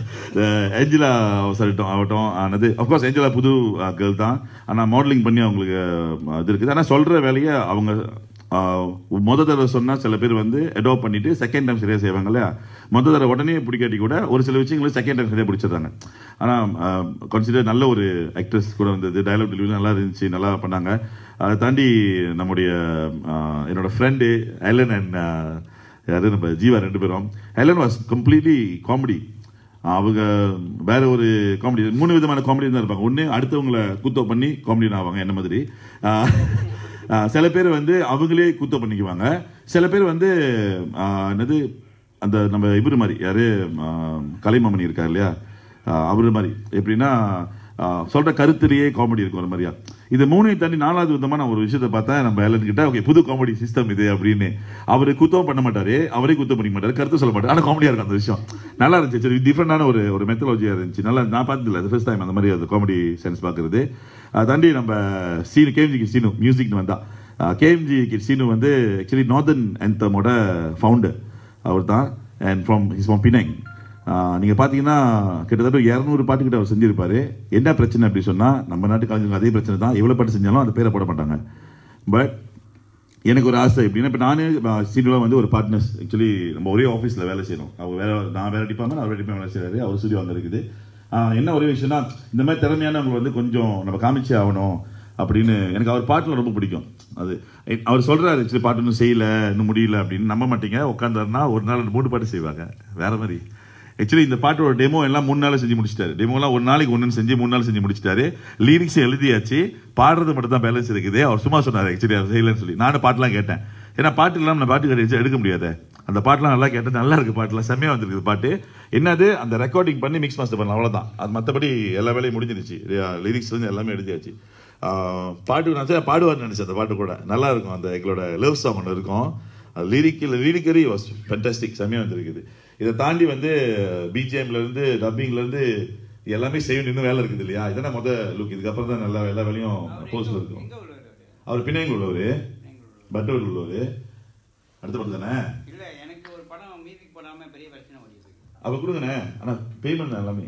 C: ஏஞ்சலா சொல்லட்டும் ஆகட்டும் ஆனது அஃப்கோர்ஸ் ஏஞ்சலா புது கேர்ள் தான் ஆனால் மாடலிங் பண்ணி அவங்களுக்கு அஹ், இது இருக்குது ஆனால் சொல்கிற வேலையை அவங்க ஆஹ், முத தடவை சொன்னால் சில பேர் வந்து அடாப்ட் பண்ணிட்டு செகண்ட் டைம் சரியாக செய்வாங்க இல்லையா முத தடவை உடனே பிடிக்காட்டி கூட ஒரு சில விஷயங்களை செகண்ட் டைம் சரியாக பிடிச்சிடுறாங்க ஆனால் கன்சிடர் நல்ல ஒரு ஆக்ட்ரஸ் கூட வந்தது டயலாக் டெலிவரி நல்லா இருந்துச்சு நல்லா பண்ணாங்க அதை தாண்டி நம்முடைய ஆஹ், என்னோட ஃப்ரெண்டு ஐலன் அண்ட் யாரு நம்ம ஜீவா ரெண்டு பேரும் ஹெலன் வாஸ் கம்ப்ளீட்லி காமெடி அவங்க வேற ஒரு காமெடி மூணு விதமான காமெடி தான் இருப்பாங்க ஒன்று அடுத்தவங்களை கூத்தோ பண்ணி காமெடி ஆவாங்க என்ன மாதிரி ஆஹ், ஆஹ், சில பேர் வந்து அவங்களே கூத்தோ பண்ணிக்குவாங்க சில பேர் வந்து ஆஹ், என்னது அந்த நம்ம இவரு மாதிரி யாரு ஆஹ், கலைமாமணி இருக்கார் இல்லையா ஆஹ், அவரு மாதிரி எப்படின்னா ஆஹ், சொல்ற கருத்துலேயே காமெடி இருக்கும் ஒரு மாதிரியா இது மூணையும் தாண்டி நாலாவது விதமா நான் ஒரு விஷயத்தை பார்த்தேன் நம்ம ஏலன் கிட்ட ஓகே புது காமெடி சிஸ்டம் இது அப்படின்னு அவரு குத்தம் பண்ண மாட்டாரு அவரே குத்தம் பண்ணிக்க மாட்டாரு கருத்து சொல்ல மாட்டாரு ஆனா காமெடியா இருக்கும் அந்த விஷயம் நல்லா இருந்துச்சு சரி டிஃப்ரெண்டான ஒரு ஒரு மெத்தலாஜியா இருந்துச்சு நல்லா நான் பார்த்ததில்ல அது ஃபர்ஸ்ட் டைம் அந்த மாதிரி அது காமெடி சென்ஸ் பார்க்கறது அதை தாண்டி நம்ம சீனு கேஎம்ஜி சீனு மியூசிக்னு வந்தா கேஎம்ஜி சீனு வந்து ஆக்சுவலி நார்தன் ஆந்தமோட ஃபவுண்டர் அவர் தான் and from his from Penang நீங்க பாத்தீங்கன்னா கிட்டத்தட்ட இரநூறு பாட்டு கிட்ட அவர் செஞ்சிருப்பாரு என்ன பிரச்சனை அப்படி சொன்னா நம்ம நாட்டு கலைஞர்கள் அதே பிரச்சனை தான் எவ்வளவு பாட்டு செஞ்சாலும் அந்த பேரை போட மாட்டாங்க பட் எனக்கு ஒரு ஆசை எப்படின்னா இப்போ நானே சீனியராக வந்து ஒரு பார்ட்னர்ஸ் ஆக்சுவலி நம்ம ஒரே ஆஃபீஸில் வேலை செய்யணும் அவர் வேற நான் வேற டிபார்ட்மெண்ட் அவர் டிபார்ட்மெண்ட் வேலை செய்கிறாரு அவர் ஸ்டுடியோ அங்கே இருக்குது ஆஹ் என்ன ஒரே விஷயம்னா இந்த மாதிரி திறமையானவங்க வந்து கொஞ்சம் நம்ம காமிச்சே ஆகணும் அப்படின்னு எனக்கு அவர் பாட்டில் ரொம்ப பிடிக்கும் அது அவர் சொல்றாரு ஆக்சுவலி பாட்டு இன்னும் செய்யல இன்னும் முடியல அப்படின்னு நம்ப மாட்டீங்க உட்காந்தாருன்னா ஒரு நாள் ரெண்டு மூணு பாட்டு செய்வாங்க வேற மாதிரி ஆக்சுவலி இந்த பாட்டோட டெமோ எல்லாம் மூணு நாள் செஞ்சு முடிச்சிட்டாரு டெமோலாம் ஒரு நாளைக்கு ஒன்று செஞ்சு மூணு நாள் செஞ்சு முடிச்சிட்டாரு லிரிக்ஸ் எழுதியாச்சு பாடுறது மட்டும் தான் பேலன்ஸ் இருக்குது அவர் சும்மா சொன்னார் ஆக்சுவலி அவர் செய்யலன்னு சொல்லி நானும் பாட்டுலாம் கேட்டேன் ஏன்னா பாட்டு இல்லாமல் நான் பாட்டு கிடையாது எடுக்க முடியாது அந்த பாட்டுலாம் நல்லா கேட்டேன் நல்லா இருக்கு பாட்டுலாம் செம்மையாக வந்திருக்குது பாட்டு என்னது அந்த ரெக்கார்டிங் பண்ணி மிக்ஸ் மாஸ்டர் பண்ணலாம் அவ்வளோதான் அது மற்றபடி எல்லா வேலையும் முடிஞ்சிருச்சு லிரிக்ஸ் வந்து எல்லாமே எழுதியாச்சு ஆஹ் பாட்டு நான் சரி பாடுவார்னு நினைச்சேன் அந்த பாட்டு கூட நல்லா இருக்கும் அந்த எங்களோட லவ் சாங் ஒன்று இருக்கும் லிரிக்கல் லிரிக்கரி வாஸ் ஃபென்டாஸ்டிக் செம்மையாக வந்திருக்குது இதை தாண்டி வந்து பிஜிஎம்ல இருந்து டப்பிங்ல இருந்து எல்லாமே செய்யணும் இன்னும் வேலை இருக்குது இல்லையா இதான முத லுக் இதுக்கப்புறம் தான் நல்லா எல்லா வேலையும் போஸ்ட்ல இருக்கும் அவர் பிணையங்கள் உள்ளவர் பட்டவர் உள்ளவர் அடுத்த படம் தானே
A: இல்ல எனக்கு ஒரு படம் மியூசிக் போடாம பெரிய பிரச்சனை ஓடிது
C: அவ கொடுங்கண்ணே ஆனா பேமெண்ட் எல்லாமே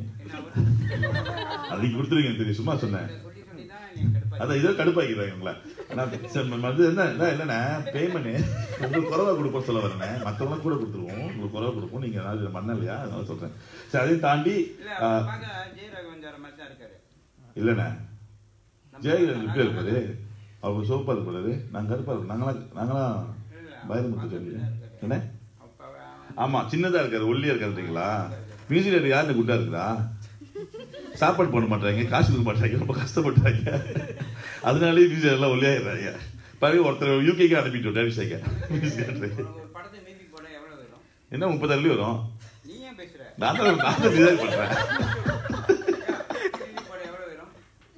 C: அதுக்கு கொடுத்துருவீங்க தெரியும் சும்மா சொன்னேன் அதான் இதை கடுப்பாக்கிறாங்க உங்களை நான் சரி, ம- அது என்ன என்ன இல்லைண்ணே பேமெண்ட் உங்களுக்கு குறவா கொடுப்போம் சொல்ல வரேன் மற்றவங்களுக்கு கூட கொடுத்துருவோம் உங்களுக்கு குறவா கொடுப்போம் நீங்க அது பண்ண இல்லையா அதனால சொல்றேன் சரி அதையும் தாண்டி
A: இல்ல
C: ஆ,
A: அவர் பார்க்க ஜெயராகவன் சார் மாதிரி தான் இருக்காரு
C: இல்லைண்ணே ஜெயலலிதா எப்படி இருப்பாரு அவர் சோப்பா இருப்பாரு நாங்க கருப்பா இருப்போம் நாங்களாம் நாங்களாம் பயமுத்து சொல்லி என்ன ஆமா சின்னதா இருக்காரு ஒல்லியா இருக்காருங்களா மியூசிக் டேரக்டர் யாருன்னு குட்டா இருக்கிறா சாப்பாடு பண்ண மாட்டாங்க காசு கொடுக்க மாட்டாங்க ரொம்ப கஷ்டப்பட்டாங்க அதனாலேயே மியூசிக் எல்லாம் ஒல்லியாயிடுறாங்க பாருங்க ஒருத்தர் யூகேக்கு அனுப்பிட்டோம் டேவிஸாக்க மியூசிக் டேரக்டர்
A: ஒரு படத்தை மியூசிக் போட எவ்வளவு வரும்
C: என்ன முப்பதாயிரம் வரும்
A: நீ ஏன் பேசுற
C: நான் தான் நான் தான் டிசைன் பண்றேன்
A: மியூசிக் போட எவ்வளவு வரும்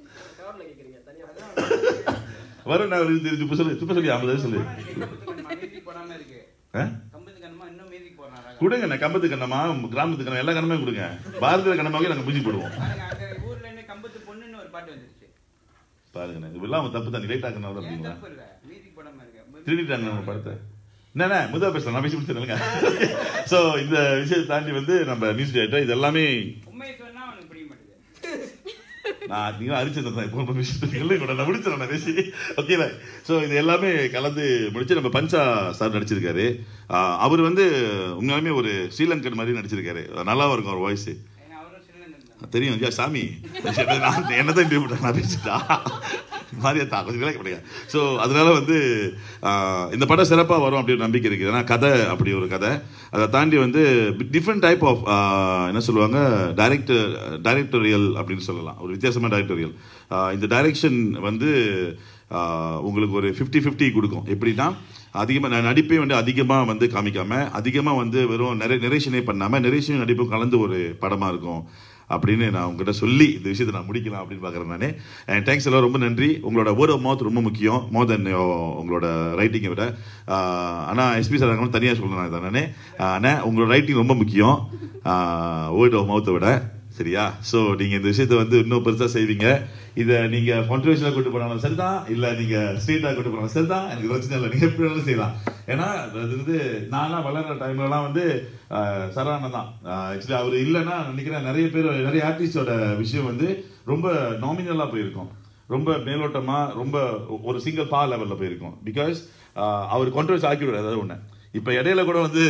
C: வரும் நான் ஒரு இது துப்பு சொல்லு துப்பு சொல்லி ஐம்பதாயிரம் சொல்லு
A: மியூசிக் போடாம இருக்கு
C: ஆ?
A: கம்பத்து கண்ணமா இன்னும் மியூசிக் போடுறாங்க
C: கொடுங்க நான் கம்பத்து கண்ணமா கிராமத்து கண்ணமா எல்லா கண்ணமே கொடுங்க பாரதிய கண்ணமாவே நாங்க பூஜை போடுவோம்
A: அங்க ஊர்ல இருந்து கம்பத்து பொண்ணுன்னு ஒரு பாட்டு வந்துருச்சு
C: பாருங்க இதெல்லாம் அவன் தப்பு தான் லேட் ஆகினா
A: ஏன்
C: அப்படிங்களா
A: தப்பு இல்ல மியூசிக் போடாம இருக்கு
C: திருடிட்டாங்க நம்ம படத்தை என்னண்ணே முதல் பேசலாம் நான் பேசி முடிச்சிருங்க ஸோ இந்த விஷயத்தை தாண்டி வந்து நம்ம நியூஸ் டேட்டா இது எல்லாமே
A: உண்மையை சொன்னா அவனுக்கு புரிய மாட்டேங்குது
C: நான் நீங்க அரிச்சந்திரன் தான் இப்போ விஷயத்துக்கு கூட நான் முடிச்சிடறேன் நான் பேசி ஓகேல ஸோ இது எல்லாமே கலந்து முடிச்சு நம்ம பஞ்சா சார் நடிச்சிருக்காரு ஆஹ் அவர் வந்து உண்மையாலுமே ஒரு ஸ்ரீலங்கன் மாதிரி நடிச்சிருக்காரு நல்லா இருக்கும் அவர் வாய்ஸ் தெரியும் ஐயா சாமி நான் என்னதான் இன்டர்வியூ பண்ண நான் பேசிட்டா மாதிரியா தான் கொஞ்சம் விலைக்கு பண்ணுங்க ஸோ அதனால வந்து ஆஹ், இந்த படம் சிறப்பாக வரும் அப்படின்னு நம்பிக்கை இருக்குது ஏன்னா கதை அப்படி ஒரு கதை அதை தாண்டி வந்து டிஃப்ரெண்ட் டைப் ஆஃப் என்ன சொல்லுவாங்க டைரக்டர் டைரக்டோரியல் அப்படின்னு சொல்லலாம் ஒரு வித்தியாசமான டைரக்டோரியல் இந்த டைரக்ஷன் வந்து ஆஹ், உங்களுக்கு ஒரு ஃபிஃப்டி ஃபிஃப்டி கொடுக்கும் எப்படின்னா அதிகமாக நான் நடிப்பே வந்து அதிகமாக வந்து காமிக்காமல் அதிகமாக வந்து வெறும் நிறை நிறைஷனே பண்ணாமல் நிறைஷனும் நடிப்பும் கலந்து ஒரு படமாக இருக்கும் அப்படின்னு நான் உங்ககிட்ட சொல்லி இந்த விஷயத்தை நான் முடிக்கலாம் அப்படின்னு பார்க்குறேன் நான் அண்ட் தேங்க்ஸ் எல்லாம் ரொம்ப நன்றி உங்களோட வேர்ட் ஆஃப் மவுத் ரொம்ப முக்கியம் மோர் தென் உங்களோட ரைட்டிங்கை விட ஆனால் எஸ்பி சார் கூட தனியாக சொல்லணும் தான் நான் ஆனால் உங்களோட ரைட்டிங் ரொம்ப முக்கியம் வேர்ட் ஆஃப் மவுத்தை விட சரியா ஸோ நீங்கள் இந்த விஷயத்தை வந்து இன்னும் பெருசாக செய்வீங்க இதை நீங்கள் கான்ட்ரவர்ஷியலாக கொண்டு போனாலும் சரிதான் இல்லை நீங்கள் ஸ்ட்ரீட்டாக கொண்டு போனாலும் சரிதான் எனக்கு பிரச்சனை இல்லை நீங்கள் எப்படி வேணாலும் செய்யலாம் ஏன்னா அது வந்து நான்லாம் வளர்கிற டைம்லலாம் வந்து சரவணன் தான் ஆக்சுவலி அவர் இல்லைன்னா நினைக்கிறேன் நிறைய பேர் நிறைய ஆர்டிஸ்டோட விஷயம் வந்து ரொம்ப நாமினலாக போயிருக்கும் ரொம்ப மேலோட்டமாக ரொம்ப ஒரு சிங்கிள் பா லெவலில் போயிருக்கும் பிகாஸ் அவர் கான்ட்ரவர்ஸ் ஆக்கி விடாது அதாவது ஒன்று இப்போ இடையில கூட வந்து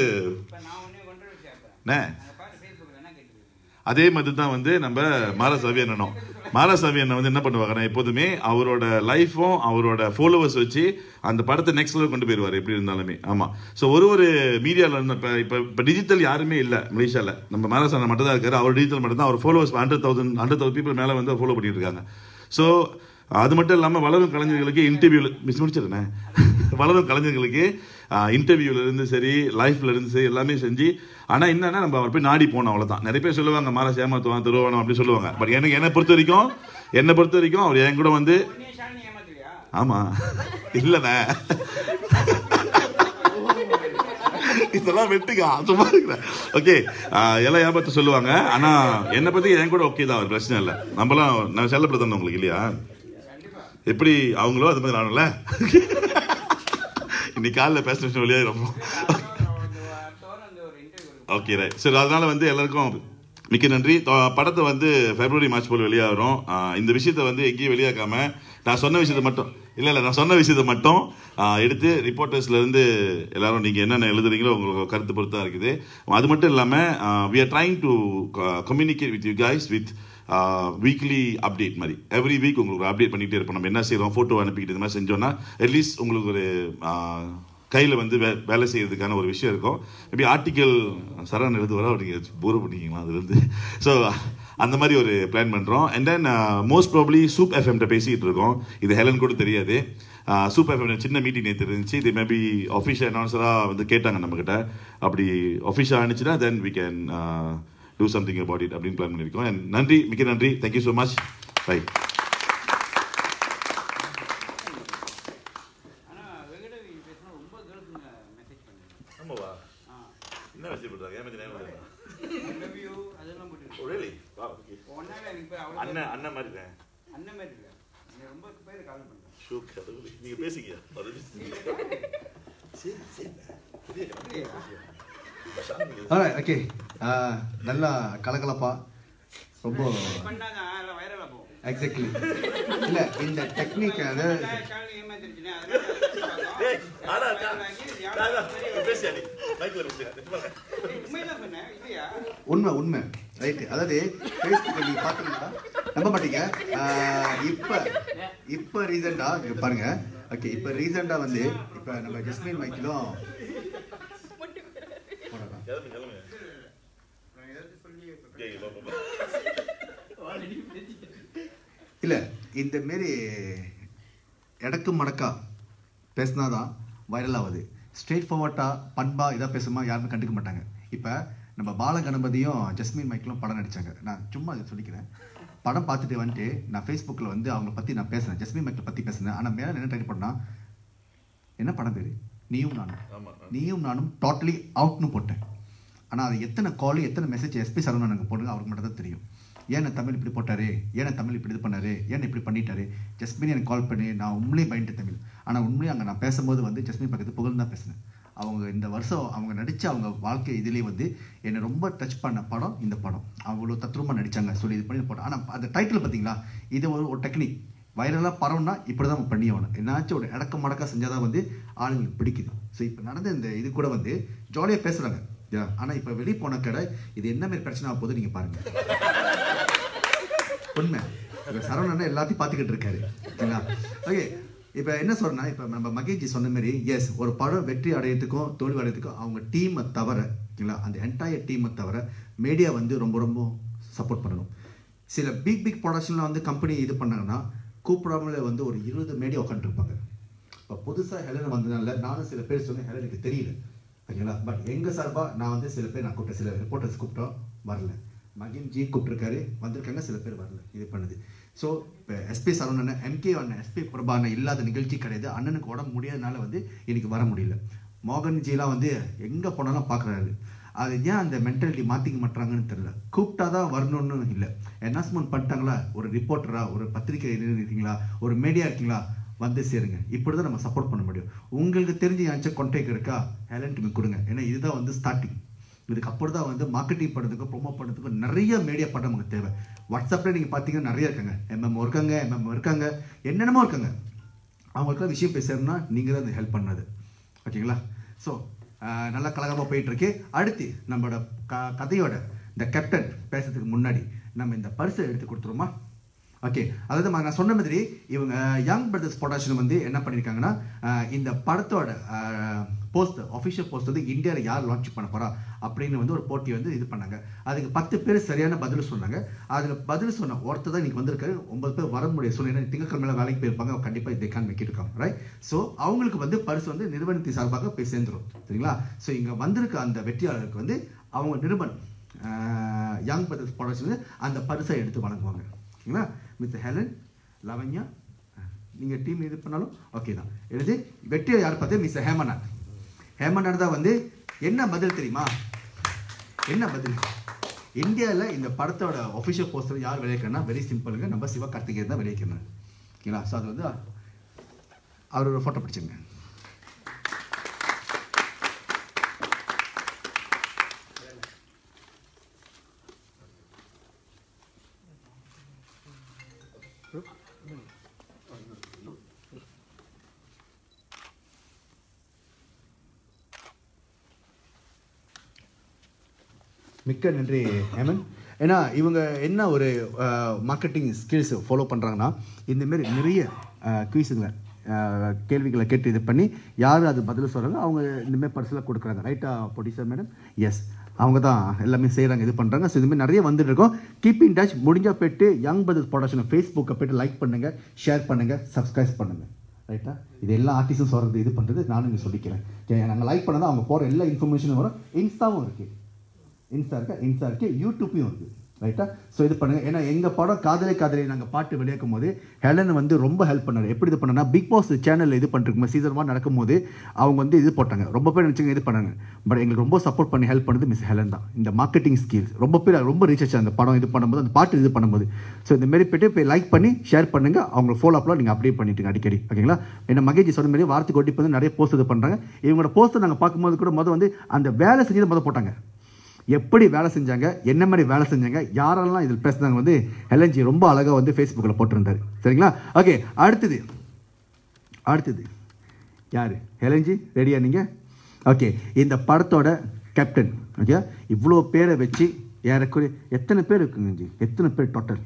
C: என்ன அதே மாதிரி தான் வந்து நம்ம மாரசாவி அண்ணனும் மாரசாவி அண்ணன் வந்து என்ன பண்ணுவாங்கன்னா எப்போதுமே அவரோட லைஃப்பும் அவரோட ஃபாலோவர்ஸ் வச்சு அந்த படத்தை நெக்ஸ்ட் லெவல் கொண்டு போயிடுவார் எப்படி இருந்தாலுமே ஆமாம் ஸோ ஒரு ஒரு மீடியாவில் இருந்த இப்போ இப்போ இப்போ டிஜிட்டல் யாருமே இல்லை மலேசியாவில் நம்ம மாரசா அண்ணன் மட்டும் தான் இருக்காரு அவர் டிஜிட்டல் மட்டும் தான் அவர் followers hundred thousand hundred thousand people மேலே வந்து ஃபாலோ பண்ணிட்டு இருக்காங்க ஸோ அது மட்டும் இல்லாமல் வளரும் கலைஞர்களுக்கு இன்டர்வியூவில் மிஸ் முடிச்சிருந்தேன் வளரும் கலைஞர்களுக்கு இன்டர்வியூல இருந்து சரி லைஃப்ல இருந்து சரி எல்லாமே செஞ்சு ஆனா என்னன்னா நம்ம அவர் போய் நாடி போனோம் அவ்வளவுதான் நிறைய பேர் சொல்லுவாங்க மாரா ஏமாத்துவான் திருவானம் அப்படி சொல்லுவாங்க பட் எனக்கு என்னை பொறுத்த வரைக்கும் என்னை பொறுத்த வரைக்கும் அவர் என் கூட வந்து ஆமா இல்லண்ணே இதெல்லாம் வெட்டுக்கா சும்மா இருக்கிறேன் ஓகே எல்லாம் ஏமாத்த சொல்லுவாங்க ஆனா என்னை பத்தி என் கூட ஓகே தான் அவர் பிரச்சனை இல்லை நம்மளாம் நான் செல்லப்படுத்தணும் உங்களுக்கு இல்லையா எப்படி அவங்களோ அது மாதிரி நானும்ல இன்னைக்கு காலைல பேசின விஷயம் வழியாக ரொம்ப ஓகே ரைட் சரி அதனால வந்து எல்லாருக்கும் மிக்க நன்றி தொ- படத்தை வந்து பிப்ரவரி மார்ச் போல் வெளியாகிறோம் ஆஹ் இந்த விஷயத்தை வந்து எங்கேயும் வெளியாக்காம நான் சொன்ன விஷயத்தை மட்டும் இல்லை இல்லை நான் சொன்ன விஷயத்தை மட்டும் ஆஹ் எடுத்து ரிப்போர்ட்டர்ஸ்ல இருந்து எல்லாரும் நீங்க என்னென்ன எழுதுறீங்களோ உங்களுக்கு கருத்து பொறுத்து தான் இருக்குது அது மட்டும் இல்லாமல் we are trying to communicate with you guys with weekly update மாதிரி எவ்ரி வீக் உங்களுக்கு அப்டேட் பண்ணிகிட்டே இருப்போம் நம்ம என்ன செய்கிறோம் ஃபோட்டோ அனுப்பிக்கிட்டு இந்த மாதிரி செஞ்சோன்னா அட்லீஸ்ட் உங்களுக்கு ஒரு கையில் வந்து வே வேலை செய்யறதுக்கான ஒரு விஷயம் இருக்கும் மேபி ஆர்டிக்கல் சரண் எழுது வர நீங்கள் போர் பண்ணிக்கலாம் அது வந்து ஸோ அந்த மாதிரி ஒரு பிளான் பண்ணுறோம் அண்ட் தென் மோஸ்ட் ப்ராப்ளி சூப் எஃப்எம்கிட்ட பேசிக்கிட்டு இருக்கோம் இது ஹெலன் கூட தெரியாது சூப் எஃப்எம் சின்ன மீட்டிங் நேற்று இருந்துச்சு இது மேபி அஃபிஷியல் அனௌன்சராக வந்து கேட்டாங்க நம்மக்கிட்ட அப்படி அஃபிஷியல் ஆனிச்சுன்னா then we can do something about it அப்படின்னு பிளான் பண்ணியிருக்கோம் And நன்றி மிக்க நன்றி தேங்க்யூ ஸோ மச் பை ஆமாவா என்ன மெசேஜ் பண்ணுறாங்க ஏன் message Oh, really? Wow, okay. அண்ணன் அண்ணன் மாதிரி தான்
A: அண்ணன் மாதிரி இல்லை நீங்க ரொம்ப பேர் கால் பண்ணுறேன்
C: ஷூ கடவுளே நீங்கள் பேசிக்கியா சரி சரி பெரிய
G: Alright, okay. ஆஹ், நல்லா கலகலப்பா ரொம்ப
A: பண்ணாதான் எல்லாம் வைரலாக போகும்
G: எக்ஸாக்ட்லி இல்ல இந்த டெக்னிக் அது
A: காலையில் ஏமாத்திருச்சுனே அதனால
C: பேசியா நீ மைக்கில் பேசியா
A: உண்மைதான் சொன்னேன் இல்லையா
G: உண்மை உண்மை ரைட்டு அதாவது ஃபேஸ்புக்கில் நீங்கள் பார்த்தீங்கன்னா நம்ப மாட்டீங்க ஆஹ், இப்ப இப்ப ரீசெண்டா இங்க பாருங்க ஓகே இப்ப ரீசெண்டா வந்து இப்ப நம்ம ஜஸ்மின் மைக்கிலும்
C: கிளம்பு கிளம்பு ஏய், வா, வா, வா.
G: இல்ல இந்த மாரி எடக்கு மடக்கா பேசினாதான் வைரல் ஆகுது ஸ்ட்ரெயிட் ஃபார்வர்ட்டா பண்பா இதாக பேசுமா யாருமே கண்டுக்க மாட்டாங்க இப்போ நம்ம பால கணபதியும் ஜஸ்மின் மைக்கிலும் படம் நடிச்சாங்க நான் சும்மா அதை சொல்லிக்கிறேன் படம் பார்த்துட்டு வந்துட்டு நான் ஃபேஸ்புக்கில் வந்து அவங்கள பற்றி நான் பேசினேன் ஜஸ்மின் மைக்கில் பற்றி பேசினேன் ஆனால் மேலே என்ன டைப் பண்ணா என்ன படம் பேர் நீயும் நானும் நீயும் நானும் டோட்டலி அவுட்னு போட்டேன் ஆனால் அது எத்தனை கால் எத்தனை மெசேஜ் எஸ்பி சரவணன் எனக்கு போடுங்க அவருக்கு மட்டும் தான் தெரியும் ஏன் தமிழ் இப்படி போட்டாரு ஏன் தமிழ் இப்படி இது பண்ணாரு ஏன் இப்படி பண்ணிட்டாரு ஜஸ்மின் எனக்கு கால் பண்ணி நான் உண்மையிலே பயந்துட்டு தமிழ் ஆனால் உண்மையாக அங்கே நான் பேசும்போது வந்து ஜஸ்மின் பக்கத்து புகழ் தான் பேசினேன் அவங்க இந்த வருஷம் அவங்க நடித்த அவங்க வாழ்க்கை இதுலேயே வந்து என்னை ரொம்ப டச் பண்ண படம் இந்த படம் அவ்வளோ தத்ரூபமாக நடிச்சாங்க சொல்லி இது பண்ணி போட்டோம் ஆனால் அந்த டைட்டில் பார்த்தீங்களா இது ஒரு ஒரு டெக்னிக் வைரலாக பரவுனா இப்படி தான் பண்ணி ஆகணும் என்னாச்சும் ஒரு இடக்க மடக்கா செஞ்சால் தான் வந்து ஆளுங்களுக்கு பிடிக்குது ஸோ இப்போ நடந்த இந்த இது கூட வந்து ஜாலியாக பேசுகிறாங்க ஆனால் இப்போ வெளியே போன கடை இது என்ன மாதிரி பிரச்சனை ஆக போகுது நீங்கள் பாருங்கள் உண்மை இப்போ சரவணன் எல்லாத்தையும் பார்த்துக்கிட்டு இருக்காரு ஓகேங்களா ஓகே இப்போ என்ன சொல்றேன்னா இப்போ நம்ம மகேஜி சொன்ன மாதிரி எஸ் ஒரு படம் வெற்றி அடையறதுக்கும் தோல்வி அடையறதுக்கும் அவங்க டீமை தவிர ஓகேங்களா அந்த என்டையர் டீமை தவிர மீடியா வந்து ரொம்ப ரொம்ப சப்போர்ட் பண்ணணும் சில பிக் பிக் ப்ரொடக்ஷனில் வந்து கம்பெனி இது பண்ணாங்கன்னா கூப்பிடாமலே வந்து ஒரு இருபது மீடியா உட்காந்துருப்பாங்க இப்போ புதுசாக ஹெலன் வந்ததுனால நானும் சில பேர் சொன்னேன் ஹெலனுக்கு தெரியல ஓகேங்களா பட் எங்கள் சார்பாக நான் வந்து சில பேர் நான் கூப்பிட்டேன் சில ரிப்போர்ட்டர்ஸ் கூப்பிட்டோம் வரல மகின் ஜி கூப்பிட்டுருக்காரு வந்திருக்காங்க சில பேர் வரல இது பண்ணுது ஸோ இப்போ எஸ்பி சரவணன் எம்கே அண்ணன் எஸ்பி பிரபா அண்ணன் இல்லாத நிகழ்ச்சி கிடையாது அண்ணனுக்கு உடம்பு முடியாதனால வந்து இன்னைக்கு வர முடியல மோகன் ஜிலாம் வந்து எங்கே போனாலும் பார்க்குறாரு அது ஏன் அந்த மென்டாலிட்டி மாற்றிக்க மாட்டாங்கன்னு தெரியல கூப்பிட்டா தான் வரணும்னு இல்லை அனௌன்ஸ்மெண்ட் பண்ணிட்டாங்களா ஒரு ரிப்போர்ட்டரா ஒரு பத்திரிகை இருக்கீங்களா ஒரு மீடியா இருக்கீங்களா வந்து சேருங்க இப்படி தான் நம்ம சப்போர்ட் பண்ண முடியும் உங்களுக்கு தெரிஞ்சு யாச்சும் கான்டாக்ட் இருக்கா ஹேலண்ட் மீ கொடுங்க ஏன்னா இதுதான் வந்து ஸ்டார்டிங் இதுக்கு அப்புறம் தான் வந்து மார்க்கெட்டிங் பண்ணுறதுக்கு ப்ரொமோட் பண்ணுறதுக்கு நிறைய மீடியா பண்ண நமக்கு தேவை வாட்ஸ்அப்பில் நீங்கள் பார்த்தீங்கன்னா நிறைய இருக்காங்க எம்எம் இருக்காங்க எம்எம் இருக்காங்க என்னென்னமோ இருக்காங்க அவங்களுக்குலாம் விஷயம் பேசுறதுனா நீங்கள் தான் ஹெல்ப் பண்ணது ஓகேங்களா ஸோ நல்லா கலகலமாக போயிட்டுருக்கு அடுத்து நம்மளோட க கதையோட இந்த கேப்டன் பேசுறதுக்கு முன்னாடி நம்ம இந்த பரிசை எடுத்து கொடுத்துருமா ஓகே அதாவது ம- நான் சொன்ன மாதிரி இவங்க யங் பிரதர்ஸ் ப்ரொடக்ஷன் வந்து என்ன பண்ணியிருக்காங்கன்னா அஹ், இந்த படத்தோட போஸ்ட் அஃபிஷியல் போஸ்ட் வந்து இந்தியாவில் யார் லான்ச் பண்ண போறா அப்படின்னு வந்து ஒரு போட்டி வந்து இது பண்ணாங்க அதுக்கு பத்து பேர் சரியான பதில் சொன்னாங்க அதில் பதில் சொன்ன ஒருத்தர் தான் இன்னைக்கு வந்திருக்காரு ஒன்பது பேர் வர முடியாது சொன்ன ஏன்னா திங்கக்கிழமையில வேலைக்கு போயிருப்பாங்க கண்டிப்பாக இதை கான் வைக்கிருக்காங்க ரைட் ஸோ அவங்களுக்கு வந்து பரிசு வந்து நிறுவனத்தின் சார்பாக போய் சேர்ந்துரும் சரிங்களா ஸோ இங்கே வந்திருக்க அந்த வெற்றியாளருக்கு வந்து அவங்க நிறுவனம் யங் பிரதர்ஸ் ப்ரொடக்ஷன் அந்த பரிசை எடுத்து வழங்குவாங்க ஓகேங்களா மிஸ்டர் ஹெலன் லவண்யா நீங்கள் டீம் இது பண்ணாலும் ஓகே தான் எழுதி வெற்றியை யார் பார்த்து மிஸ்டர் ஹேமநாத் ஹேமநாத் தான் வந்து என்ன பதில் தெரியுமா என்ன பதில் இந்தியாவில் இந்த படத்தோட ஒஃபிஷியல் போஸ்டர் யார் விளைவிக்கிறனா வெரி சிம்பிளுங்க நம்ம சிவகார்த்திகேயன் தான் விளைவிக்கணும் ஓகேங்களா ஸோ அது வந்து அவர் ஒரு ஃபோட்டோ பிடிச்சுங்க மிக்க நன்றி ஹேமன் ஏன்னா இவங்க என்ன ஒரு மார்க்கெட்டிங் ஸ்கில்ஸ் ஃபாலோ பண்ணுறாங்கன்னா இந்தமாரி நிறைய குவீஸுங்களை கேள்விகளை கேட்டு இது பண்ணி யார் அது பதில் சொல்கிறாங்க அவங்க இந்தமாரி பரிசில் கொடுக்குறாங்க ரைட்டா ப்ரொடியூசர் மேடம் எஸ் அவங்க தான் எல்லாமே செய்கிறாங்க இது பண்ணுறாங்க ஸோ இதுமாதிரி நிறைய வந்துட்டு இருக்கோம் கீப் இன் டச் முடிஞ்சால் போயிட்டு யங் பிரதர்ஸ் ப்ரொடக்ஷன் ஃபேஸ்புக்கை போயிட்டு லைக் பண்ணுங்கள் ஷேர் பண்ணுங்கள் சப்ஸ்கிரைப் பண்ணுங்கள் ரைட்டா இது எல்லா ஆர்டிஸ்டும் சொல்கிறது இது பண்ணுறது நானும் இங்கே சொல்லிக்கிறேன் நாங்கள் லைக் பண்ணதான் அவங்க போகிற எல்லா இன்ஃபர்மேஷனும் வரும் இன்ஸ்டாவும் இருக்குது இன்ஸ்டா இருக்கா இன்ஸ்டா இருக்கு யூடியூப்லையும் இருக்கு ரைட்டா ஸோ இது பண்ணுங்க ஏன்னா எங்க படம் காதலே காதலே நாங்கள் பாட்டு வெளியாக்கும் போது ஹெலன் வந்து ரொம்ப ஹெல்ப் பண்ணாரு எப்படி இது பண்ணனா பிக் பாஸ் சேனலில் இது பண்ணிருக்கும் சீசன் ஒன் நடக்கும்போது அவங்க வந்து இது போட்டாங்க ரொம்ப பேர் நினச்சிங்க இது பண்ணாங்க பட் எங்களுக்கு ரொம்ப சப்போர்ட் பண்ணி ஹெல்ப் பண்ணது மிஸ் ஹெலன் தான் இந்த மார்க்கெட்டிங் ஸ்கில்ஸ் ரொம்ப பேர் ரொம்ப ரீச் ஆச்சு அந்த படம் இது பண்ணும்போது அந்த பாட்டு இது பண்ணும்போது ஸோ இந்த மாரி போயிட்டு போய் லைக் பண்ணி ஷேர் பண்ணுங்க அவங்க ஃபாலோ அப்லாம் நீங்கள் அப்படியே பண்ணிட்டுங்க அடிக்கடி ஓகேங்களா ஏன்னா மகேஜி சொன்ன மாதிரி வார்த்தைக்கு ஒட்டி வந்து நிறைய போஸ்ட் இது பண்ணுறாங்க இவங்களோட போஸ்ட்டை நாங்கள் பார்க்கும்போது கூட முதல் வந்து அந்த வேலை செஞ்சதை முதல் போட்டாங்க எப்படி வேலை செஞ்சாங்க என்ன மாதிரி வேலை செஞ்சாங்க யாரெல்லாம் இதில் பேசுனாங்க வந்து எல்என்ஜி ரொம்ப அழகாக வந்து ஃபேஸ்புக்கில் போட்டிருந்தாரு சரிங்களா ஓகே அடுத்தது அடுத்தது யார் எல்என்ஜி ரெடியா நீங்கள் ஓகே இந்த படத்தோட கேப்டன் ஓகே இவ்வளோ பேரை வச்சு ஏறக்குறைய எத்தனை பேர் இருக்குங்க ஜி எத்தனை பேர் டோட்டல்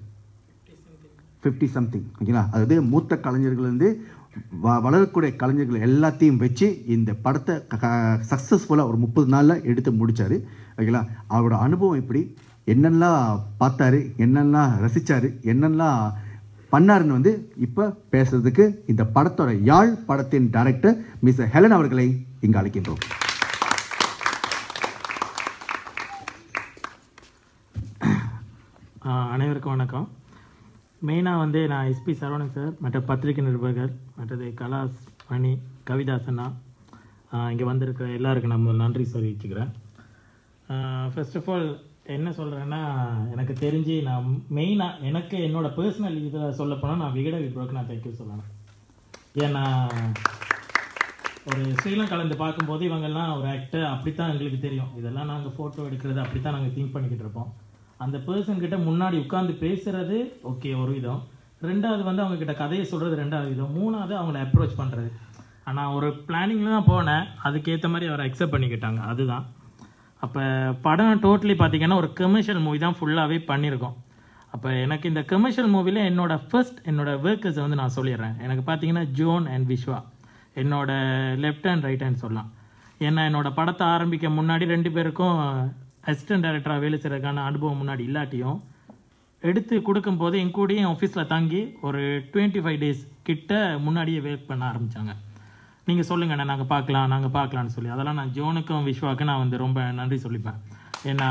G: ஃபிஃப்டி சம்திங் ஓகேங்களா அதாவது மூத்த கலைஞர்கள்லேருந்து வ வளரக்கூடிய கலைஞர்கள் எல்லாத்தையும் வச்சு இந்த படத்தை சக்ஸஸ்ஃபுல்லாக ஒரு முப்பது நாளில் எடுத்து முடித்தார் ஓகேங்களா அவரோட அனுபவம் எப்படி என்னெல்லாம் பார்த்தாரு என்னெல்லாம் ரசித்தார் என்னெல்லாம் பண்ணாருன்னு வந்து இப்போ பேசுறதுக்கு இந்த படத்தோட யாழ் படத்தின் டைரக்டர் மிஸ் ஹெலன் அவர்களை இங்கே அழைக்கின்றோம்
N: ஆஹ் அனைவருக்கும் வணக்கம் மெயினாக வந்து நான் எஸ்பி சரவணன் சார் மற்ற பத்திரிகை நிருபர்கள் மற்றது கலாஸ் மணி கவிதாசனா இங்கே வந்திருக்கிற எல்லாருக்கும் நம்ம நன்றி தெரிவிச்சுக்கிறேன் ஃபர்ஸ்ட் ஆஃப் ஆல் என்ன சொல்கிறேன்னா எனக்கு தெரிஞ்சு நான் மெயினாக எனக்கு என்னோட பர்சனல் இதில் சொல்ல போனால் நான் விகட விப்ரோக்கு நான் தேங்க்யூ சொல்லணும் ஏன்னா ஒரு ஸ்ரீலங்கால இருந்து பார்க்கும்போது இவங்கெல்லாம் ஒரு ஆக்டர் அப்படித்தான் எங்களுக்கு தெரியும் இதெல்லாம் நாங்கள் ஃபோட்டோ எடுக்கிறது அப்படித்தான் நாங்கள் திங்க் பண்ணிக்கிட்டு இருப்போம் அந்த பர்சன் கிட்ட முன்னாடி உட்காந்து பேசுறது ஓகே ஒரு விதம் ரெண்டாவது வந்து அவங்க கிட்ட கதையை சொல்றது ரெண்டாவது விதம் மூணாவது அவங்கள அப்ரோச் பண்ணுறது ஆனால் ஒரு பிளானிங்கில் தான் போனேன் அதுக்கேற்ற மாதிரி அவரை அக்செப்ட் பண்ணிக்கிட்டாங்க அதுதான் அப்போ படம் டோட்டலி பார்த்தீங்கன்னா ஒரு கமர்ஷியல் மூவி தான் ஃபுல்லாகவே பண்ணியிருக்கோம் அப்போ எனக்கு இந்த கமர்ஷியல் மூவியில் என்னோட ஃபர்ஸ்ட் என்னோட ஒர்க்கர்ஸை வந்து நான் சொல்லிடுறேன் எனக்கு பார்த்தீங்கன்னா ஜோன் அண்ட் விஸ்வா என்னோட லெஃப்ட் ஹேண்ட் ரைட் ஹேண்ட் சொல்லலாம் ஏன்னா என்னோட படத்தை ஆரம்பிக்க முன்னாடி ரெண்டு பேருக்கும் அசிஸ்டன்ட் டைரக்டராக வேலை செய்கிறதுக்கான அனுபவம் முன்னாடி இல்லாட்டியும் எடுத்து கொடுக்கும்போது என் கூடயும் ஆஃபீஸில் தங்கி ஒரு டுவெண்ட்டி ஃபைவ் டேஸ் கிட்ட முன்னாடியே ஒர்க் பண்ண ஆரம்பித்தாங்க நீங்கள் சொல்லுங்கண்ணே நாங்கள் பார்க்கலாம் நாங்கள் பார்க்கலான்னு சொல்லி அதெல்லாம் நான் ஜோனுக்கும் விஸ்வாவுக்கும் நான் வந்து ரொம்ப நன்றி சொல்லிப்பேன் ஏன்னா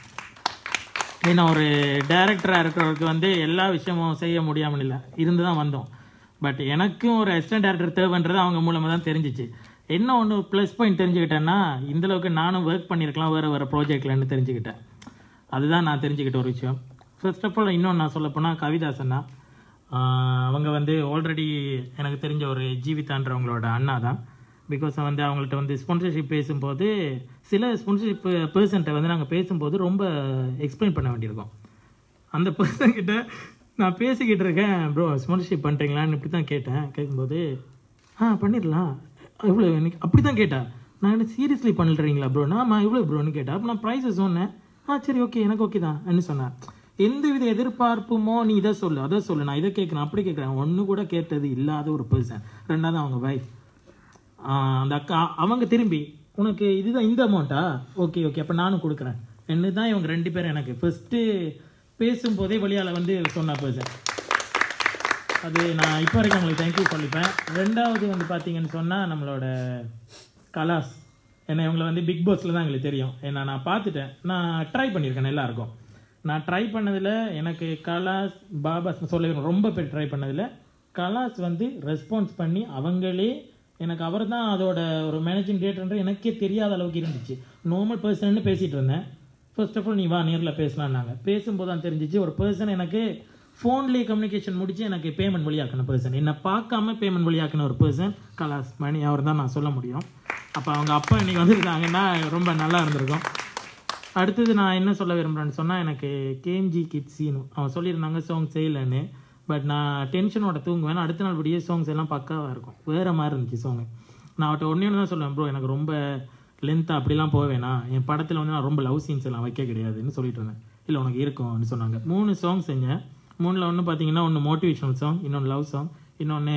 N: ஏன்னா ஒரு டைரக்டராக இருக்கிறவருக்கு வந்து எல்லா விஷயமும் செய்ய முடியாமல் இல்லை இருந்து தான் வந்தோம் பட் எனக்கும் ஒரு அசிஸ்டன்ட் டேரக்டர் தேவைன்றது அவங்க மூலமாக தான் தெரிஞ்சிச்சு என்ன ஒன்று ப்ளஸ் பாயிண்ட் தெரிஞ்சுக்கிட்டேன்னா இந்த அளவுக்கு நானும் ஒர்க் பண்ணியிருக்கலாம் வேறு வேறு ப்ராஜெக்ட்லன்னு தெரிஞ்சுக்கிட்டேன் அதுதான் நான் தெரிஞ்சுக்கிட்ட ஒரு விஷயம் ஃபர்ஸ்ட் ஆஃப் ஆல் இன்னொன்று நான் சொல்லப்போனால் கவிதாசன்னா ஆஹ் அவங்க வந்து ஆல்ரெடி எனக்கு தெரிஞ்ச ஒரு ஜீவிதான்றவங்களோட அண்ணா தான் பிகாஸ் வந்து அவங்கள்ட்ட வந்து ஸ்பான்சர்ஷிப் பேசும்போது சில ஸ்பான்சர்ஷிப் பர்சன்ட்டை வந்து நாங்கள் பேசும்போது ரொம்ப எக்ஸ்பிளைன் பண்ண வேண்டியிருக்கோம் அந்த பர்சன் கிட்ட நான் பேசிக்கிட்டு இருக்கேன் ப்ரோ ஸ்பான்சர்ஷிப் பண்ணுறீங்களான்னு இப்படி தான் கேட்டேன் கேட்கும்போது ஆ பண்ணிடலாம் எவ்வளோ எனக்கு அப்படி தான் கேட்டேன் நான் என்ன சீரியஸ்லி பண்ணுறீங்களா ப்ரோ நான் இவ்வளோ ப்ரோன்னு கேட்டேன் அப்போ நான் ப்ரைஸஸ் சொன்னேன் ஆ சரி ஓகே எனக்கு ஓகே தான் என்ன சொன்னேன் எந்த வித எதிர்பார்ப்புமோ நீ இதை சொல்லு அதை சொல்லு நான் இதை கேட்குறேன் அப்படி கேட்குறேன் ஒன்று கூட கேட்டது இல்லாத ஒரு பர்சன் ரெண்டாவது அவங்க வைஃப் அந்த அக்கா அவங்க திரும்பி உனக்கு இதுதான் இந்த அமௌண்ட்டா ஓகே ஓகே அப்போ நானும் கொடுக்குறேன் என்ன தான் இவங்க ரெண்டு பேரும் எனக்கு ஃபஸ்ட்டு பேசும்போதே வழியால் வந்து சொன்ன பர்சன் அது நான் இப்போ வரைக்கும் உங்களுக்கு தேங்க்யூ சொல்லிப்பேன் ரெண்டாவது வந்து பார்த்தீங்கன்னு சொன்னால் நம்மளோட கலாஸ் ஏன்னா இவங்களை வந்து பிக் பாஸில் தான் எங்களுக்கு தெரியும் ஏன்னா நான் பார்த்துட்டேன் நான் ட்ரை பண்ணியிருக்கேன் எல்லாருக்கும் நான் ட்ரை பண்ணதில் எனக்கு கலாஸ் பாபாஸ் சொல்ல ரொம்ப பேர் ட்ரை பண்ணதில் கலாஸ் வந்து ரெஸ்பான்ஸ் பண்ணி அவங்களே எனக்கு அவர் தான் அதோட ஒரு மேனேஜிங் டேட்ன்ற எனக்கே தெரியாத அளவுக்கு இருந்துச்சு நார்மல் பர்சன்னு பேசிகிட்டு இருந்தேன் ஃபர்ஸ்ட் ஆஃப் ஆல் நீ வா நேரில் பேசலான்னாங்க பேசும்போது தான் தெரிஞ்சிச்சு ஒரு பர்சன் எனக்கு ஃபோன்லேயே கம்யூனிகேஷன் முடிச்சு எனக்கு பேமெண்ட் வழியாக்கின பர்சன் என்னை பார்க்காம பேமெண்ட் வழியாக்கின ஒரு பர்சன் கலாஸ் மணி அவர் தான் நான் சொல்ல முடியும் அப்போ அவங்க அப்பா இன்னைக்கு வந்திருக்காங்கன்னா ரொம்ப நல்லா இருந்திருக்கும் அடுத்தது நான் என்ன சொல்ல விரும்புகிறேன்னு சொன்னால் எனக்கு கேஎம்ஜி கிட் சீனு அவன் சொல்லியிருந்தாங்க சாங் செய்யலைன்னு பட் நான் டென்ஷனோட தூங்குவேன் அடுத்த நாள் விடிய சாங்ஸ் எல்லாம் பக்காவாக இருக்கும் வேறு மாதிரி இருந்துச்சு சாங் நான் அவட்ட ஒன்றே ஒன்று தான் சொல்லுவேன் ப்ரோ எனக்கு ரொம்ப லென்த்தாக அப்படிலாம் போவேனா என் படத்தில் வந்து நான் ரொம்ப லவ் சீன்ஸ் எல்லாம் வைக்க கிடையாதுன்னு சொல்லிட்டு இருந்தேன் இல்லை உனக்கு இருக்கும்னு சொன்னாங்க மூணு சாங் செஞ்சேன் மூணில் ஒன்று பார்த்தீங்கன்னா ஒன்று மோட்டிவேஷனல் சாங் இன்னொன்று லவ் சாங் இன்னொன்று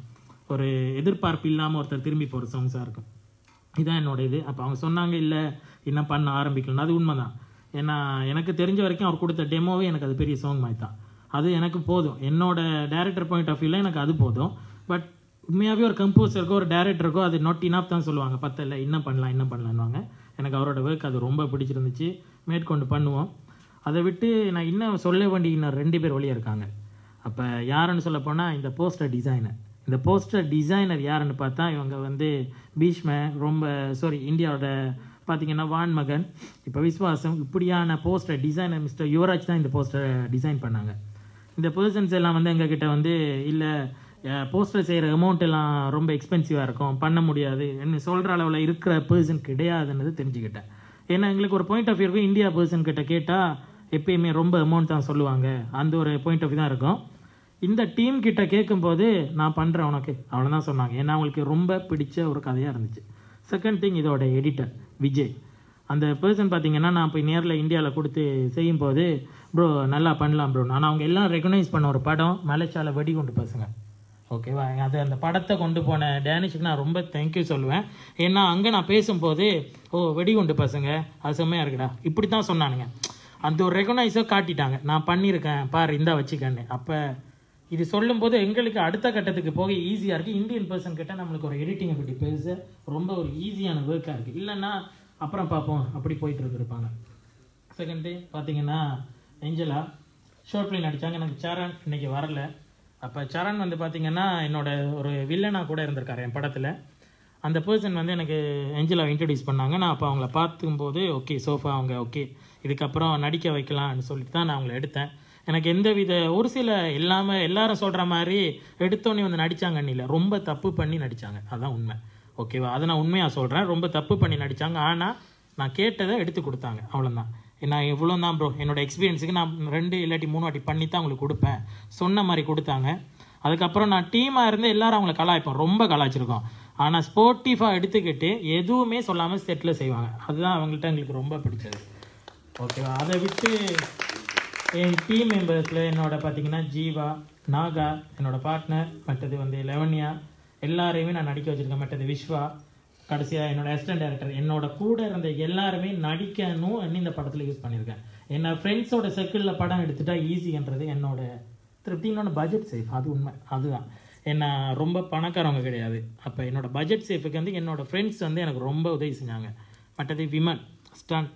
N: ஒரு எதிர்பார்ப்பு இல்லாமல் ஒருத்தர் திரும்பி போகிற சாங்ஸாக இருக்கும் இதான் என்னோட இது அப்போ அவங்க சொன்னாங்க இல்லை இன்னும் பண்ண ஆரம்பிக்கலாம் அது உண்மைதான் ஏன்னா எனக்கு தெரிஞ்ச வரைக்கும் அவர் கொடுத்த டெமோவே எனக்கு அது பெரிய சாங் மாதிரி தான் அது எனக்கு போதும் என்னோட டேரக்டர் பாயிண்ட் ஆஃப் வியூவில் எனக்கு அது போதும் பட் உண்மையாகவே ஒரு கம்போசருக்கோ ஒரு டேரக்டருக்கோ அது நாட் இனாப் தான் சொல்லுவாங்க பத்தல இன்னும் பண்ணலாம் இன்னும் பண்ணலான்வாங்க எனக்கு அவரோட ஒர்க் அது ரொம்ப பிடிச்சிருந்துச்சு மேற்கொண்டு பண்ணுவோம் அதை விட்டு நான் இன்னும் சொல்ல வேண்டிய இன்னும் ரெண்டு பேர் வழியாக இருக்காங்க அப்போ யாருன்னு சொல்ல போனால் இந்த போஸ்டர் டிசைனர் இந்த போஸ்டர் டிசைனர் யாருன்னு பார்த்தா இவங்க வந்து பீஷ்ம ரொம்ப சாரி இந்தியாவோட பார்த்தீங்கன்னா வான்மகன் இப்போ விஸ்வாசம் இப்படியான போஸ்டர் டிசைனர் மிஸ்டர் யுவராஜ் தான் இந்த போஸ்டரை டிசைன் பண்ணாங்க இந்த பர்சன்ஸ் எல்லாம் வந்து எங்ககிட்ட வந்து இல்லை போஸ்டர் செய்கிற அமௌண்ட் எல்லாம் ரொம்ப எக்ஸ்பென்சிவாக இருக்கும் பண்ண முடியாது என்ன சொல்கிற அளவில் இருக்கிற பர்சன் கிடையாதுன்றது தெரிஞ்சுக்கிட்டேன் ஏன்னா எங்களுக்கு ஒரு பாயிண்ட் ஆஃப் வியூ இருக்கும் இந்தியா பர்சன் கிட்ட கேட்டால் எப்பயுமே ரொம்ப அமௌண்ட் தான் சொல்லுவாங்க அந்த ஒரு பாயிண்ட் ஆஃப் வியூ தான் இருக்கும் இந்த டீம் கிட்ட கேட்கும்போது நான் பண்ணுறேன் உனக்கு அவ்வளோதான் சொன்னாங்க ஏன்னா அவங்களுக்கு ரொம்ப பிடிச்ச ஒரு கதையாக இருந்துச்சு செகண்ட் திங் இதோட எடிட்டர் விஜய் அந்த பர்சன் பார்த்தீங்கன்னா நான் போய் நேரில் இந்தியாவில் கொடுத்து செய்யும்போது ப்ரோ நல்லா பண்ணலாம் ப்ரோ ஆனால் அவங்க எல்லாம் ரெகனைஸ் பண்ண ஒரு படம் மலைச்சாலை வெடிகுண்டு பசங்க ஓகேவா அது அந்த படத்தை கொண்டு போன டேனிஷுக்கு நான் ரொம்ப தேங்க்யூ சொல்லுவேன் ஏன்னா அங்கே நான் பேசும்போது ஓ வெடிகுண்டு பசங்க அது செம்மையாக இருக்குடா இப்படி தான் சொன்னானுங்க அந்த ஒரு ரெகனைஸோ காட்டிட்டாங்க நான் பண்ணியிருக்கேன் பாரு இந்தா வச்சுக்கன்னு அப்போ இது சொல்லும்போது எங்களுக்கு அடுத்த கட்டத்துக்கு போக ஈஸியாக இருக்குது இந்தியன் பர்சன் கிட்ட நம்மளுக்கு ஒரு எடிட்டிங்கை பற்றி பேச ரொம்ப ஒரு ஈஸியான ஒர்க்காக இருக்குது இல்லைன்னா அப்புறம் பார்ப்போம் அப்படி போயிட்டு இருந்திருப்பாங்க செகண்ட் பார்த்தீங்கன்னா ஏஞ்சலா ஷார்ட் ஃபிலிம் நடித்தாங்க எனக்கு சரண் இன்னைக்கு வரல அப்போ சரண் வந்து பார்த்தீங்கன்னா என்னோட ஒரு வில்லனாக கூட இருந்திருக்காரு என் படத்தில் அந்த பர்சன் வந்து எனக்கு ஏஞ்சலாவை இன்ட்ரடியூஸ் பண்ணாங்க நான் அப்போ அவங்கள பார்க்கும்போது ஓகே சோஃபா அவங்க ஓகே இதுக்கப்புறம் நடிக்க வைக்கலாம்னு சொல்லிட்டு தான் நான் அவங்கள எடுத்தேன் எனக்கு எந்த வித ஒரு சில எல்லாமே எல்லாரும் சொல்கிற மாதிரி எடுத்தோன்னே வந்து நடித்தாங்கன்னு இல்லை ரொம்ப தப்பு பண்ணி நடித்தாங்க அதுதான் உண்மை ஓகேவா அதை நான் உண்மையாக சொல்கிறேன் ரொம்ப தப்பு பண்ணி நடித்தாங்க ஆனால் நான் கேட்டதை எடுத்து கொடுத்தாங்க அவ்வளோதான் நான் எவ்வளோ தான் ப்ரோ என்னோட எக்ஸ்பீரியன்ஸுக்கு நான் ரெண்டு இல்லாட்டி மூணு வாட்டி பண்ணி தான் உங்களுக்கு கொடுப்பேன் சொன்ன மாதிரி கொடுத்தாங்க அதுக்கப்புறம் நான் டீமாக இருந்து எல்லாரும் அவங்கள கலாய்ப்போம் ரொம்ப கலாய்ச்சிருக்கோம் ஆனால் ஸ்போர்ட்டிஃபாக எடுத்துக்கிட்டு எதுவுமே சொல்லாமல் செட்டில் செய்வாங்க அதுதான் அவங்கள்ட்ட எங்களுக்கு ரொம்ப பிடிச்சது ஓகேவா அதை விட்டு என் டீம் மெம்பர்ஸில் என்னோட பார்த்தீங்கன்னா ஜீவா நாகா என்னோட பார்ட்னர் மற்றது வந்து லெவன்யா எல்லாரையுமே நான் நடிக்க வச்சுருக்கேன் மற்றது விஸ்வா கடைசியாக என்னோட அசிஸ்டன்ட் டேரக்டர் என்னோட கூட இருந்த எல்லாருமே நடிக்கணும் இந்த படத்தில் யூஸ் பண்ணியிருக்கேன் என்ன ஃப்ரெண்ட்ஸோட சர்க்கிளில் படம் எடுத்துட்டா ஈஸின்றது என்னோட திருப்தி இன்னொன்று பட்ஜெட் சேஃப் அது உண்மை அதுதான் என்ன ரொம்ப பணக்காரவங்க கிடையாது அப்போ என்னோட பட்ஜெட் சேஃபுக்கு வந்து என்னோட ஃப்ரெண்ட்ஸ் வந்து எனக்கு ரொம்ப உதவி செஞ்சாங்க மற்றது விமன் ஸ்டன்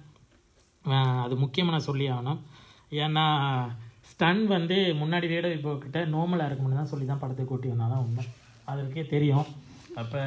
N: அது முக்கியமாக நான் சொல்லி ஆகணும் ஏன்னா ஸ்டன் வந்து முன்னாடி ரேடியோ இப்போ கிட்ட நார்மலாக இருக்கும்னு தான் சொல்லி தான் படத்தை கூட்டி வந்தால் தான் உண்மை அதற்கே தெரியும் அப்போ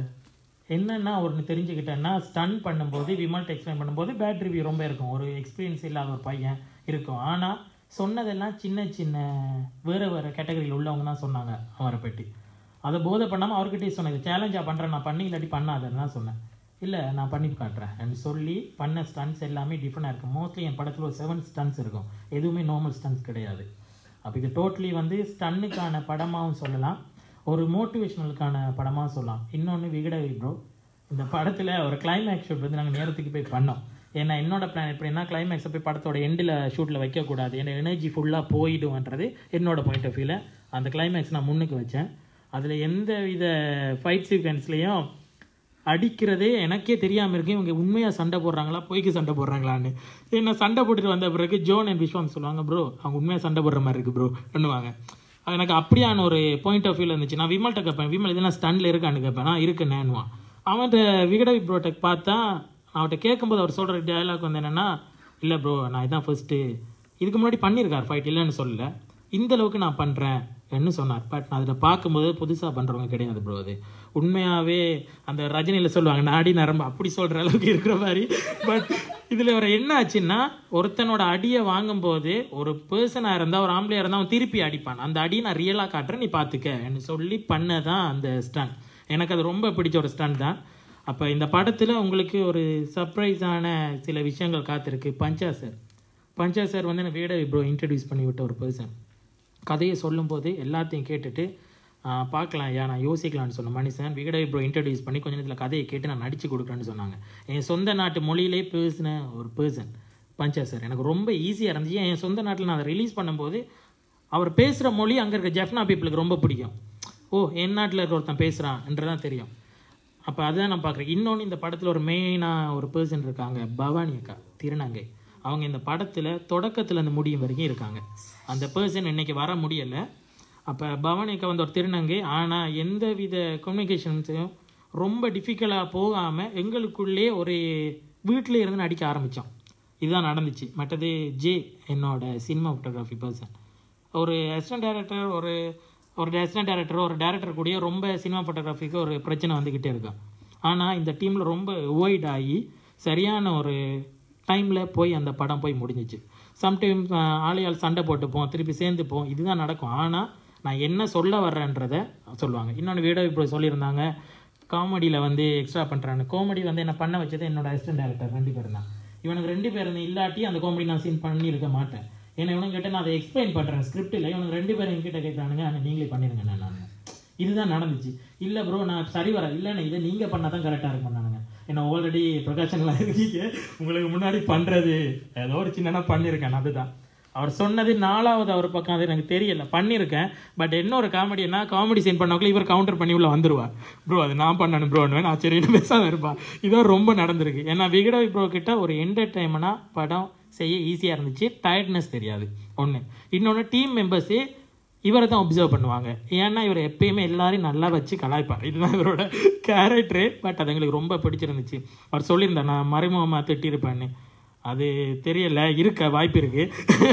N: என்னென்னா ஒன்று தெரிஞ்சுக்கிட்டேன்னா ஸ்டன் பண்ணும்போது விமல்ட்ட எக்ஸ்பிளைன் பண்ணும்போது பேட் ரிவ்யூ ரொம்ப இருக்கும் ஒரு எக்ஸ்பீரியன்ஸ் இல்லாத ஒரு பையன் இருக்கும் ஆனால் சொன்னதெல்லாம் சின்ன சின்ன வேறு வேறு கேட்டகரியில் உள்ளவங்க தான் சொன்னாங்க அவரை பற்றி அதை போதை பண்ணாமல் அவர்கிட்டயே சொன்னது சேலஞ்சாக பண்ணுறேன் நான் பண்ணி இல்லாட்டி பண்ணாதேன்னு தான் சொன்னேன் இல்லை நான் பண்ணி காட்டுறேன் and சொல்லி பண்ண ஸ்டன்ஸ் எல்லாமே டிஃப்ரெண்டாக இருக்கும் மோஸ்ட்லி என் படத்தில் ஒரு செவன் ஸ்டன்ஸ் இருக்கும் எதுவுமே நார்மல் ஸ்டன்ஸ் கிடையாது அப்போ இது டோட்டலி வந்து ஸ்டன்னுக்கான படமாகவும் சொல்லலாம் ஒரு மோட்டிவேஷனலுக்கான படமாக சொல்லலாம் இன்னொன்று விகடவி ப்ரோ இந்த படத்தில் ஒரு கிளைமேக்ஸ் ஷூட் வந்து நாங்கள் நேரத்துக்கு போய் பண்ணோம் ஏன்னா என்னோட பிளான் எப்படின்னா கிளைமேக்ஸை போய் படத்தோட எண்டில் ஷூட்டில் வைக்கக்கூடாது ஏன்னா எனர்ஜி ஃபுல்லாக போயிடும்ன்றது என்னோட பாயிண்ட் ஆஃப் வியூவில் அந்த கிளைமேக்ஸ் நான் முன்னுக்கு வச்சேன் அதில் எந்த வித ஃபைட் சீக்வன்ஸ்லேயும் அடிக்கிறதே எனக்கே தெரியாமல் இருக்கு இவங்க உண்மையாக சண்டை போடுறாங்களா பொய்க்கு சண்டை போடுறாங்களான்னு ஏன்னா சண்டை போட்டுட்டு வந்த பிறகு ஜோன் அண்ட் விஸ்வாம் சொல்லுவாங்க ப்ரோ அவங்க உண்மையாக சண்டை போடுற மாதிரி இருக்குது ப்ரோ பண்ணுவாங்க அது எனக்கு அப்படியான ஒரு பாயிண்ட் ஆஃப் வியூவில் இருந்துச்சு நான் விமல்கிட்ட கேட்பேன் விமல் இதெல்லாம் ஸ்டண்டில் இருக்கான்னு கேட்பேன் நான் இருக்குன்னேன்னுவான் அவன்கிட்ட விகடவி ப்ரோட்டக் பார்த்தா அவன்கிட்ட கேட்கும்போது அவர் சொல்கிற டயலாக் வந்து என்னென்னா இல்லை ப்ரோ நான் இதான் ஃபர்ஸ்ட்டு இதுக்கு முன்னாடி பண்ணியிருக்கார் ஃபைட் இல்லைன்னு சொல்லல இந்த அளவுக்கு நான் பண்ணுறேன் என்ன சொன்னார் பட் நான் அதில் பார்க்கும்போது புதுசாக பண்ணுறவங்க கிடையாது ப்ரோ அது உண்மையாகவே அந்த ரஜினியில் சொல்லுவாங்க நாடி நரம்பு அப்படி சொல்கிற அளவுக்கு இருக்கிற மாதிரி பட் இதில் வர என்ன ஆச்சுன்னா ஒருத்தனோட அடியை வாங்கும்போது ஒரு பர்சனாக இருந்தால் ஒரு ஆம்பளையாக இருந்தால் அவன் திருப்பி அடிப்பான் அந்த அடியை நான் ரியலாக காட்டுறேன் நீ பார்த்துக்க சொல்லி பண்ணதான் அந்த ஸ்டன் எனக்கு அது ரொம்ப பிடிச்ச ஒரு ஸ்டன் தான் அப்போ இந்த படத்தில் உங்களுக்கு ஒரு சர்ப்ரைஸான சில விஷயங்கள் காத்திருக்கு பஞ்சா சார் பஞ்சா சார் வந்து எனக்கு வீட ப்ரோ இன்ட்ரடியூஸ் பண்ணி விட்ட ஒரு பர்சன் கதையை சொல்லும்போது எல்லாத்தையும் கேட்டுட்டு ஆ, பார்க்கலாம் ஐயா நான் யோசிக்கலாம்னு சொன்ன மனுஷன் விகடை ப்ரோ இன்ட்ரடியூஸ் பண்ணி கொஞ்ச நேரத்தில் கதையை கேட்டு நான் நடிச்சு கொடுக்குறேன்னு சொன்னாங்க என் சொந்த நாட்டு மொழியிலே பேசின ஒரு பர்சன் பஞ்சா சார் எனக்கு ரொம்ப ஈஸியாக இருந்துச்சு என் சொந்த நாட்டில் நான் அதை ரிலீஸ் பண்ணும்போது அவர் பேசுகிற மொழி அங்கே இருக்க ஜெஃப்னா பீப்புளுக்கு ரொம்ப பிடிக்கும் ஓ என் நாட்டில் இருக்க ஒருத்தன் பேசுகிறான்றதான் தெரியும் அப்போ அதுதான் நான் பார்க்குறேன் இன்னொன்று இந்த படத்தில் ஒரு மெயினாக ஒரு பர்சன் இருக்காங்க பவானி அக்கா திருநங்கை அவங்க இந்த படத்தில் தொடக்கத்தில் இருந்து முடியும் வரைக்கும் இருக்காங்க அந்த பர்சன் இன்னைக்கு வர முடியலை அப்போ பவானி அக்கா வந்து ஒரு திருநங்கை ஆனால் எந்த வித கம்யூனிகேஷன்ஸையும் ரொம்ப டிஃபிகல்ட்டாக போகாமல் எங்களுக்குள்ளே ஒரு வீட்டில் இருந்து நடிக்க ஆரம்பித்தோம் இதுதான் நடந்துச்சு மற்றது ஜே என்னோட சினிமா ஃபோட்டோகிராஃபி பர்சன் ஒரு அசிஸ்டன்ட் டைரக்டர் ஒரு ஒரு அசிஸ்டன்ட் டைரக்டர் ஒரு டேரக்டர் கூடயே ரொம்ப சினிமா ஃபோட்டோகிராஃபிக்கு ஒரு பிரச்சனை வந்துக்கிட்டே இருக்கும் ஆனால் இந்த டீமில் ரொம்ப ஒய்ட் ஆகி சரியான ஒரு டைமில் போய் அந்த படம் போய் முடிஞ்சிச்சு சம்டைம்ஸ் ஆளையால் சண்டை போட்டுப்போம் திருப்பி சேர்ந்துப்போம் இதுதான் நடக்கும் ஆனால் நான் என்ன சொல்ல வர்றேன்றதை சொல்லுவாங்க இன்னொன்று வீடியோ இப்போ சொல்லியிருந்தாங்க காமெடியில் வந்து எக்ஸ்ட்ரா பண்ணுறான்னு காமெடி வந்து என்ன பண்ண வச்சது என்னோட அசிஸ்டன்ட் டேரக்டர் ரெண்டு பேரும் தான் இவனுக்கு ரெண்டு பேரும் இல்லாட்டி அந்த காமெடி நான் சீன் பண்ணியிருக்க மாட்டேன் ஏன்னா இவனுங்க கிட்ட நான் அதை எக்ஸ்பிளைன் பண்ணுறேன் ஸ்கிரிப்டில் இவனுக்கு ரெண்டு பேரும் என்கிட்ட கேட்குறானுங்க ஆனால் நீங்களே பண்ணிருங்க நான் இதுதான் நடந்துச்சு இல்லை ப்ரோ நான் சரி வர இல்லைண்ணே இதை நீங்கள் பண்ணால் தான் கரெக்டாக இருக்கும் நானுங்க ஏன்னா ஆல்ரெடி பிரகாஷன்லாம் இருக்கீங்க உங்களுக்கு முன்னாடி பண்ணுறது ஏதோ ஒரு சின்னனா பண்ணியிருக்கேன் அதுதான் அவர் சொன்னது நாலாவது அவர் பக்கம் அது எனக்கு தெரியல பண்ணியிருக்கேன் பட் என்ன ஒரு காமெடி என்ன காமெடி சீன் பண்ணவங்களே இவர் கவுண்டர் பண்ணி உள்ள வந்துருவார் ப்ரோ அது நான் பண்ணணும் ப்ரோன்னு நான் சரி பேசாம இருப்பா இதான் ரொம்ப நடந்திருக்கு ஏன்னா விகடாவி ப்ரோ கிட்ட ஒரு என்டர்டைன்மெண்ட்டாக படம் செய்ய ஈஸியாக இருந்துச்சு டயர்ட்னஸ் தெரியாது ஒன்று இன்னொன்று டீம் மெம்பர்ஸே இவரை தான் ஒப்சர்வ் பண்ணுவாங்க ஏன்னா இவர் எப்பயுமே எல்லாரையும் நல்லா வச்சு கலாய்ப்பார் இதுதான் இவரோட கேரக்டரு பட் அது எங்களுக்கு ரொம்ப பிடிச்சிருந்துச்சு அவர் சொல்லியிருந்தார் நான் மறைமுகமாக திட்டிருப்பேன்னு அது தெரியல இருக்க வாய்ப்பு இருக்கு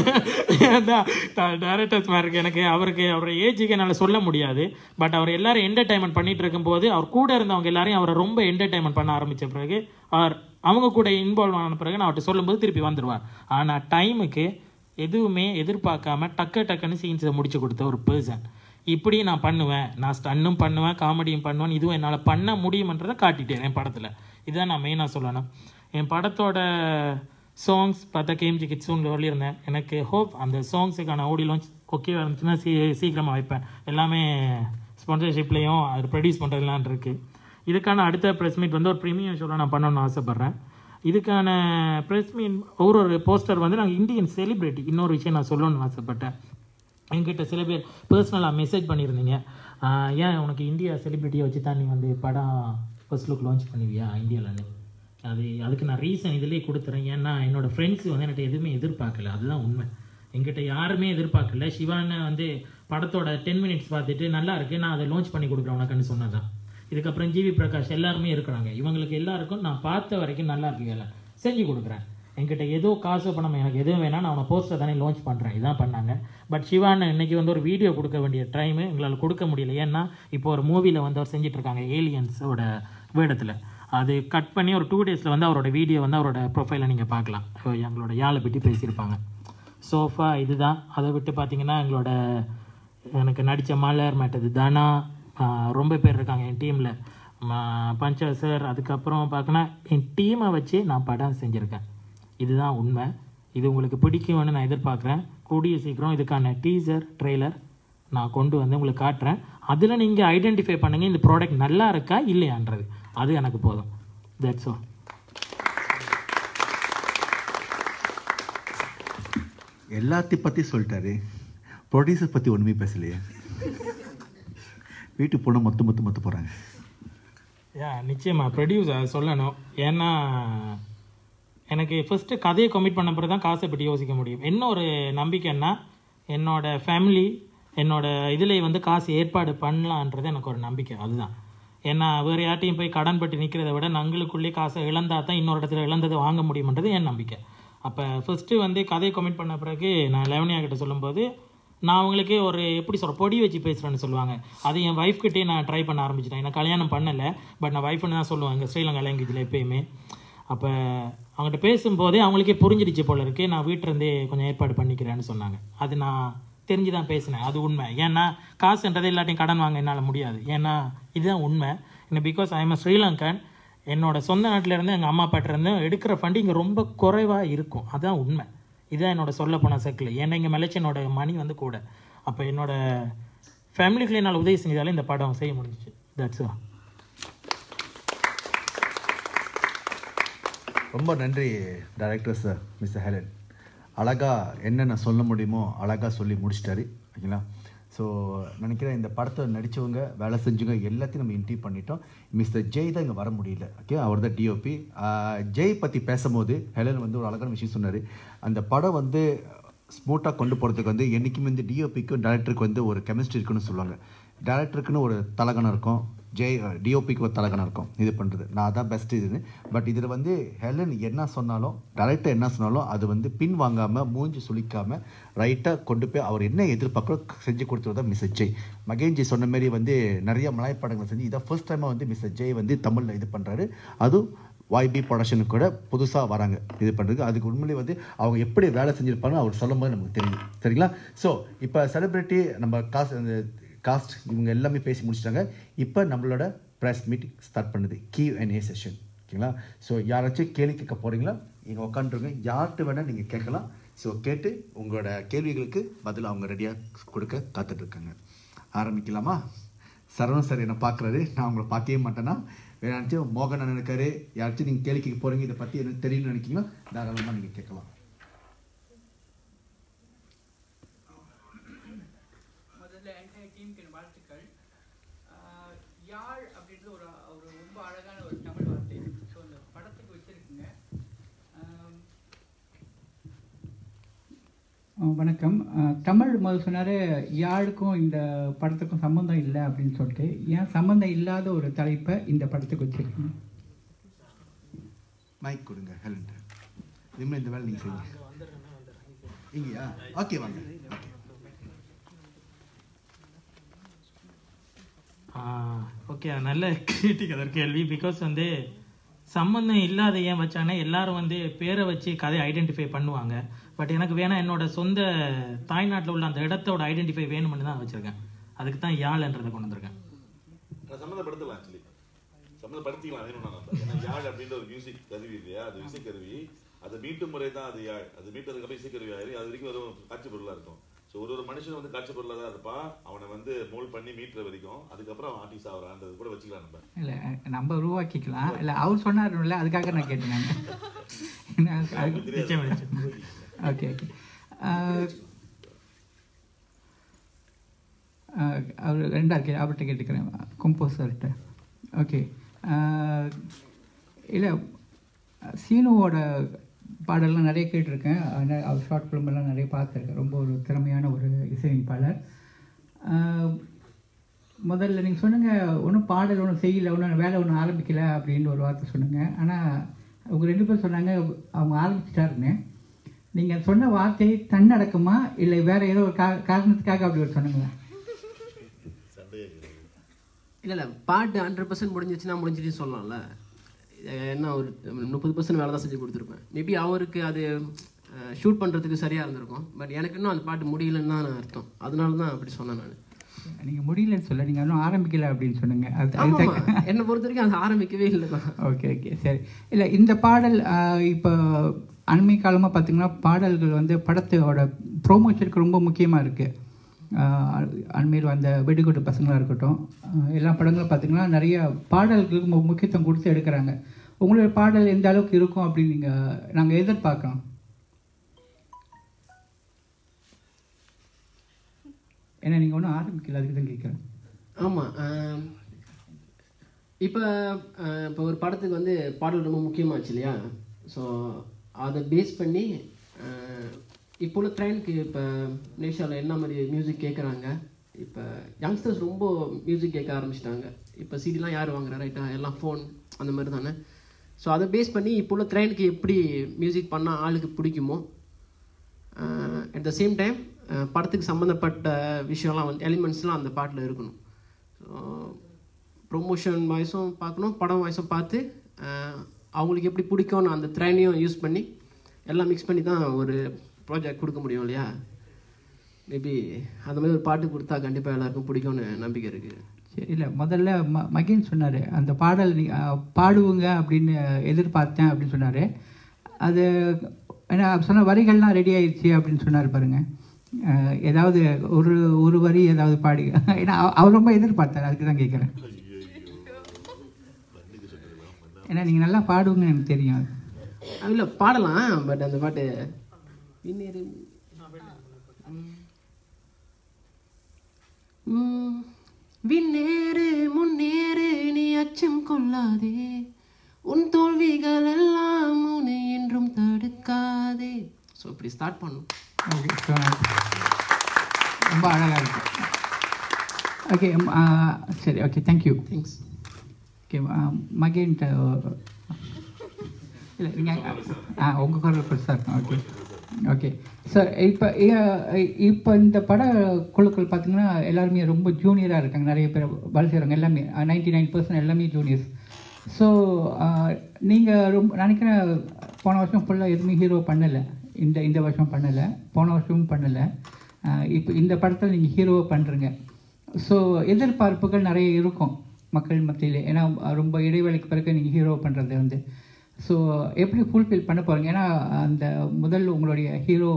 N: டேரக்டர்ஸ் மாதிரி இருக்கு எனக்கு அவருக்கு அவரோட ஏஜுக்கு என்னால் சொல்ல முடியாது பட் அவர் எல்லாரும் என்டர்டைன்மெண்ட் பண்ணிட்டு இருக்கும்போது அவர் கூட இருந்தவங்க எல்லாரையும் அவரை ரொம்ப என்டர்டைன்மெண்ட் பண்ண ஆரம்பிச்ச பிறகு அவர் அவங்க கூட இன்வால்வ் ஆன பிறகு நான் அவர்கிட்ட சொல்லும்போது திருப்பி வந்துடுவார் ஆனால் டைமுக்கு எதுவுமே எதிர்பார்க்காம டக்கு டக்குன்னு சீன்ஸை முடிச்சு கொடுத்த ஒரு பர்சன் இப்படி நான் பண்ணுவேன் நான் ஸ்டன்னும் பண்ணுவேன் காமெடியும் பண்ணுவேன் இதுவும் என்னால் பண்ண முடியுமன்றதை காட்டிட்டேன் என் படத்தில் இதுதான் நான் மெயினாக சொல்லணும் என் படத்தோட சாங்ஸ் பார்த்தா கேம்ஜி கிட்ஸுன்னு சொல்லியிருந்தேன் எனக்கு ஹோப் அந்த சாங்ஸுக்கான ஆடியோ லான்ச் ஓகேவா இருந்துச்சுன்னா சீ சீக்கிரமாக வைப்பேன் எல்லாமே ஸ்பான்சர்ஷிப்லேயும் அது ப்ரொடியூஸ் பண்ணுறதுலாம் இருக்குது இதுக்கான அடுத்த ப்ரெஸ் மீட் வந்து ஒரு ப்ரீமியம் ஷோவில் நான் பண்ணணும்னு ஆசைப்பட்றேன் இதுக்கான ப்ரெஸ் மீட் ஒரு ஒரு போஸ்டர் வந்து நாங்கள் இந்தியன் செலிப்ரிட்டி இன்னொரு விஷயம் நான் சொல்லணும்னு ஆசைப்பட்டேன் என்கிட்ட சில பேர் பர்சனலாக மெசேஜ் பண்ணியிருந்தீங்க ஆஹ் ஏன் உனக்கு இந்தியா செலிப்ரிட்டியை வச்சு தான் நீ வந்து படம் ஃபர்ஸ்ட் லுக் லான்ச் பண்ணுவியா இந்தியாவில்னு அது அதுக்கு நான் ரீசன் இதிலே கொடுத்துறேன் ஏன்னா என்னோடய ஃப்ரெண்ட்ஸ் வந்து என்கிட்ட எதுவுமே எதிர்பார்க்கல அதுதான் உண்மை எங்கிட்ட யாருமே எதிர்பார்க்கல சிவான்னு வந்து படத்தோட டென் மினிட்ஸ் பார்த்துட்டு நல்லா இருக்கு நான் அதை லான்ச் பண்ணி கொடுக்குறேன் உனக்குன்னு சொன்னதான் இதுக்கப்புறம் ஜிவி பிரகாஷ் எல்லாருமே இருக்கிறாங்க இவங்களுக்கு எல்லாருக்கும் நான் பார்த்த வரைக்கும் நல்லா இருக்கு வேலை செஞ்சு கொடுக்குறேன் என்கிட்ட ஏதோ காசு பணம் எனக்கு எதுவும் வேணாம் நான் அவனை போஸ்டர் தானே லான்ச் பண்ணுறேன் இதான் பண்ணாங்க பட் சிவான்னு இன்னைக்கு வந்து ஒரு வீடியோ கொடுக்க வேண்டிய டைமு எங்களால் கொடுக்க முடியல ஏன்னா இப்போ ஒரு மூவியில் வந்து அவர் செஞ்சுட்டு இருக்காங்க ஏலியன்ஸோட வேடத்தில் அது கட் பண்ணி ஒரு டூ டேஸில் வந்து அவரோட வீடியோ வந்து அவரோட ப்ரொஃபைலை நீங்கள் பார்க்கலாம் So, எங்களோட யாழை பற்றி பேசியிருப்பாங்க சோஃபா இதுதான் அதை விட்டு பார்த்தீங்கன்னா எங்களோட எனக்கு நடித்த மலர் மற்றது தனா ஆஹ் ரொம்ப பேர் இருக்காங்க என் டீமில் பஞ்சா சார் அதுக்கப்புறம் பார்க்கனா என் டீமை வச்சு நான் படம் செஞ்சுருக்கேன் இதுதான் உண்மை இது உங்களுக்கு பிடிக்கும்னு நான் எதிர்பார்க்குறேன் கூடிய சீக்கிரம் இதுக்கான டீசர் ட்ரெய்லர் நான் கொண்டு வந்து உங்களுக்கு காட்டுறேன் அதில் நீங்கள் ஐடென்டிஃபை பண்ணுங்கள் இந்த ப்ராடக்ட் நல்லா இருக்கா இல்லையான்றது அது எனக்கு போதும் தட்ஸ் all
G: எல்லாத்தையும் பற்றி சொல்லிட்டாரு ப்ரொடியூசர் பற்றி ஒன்றுமே பேசலையே வீட்டுக்கு போனால் மொத்த மொத்த மொத்த போகிறாங்க
N: யா நிச்சயமா ப்ரொடியூசர் சொல்லணும் ஏன்னா எனக்கு ஃபஸ்ட்டு கதையை கமிட் பண்ண பிறகு தான் காசை பற்றி யோசிக்க முடியும் என்ன ஒரு நம்பிக்கைன்னா என்னோட ஃபேமிலி என்னோட இதில் வந்து காசு ஏற்பாடு பண்ணலான்றது எனக்கு ஒரு நம்பிக்கை அதுதான் ஏன்னா வேறு யார்ட்டையும் போய் கடன் பட்டு நிற்கிறத விட நங்களுக்குள்ளே காசை இழந்தா தான் இன்னொரு இடத்துல இழந்ததை வாங்க முடியுமன்றது என் நம்பிக்கை அப்போ ஃபஸ்ட்டு வந்து கதையை கமிட் பண்ண பிறகு நான் லெவனியா கிட்ட சொல்லும்போது நான் அவங்களுக்கே ஒரு எப்படி சொல்ற பொடி வச்சு பேசுகிறேன்னு சொல்லுவாங்க அது என் wife கிட்டே நான் ட்ரை பண்ண ஆரம்பிச்சிட்டேன் நான் கல்யாணம் பண்ணலை பட் நான் ஒய்ஃப்னு தான் சொல்லுவேன் இங்கே ஸ்ரீலங்கா லாங்குவேஜில் எப்பயுமே அப்போ அவங்ககிட்ட பேசும்போதே அவங்களுக்கே புரிஞ்சிடுச்சு போல இருக்கு நான் வீட்டிலேருந்தே கொஞ்சம் ஏற்பாடு பண்ணிக்கிறேன்னு சொன்னாங்க அது நான் தெரிஞ்சு தான் பேசினேன் அது உண்மை ஏன்னா காசுன்றது எல்லாத்தையும் கடன் வாங்க என்னால் முடியாது ஏன்னா இதுதான் உண்மை இன்னும் பிகாஸ் ஐ எம் ஸ்ரீலங்கன் என்னோட சொந்த நாட்டில் இருந்து எங்கள் அம்மா அப்பாட்ட இருந்து எடுக்கிற ஃபண்டிங் ரொம்ப குறைவாக இருக்கும் அதான் உண்மை இதுதான் என்னோட சொல்ல போன சர்க்கிள் ஏன்னா இங்கே மெலச்சனோட மணி வந்து கூட அப்போ என்னோட ஃபேமிலிக்குள்ள என்னால் உதவி செஞ்சதால இந்த படம் செய்ய முடிஞ்சிச்சு தட்ஸ் all
G: ரொம்ப நன்றி டைரக்டர் சார் மிஸ்டர் ஹெலன் அழகாக என்னென்ன சொல்ல முடியுமோ அழகாக சொல்லி முடிச்சிட்டாரு ஓகேங்களா ஸோ நினைக்கிறேன் இந்த படத்தை நடித்தவங்க வேலை செஞ்சவங்க எல்லாத்தையும் நம்ம இன்டர்வியூ பண்ணிட்டோம் மிஸ்டர் ஜெய் தான் இங்கே வர முடியல ஓகே அவர் தான் டிஓபி ஜெய் பற்றி பேசும்போது ஹெலன் வந்து ஒரு அழகான விஷயம் சொன்னார் அந்த படம் வந்து ஸ்மூத்தாக கொண்டு போகிறதுக்கு வந்து என்றைக்குமே வந்து டிஓபிக்கும் டேரக்டருக்கு வந்து ஒரு கெமிஸ்ட்ரி இருக்குன்னு சொல்லுவாங்க டேரக்டருக்குன்னு ஒரு தலகணம் இருக்கும் ஜெய் டிஓபிக்கு ஒரு தலகணம் இருக்கும் இது பண்ணுறது நான் தான் பெஸ்ட் இதுன்னு பட் இதில் வந்து ஹெலன் என்ன சொன்னாலும் டேரக்டர் என்ன சொன்னாலும் அது வந்து பின் வாங்காமல் மூஞ்சி சுளிக்காமல் ரைட்டாக கொண்டு போய் அவர் என்ன எதிர்பார்க்குறோ செஞ்சு கொடுத்தது தான் மிஸ்டர் ஜெய் மகேன்ஜி சொன்ன மாரி வந்து நிறைய மலாய் படங்களை செஞ்சு இதான் ஃபர்ஸ்ட் டைமாக வந்து மிஸ்டர் ஜெய் வந்து தமிழில் இது பண்ணுறாரு அதுவும் YB ப்ரொடக்ஷனுக்கு கூட புதுசாக வராங்க இது பண்ணுறது அதுக்கு உண்மையிலே வந்து அவங்க எப்படி வேலை செஞ்சுருப்பாங்க அவர் சொல்லும்போது நமக்கு தெரியும் சரிங்களா ஸோ இப்போ செலிப்ரிட்டி நம்ம காசு அந்த காஸ்ட் இவங்க எல்லாமே பேசி முடிச்சிட்டாங்க இப்போ நம்மளோட ப்ரெஸ் மீட்டிங் ஸ்டார்ட் பண்ணுது கியூ அண்ட் ஏ செஷன் ஓகேங்களா ஸோ யாராச்சும் கேள்வி கேட்க போகிறீங்களா இங்கே உட்காந்துருங்க யார்கிட்ட வேணால் நீங்கள் கேட்கலாம் ஸோ கேட்டு உங்களோட கேள்விகளுக்கு பதில் அவங்க ரெடியாக கொடுக்க காத்துட்ருக்காங்க ஆரம்பிக்கலாமா சரவணன் சார் என்னை பார்க்குறாரு நான் உங்களை பார்க்கவே மாட்டேன்னா வேற யாராச்சும் மோகன் அண்ணன் இருக்காரு யாராச்சும் நீங்கள் கேள்வி கேட்க போகிறீங்க இதை பற்றி எனக்கு தெரியும்னு நினைக்கிங்களா தாராளமாக நீங்கள் கேட்கலாம்
O: முதல்ல என்டையர் டீமுக்கு என் வாழ்த்துக்கள் ஆஹ் யாழ் அப்படின்றது ஒரு ஒரு ரொம்ப அழகான ஒரு தமிழ் வார்த்தை ஸோ அந்த படத்துக்கு வச்சிருக்குங்க ஆம், ஆ, வணக்கம் ஆ, தமிழ் முதல் சொன்னார் யாழுக்கும் இந்த படத்துக்கும் சம்மந்தம் இல்லை அப்படின்னு சொல்லிட்டு ஏன் சம்மந்தம் இல்லாத ஒரு தலைப்பை இந்த படத்துக்கு வச்சிருக்கீங்க
G: மைக் கொடுங்க ஹெலன்ட்டு இனிமேல் இந்த வேலை நீங்கள் செய்யுங்க இங்கேயா ஓகே வாங்க ஓகே
N: ஓகே நல்ல கிரிட்டிக் அதற்கு கேள்வி பிகாஸ் வந்து சம்மந்தம் இல்லாத ஏன் வச்சானே எல்லாரும் வந்து பேரை வச்சு கதையை ஐடென்டிஃபை பண்ணுவாங்க பட் எனக்கு வேணா என்னோட சொந்த தாய்நாட்டில் உள்ள அந்த இடத்தோட ஐடென்டிஃபை வேணும்னு தான் வச்சுருக்கேன் அதுக்கு தான் யாழ்ன்றதை கொண்டு வந்திருக்கேன்
C: நான் சம்மந்தப்படுத்தலாம் ஆக்சுவலி சம்மந்தப்படுத்திக்கலாம் வேணும் நம்ம ஏன்னா யாழ் அப்படின்ற ஒரு மியூசிக் கருவி இல்லையா அது இசை கருவி அதை மீட்டும் முறை தான் அது யாழ் அது மீட்டதுக்கு அப்புறம் இசை கருவி ஆயிரு அது வரைக்கும் ஒரு காட்சி பொருளா இருக்கும் ஸோ ஒரு ஒரு மனுஷன் வந்து காட்சி பொருளாக தான் இருப்பான் அவனை வந்து மோல்ட் பண்ணி மீட்டுற வரைக்கும் அதுக்கப்புறம் அவன் ஆர்டிஸ்ட் ஆகிறான்றது கூட வச்சுக்கலாம் நம்ம
O: இல்லை நம்ம உருவாக்கிக்கலாம் இல்லை அவர் சொன்னார்ல அதுக்காக நான் கேட்டேன் நான் ஓகே ஓகே அவர் ரெண்டாவது கே அவர்கிட்ட கேட்டுக்கிறேன் கம்போசர்கிட்ட ஓகே இல்லை சீனுவோட
P: பாடல்லாம் நிறைய கேட்டிருக்கேன் ஆனால் அவர் ஷார்ட் ஃபிலிம் எல்லாம் நிறைய பார்த்துருக்கேன் ரொம்ப ஒரு திறமையான ஒரு இசையமைப்பாளர் ஆஹ், முதல்ல நீங்கள் சொன்னீங்க ஒன்றும் பாடல் ஒன்றும் செய்யல ஒன்றும் வேலை ஒன்றும் ஆரம்பிக்கல அப்படின்னு ஒரு வார்த்தை சொன்னீங்க ஆனால் அவங்க ரெண்டு பேரும் சொன்னாங்க அவங்க ஆரம்பிச்சிட்டாருன்னு நீங்கள் சொன்ன வார்த்தை தன்னடக்கமா இல்லை வேற ஏதோ ஒரு கா காரணத்துக்காக அப்படி ஒரு சொன்னீங்களா
I: இல்லை இல்லை பாட்டு ஹண்ட்ரட் பர்சன்ட் முடிஞ்சிச்சுன்னா முடிஞ்சிட்டு சொல்லலாம்ல அஹ் என்ன ஒரு முப்பது பர்சன்ட் வேலை தான் செஞ்சு கொடுத்துருப்பேன் மேபி அவருக்கு அது ஷூட் பண்ணுறதுக்கு சரியாக இருந்திருக்கும் பட் எனக்கு இன்னும் அந்த பாட்டு முடியலன்னு தான் அர்த்தம் அதனால தான் அப்படி சொன்னேன் நான்
P: நீங்கள் முடியலன்னு சொல்ல நீங்கள் இன்னும் ஆரம்பிக்கல அப்படின்னு சொன்னீங்க அது
I: ஆமாம்
P: அதுதான்
I: என்னை பொறுத்த வரைக்கும் அது ஆரம்பிக்கவே இல்லை தான்
P: ஓகே ஓகே சரி இல்லை இந்த பாடல் ஆஹ், இப்போ அண்மை காலமாக பார்த்தீங்கன்னா பாடல்கள் வந்து படத்தோட ப்ரோமோஷனுக்கு ரொம்ப முக்கியமாக இருக்குது அண்மையில் வந்த வெடிகுட்டு பசங்களாக இருக்கட்டும் ஆஹ், எல்லா படங்களும் பார்த்தீங்கன்னா நிறைய பாடல்களுக்கு மு- முக்கியத்துவம் கொடுத்து எடுக்கிறாங்க உங்களுடைய பாடல் எந்த அளவுக்கு இருக்கும் அப்படின்னு நீங்கள் நாங்கள் எதிர்பார்க்கலாம் ஏன்னா நீங்கள் ஒன்றும் ஆரம்பிக்கல அதுக்கு தான் கேட்குறேன்
I: ஆமாம் இப்போ இப்போ ஒரு படத்துக்கு வந்து பாடல் ரொம்ப முக்கியமாச்சு இல்லையா ஸோ அதை பேஸ் பண்ணி அஹ், இப்போ உள்ள ட்ரெயினுக்கு இப்போ நேஷாவில் என்ன மாதிரி மியூசிக் கேட்குறாங்க இப்போ யங்ஸ்டர்ஸ் ரொம்ப மியூசிக் கேட்க ஆரம்பிச்சிட்டாங்க இப்போ சிடிலாம் யார் வாங்குறா ரைட்டா எல்லாம் ஃபோன் அந்த மாதிரி தானே ஸோ அதை பேஸ் பண்ணி இப்போ உள்ள ட்ரெயினுக்கு எப்படி மியூசிக் பண்ணால் ஆளுக்கு பிடிக்குமோ அட் த சேம் டைம் படத்துக்கு சம்மந்தப்பட்ட விஷயம்லாம் வந்து எலிமெண்ட்ஸ்லாம் அந்த பாட்டில் இருக்கணும் ஸோ ப்ரொமோஷன் வாய்ஸும் பார்க்கணும் படம் வாய்ஸும் பார்த்து அஹ், அவங்களுக்கு எப்படி பிடிக்கும்னு அந்த த்ரைனையும் யூஸ் பண்ணி எல்லாம் மிக்ஸ் பண்ணி தான் ஒரு ப்ராஜெக்ட் கொடுக்க முடியும் இல்லையா மேபி அந்த மாதிரி ஒரு பாட்டு கொடுத்தா கண்டிப்பாக எல்லாருக்கும் பிடிக்கும்னு நம்பிக்கை இருக்குது
P: சரி இல்லை முதல்ல ம மகேன் சொன்னார் அந்த பாடல் நீ அஹ், பாடுவங்க அப்படின்னு எதிர்பார்த்தேன் அப்படின்னு சொன்னார் அது ஏன்னா சொன்ன வரிகள்லாம் ரெடி ஆயிடுச்சு அப்படின்னு சொன்னார் பாருங்க அஹ், ஏதாவது ஒரு ஒரு வரி ஏதாவது பாடி ஏன்னா அவ- அவர் ரொம்ப எதிர்பார்த்தார் அதுக்கு தான் கேட்குறேன் ஏன்னா நீங்கள் நல்லா பாடுவீங்கன்னு எனக்கு தெரியும்
I: இல்லை பாடலாம் பட் அந்த பாட்டு இன்னொரு ம், விண்ணேறு முன்னேறு நீ அச்சம் கொள்ளாதே உன் தோல்விகள் எல்லாம் உன்னை என்றும் தடுக்காதே ஸோ இப்படி ஸ்டார்ட் பண்ணும்
P: ஓகே so nice. ரொம்ப அழகாக இருக்கு ஓகே சரி ஓகே தேங்க்யூ
I: தேங்க்ஸ்
P: ஓகே மகேன்ட்ட இல்லை நீங்கள் ஆ உங்கள் குரல் பெருசாக இருக்கும் ஓகே ஓகே சார் இப்போ இப்போ இந்த பட குழுக்கள் பார்த்தீங்கன்னா எல்லாருமே ரொம்ப ஜூனியராக இருக்காங்க நிறைய பேர் வேலை செய்கிறவங்க எல்லாமே நைன்டி நைன் பர்சன்ட் எல்லாமே ஜூனியர்ஸ் ஸோ நீங்கள் ரொம்ப நினைக்கிறேன் போன வருஷம் ஃபுல்லாக எதுவுமே ஹீரோ பண்ணலை இந்த இந்த வருஷம் பண்ணலை போன வருஷமும் பண்ணலை இப்போ இந்த படத்தில் நீங்கள் ஹீரோவை பண்ணுறீங்க ஸோ எதிர்பார்ப்புகள் நிறைய இருக்கும் மக்கள் மத்தியில் ஏன்னா ரொம்ப இடைவேளைக்கு பிறகு நீங்கள் ஹீரோ பண்ணுறது வந்து ஸோ எப்படி ஃபுல்ஃபில் பண்ண போகிறீங்க ஏன்னா அந்த முதல் உங்களுடைய ஹீரோ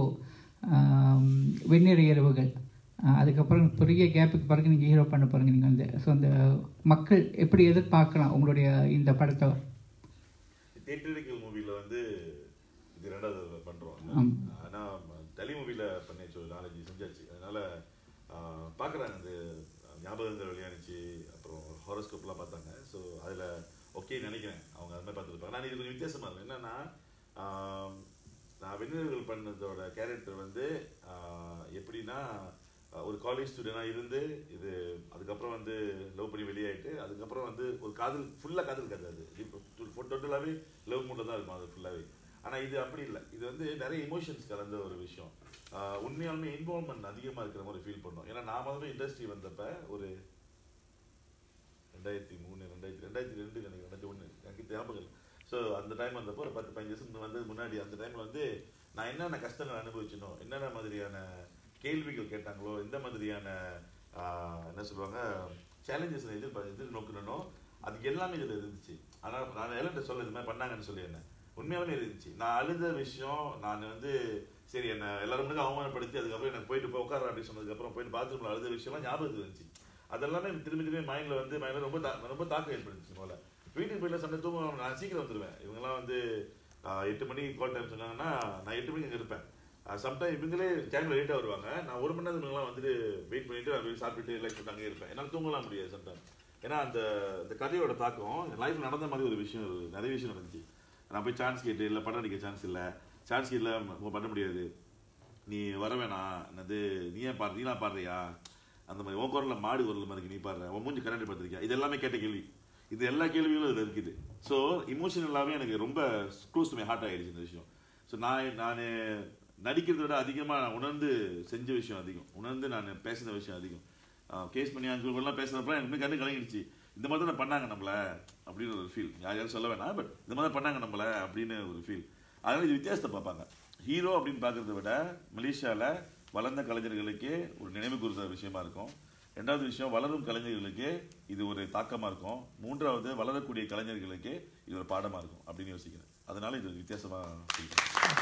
P: வெந்நீர் இரவுகள் ஆஹ் அதுக்கப்புறம் பெரிய கேப்புக்கு பிறகு நீங்கள் ஹீரோ பண்ண போகிறீங்க நீங்கள் வந்து ஸோ அந்த மக்கள் எப்படி எதிர்பார்க்கலாம் உங்களுடைய இந்த படத்தை
C: தேட்டரிக்கல் மூவியில் வந்து இது ரெண்டாவது தடவை பண்றோம்
P: ஆம்.
C: ஆனால் டெலி மூவியில் பண்ணியாச்சு ஒரு நாலஞ்சு செஞ்சாச்சு அதனால பார்க்குறாங்க அந்த ஞாபகங்கள் வெளியானுச்சு அப்புறம் ஹாரோஸ்கோப்லாம் பார்த்தாங்க ஸோ அதில் ஓகே நினைக்கிறேன் அவங்க அது மாதிரி பார்த்துருப்பாங்க நான் இது கொஞ்சம் வித்தியாசமாக இருக்கும் என்னன்னா ஆம், நான் வெண்ணிலர்கள் பண்ணதோட கேரக்டர் வந்து ஆஹ், எப்படின்னா ஆஹ், ஒரு காலேஜ் ஸ்டூடெண்டாக இருந்து இது அதுக்கப்புறம் வந்து லவ் பண்ணி வெளியாயிட்டு அதுக்கப்புறம் வந்து ஒரு காதல் ஃபுல்லாக காதல் கதை அது இப்போ டோட்டலாகவே லவ் மூட்டில் தான் இருக்கும் அது ஃபுல்லாகவே ஆனால் இது அப்படி இல்லை இது வந்து நிறைய இமோஷன்ஸ் கலந்த ஒரு விஷயம் ஆஹ், உண்மையாலுமே இன்வால்மெண்ட் அதிகமாக இருக்கிற மாதிரி ஃபீல் பண்ணோம் ஏன்னா நான் முதல்ல இண்டஸ்ட்ரி வந்தப்ப ஒரு ரெண்டாயிரத்தி மூணு ரெண்டாயிரத்தி ரெண்டாயிரத்தி ரெண்டு எனக்கு ரெண்டாயிரத்தி ஒன்று எனக்கு ஞாபகம் ஸோ அந்த டைம் வந்தப்போ ஒரு பத்து பதினஞ்சு வருஷம் வந்தது முன்னாடி அந்த டைமில் வந்து நான் என்னென்ன கஷ்டங்கள் அனுபவிச்சனோ என்னென்ன மாதிரியான கேள்விகள் கேட்டாங்களோ எந்த மாதிரியான ஆஹ், என்ன சொல்லுவாங்க சேலஞ்சஸ் எதிர் எதிர்நோக்கணுனோ அது எல்லாமே இதில் இருந்துச்சு ஆனால் நான் எல்லாம் சொல்ல இது மாதிரி பண்ணாங்கன்னு சொல்லி என்ன உண்மையாலுமே இருந்துச்சு நான் அழுத விஷயம் நான் வந்து சரி என்ன எல்லாரும் முன்னாடி அவமானப்படுத்தி அதுக்கப்புறம் எனக்கு போயிட்டு போய் உட்கார அப்படி சொன்னதுக்கப்புறம் போயிட்டு பாத்ரூமில் அழுத விஷயம்லாம் ஞாபகத்துக்கு இருந்துச்சு அதெல்லாமே திரும்பி திரும்பி மைண்டில் வந்து மைண்டில் ரொம்ப தா- ரொம்ப தாக்கம் ஏற்படுத்துச்சு முதல்ல வீட்டுக்கு போயிட்டு சண்டை தூங்க நான் சீக்கிரம் வந்துடுவேன் இவங்கெல்லாம் வந்து ஆஹ், எட்டு மணிக்கு கால் டைம் சொன்னாங்கன்னா நான் எட்டு மணிக்கு அங்கே இருப்பேன் சம்டைம் இவங்களே டைமில் லேட்டாக வருவாங்க நான் ஒரு மணி நேரம் இவங்கெல்லாம் வந்துட்டு வெயிட் பண்ணிட்டு நான் போய் சாப்பிட்டுட்டு ரிலாக்ஸ் பண்ணிட்டு அங்கேயே இருப்பேன் என்னால் தூங்கலாம் முடியாது சம்டைம் ஏன்னா அந்த அந்த கதையோட தாக்கம் லைஃப் நடந்த மாதிரி ஒரு விஷயம் இருக்கு. நிறைய விஷயம் நடந்துச்சு நான் போய் சான்ஸ் கேட்டு இல்லை படம் நடிக்க சான்ஸ் இல்லை சான்ஸ் இல்லை பண்ண முடியாது நீ வர வேணாம் என்னது நீ ஏன் பாடு நீலாம் பாடுறியா அந்த மாதிரி உன் குரல்ல மாடு குரல் மாதிரி நீ பாடுற உன் மூஞ்சி கரண்டி பார்த்துருக்கியா இது எல்லாமே கேட்ட கேள்வி இது எல்லா கேள்விகளும் இதில் இருக்குது ஸோ இமோஷனலாகவே எனக்கு ரொம்ப க்ளோஸ் டு மை ஹார்ட் ஆகிடுச்சு இந்த விஷயம் ஸோ நான் நான் நடிக்கிறத விட அதிகமாக நான் உணர்ந்து செஞ்ச விஷயம் அதிகம் உணர்ந்து நான் பேசின விஷயம் அதிகம் கேஸ் பண்ணி அஞ்சு எல்லாம் பேசுனப்ப எனக்கு கண்ணு கலங்கிடுச்சு இந்த மாதிரி தான் பண்ணாங்க நம்மள அப்படின்னு ஒரு ஃபீல் யார் யாரும் சொல்ல வேணாம் பட் இந்த மாதிரி தான் பண்ணாங்க நம்மள அப்படின்னு ஒரு ஃபீல் அதனால இது வித்தியாசத்தை பார்ப்பாங்க ஹீரோ அப்படின்னு பார்க்கறத விட மலேசியாவில் வளர்ந்த கலைஞர்களுக்கே ஒரு நினைவு கூறுற விஷயமா இருக்கும் ரெண்டாவது விஷயம் வளரும் கலைஞர்களுக்கு இது ஒரு தாக்கமா இருக்கும் மூன்றாவது வளரக்கூடிய கலைஞர்களுக்கு இது ஒரு பாடமா இருக்கும் அப்படின்னு யோசிக்கிறேன் அதனால இது வித்தியாசமா feel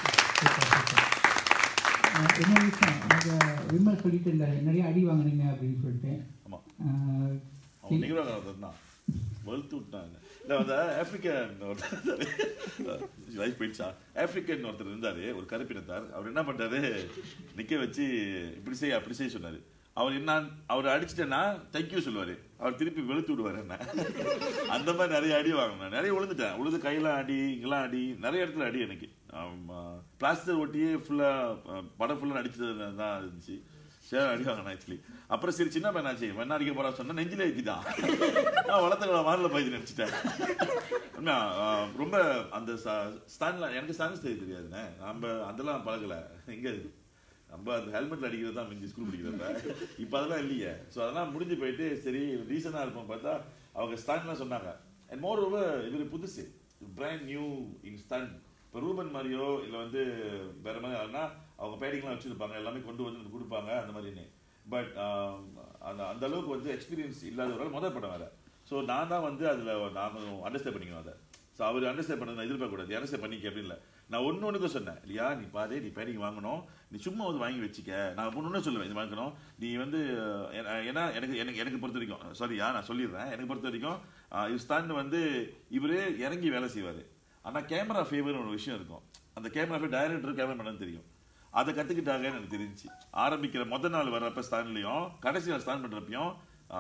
P: அஹ் இன்னொரு விஷயம் அந்த விமல் சொல்லிட்டு இருந்தாரு நிறைய அடி வாங்குனீங்க அப்படின்னு சொல்லிட்டு
C: ஆமா.
P: அஹ்
C: அவன் நிகழ்வாக தான் வலுத்து விட்டாங்க இல்லை வந்து ஆப்பிரிக்கன் ஒருத்தர் லைஃப் போயிடுச்சா ஆப்பிரிக்கன் ஒருத்தர் இருந்தாரு ஒரு கருப்பினத்தார் அவர் என்ன பண்ணாரு நிக்க வச்சு இப்படி செய்ய அப்படி செய்ய சொன்னாரு அவர் என்ன அவர் அடிச்சிட்டேன்னா தேங்க்யூ சொல்லுவாரு அவர் திருப்பி வெளுத்து விடுவாரு என்ன அந்த மாதிரி நிறைய அடி வாங்கினேன் நிறைய விழுந்துட்டேன் விழுந்து கையெல்லாம் அடி இங்கெல்லாம் அடி நிறைய இடத்துல அடி எனக்கு பிளாஸ்டர் ஒட்டியே ஃபுல்லா படம் ஃபுல்லா நடிச்சது தான் இருந்துச்சு சரி அடி வாங்கினேன் ஆக்சுவலி அப்புறம் சரி சின்ன பையனாச்சு என்ன அடிக்க போறா சொன்னா நெஞ்சில ஏத்திட்டான் நான் வளர்த்த கூட மாரில் போய் நினைச்சிட்டேன் உண்மையா, ஆஹ், ரொம்ப அந்த ஸ்டாண்ட்ல எனக்கு ஸ்டாண்ட்ஸ் தெரிய தெரியாதுண்ணே நம்ம அதெல்லாம் பழகல எங்க இருக்கு நம்ம அந்த ஹெல்மெட்ல அடிக்கிறது தான் மிஞ்சி ஸ்கூல் படிக்கிறப்ப இப்போ அதெல்லாம் இல்லையே ஸோ அதெல்லாம் முடிஞ்சு போயிட்டு சரி ரீசனாக இருப்போம் பார்த்தா அவங்க ஸ்டாண்ட்லாம் சொன்னாங்க அண்ட் மோர் ஓவர் இவர் புதுசு பிராண்ட் நியூ இன் ஸ்டாண்ட் இப்போ ரூபன் மாதிரியோ இல்லை வந்து வேற மாதிரி ஆளுனா அவங்க பேடிங்லாம் வச்சுருப்பாங்க எல்லாமே கொண்டு வந்து நமக்கு கொடுப்பாங்க அந்த மாதிரின்னு பட் அந்த அந்த அளவுக்கு வந்து எக்ஸ்பீரியன்ஸ் இல்லாதவரால் முதல் படம் வேற ஸோ நான் தான் வந்து அதில் நான் அண்டர்ஸ்டாண்ட் பண்ணிக்கணும் அதை ஸோ அவர் அண்டர்ஸ்டாண்ட் பண்ணது நான் எதிர்பார்க்கக்கூடாது அண்டர்ஸ்டாண்ட் பண்ணிக்க அப்படின்னு இல்லை நான் ஒன்று ஒன்றுக்கும் சொன்னேன் இல்லையா நீ பாரு நீ பேடிங் வாங்கணும் நீ சும்மா வந்து வாங்கி வச்சுக்க நான் ஒன்று ஒன்று சொல்லுவேன் இது வாங்கணும் நீ வந்து அஹ், ஏன்னா எனக்கு எனக்கு எனக்கு பொறுத்த வரைக்கும் சாரியா நான் சொல்லிடுறேன் எனக்கு பொறுத்த வரைக்கும் இவர் ஸ்டாண்ட் வந்து இவரே இறங்கி வேலை செய்வார் ஆனால் கேமரா ஃபேவர்னு ஒரு விஷயம் இருக்கும் அந்த கேமரா ஃபேவர் டைரக்டர் கேமரா பண்ணு தெரியும் அதை கற்றுக்கிட்டாங்கன்னு எனக்கு தெரிஞ்சுச்சு ஆரம்பிக்கிற முத நாள் வர்றப்ப ஸ்டாண்ட்லையும் கடைசி நாள் ஸ்டாண்ட் பண்ணுறப்பையும்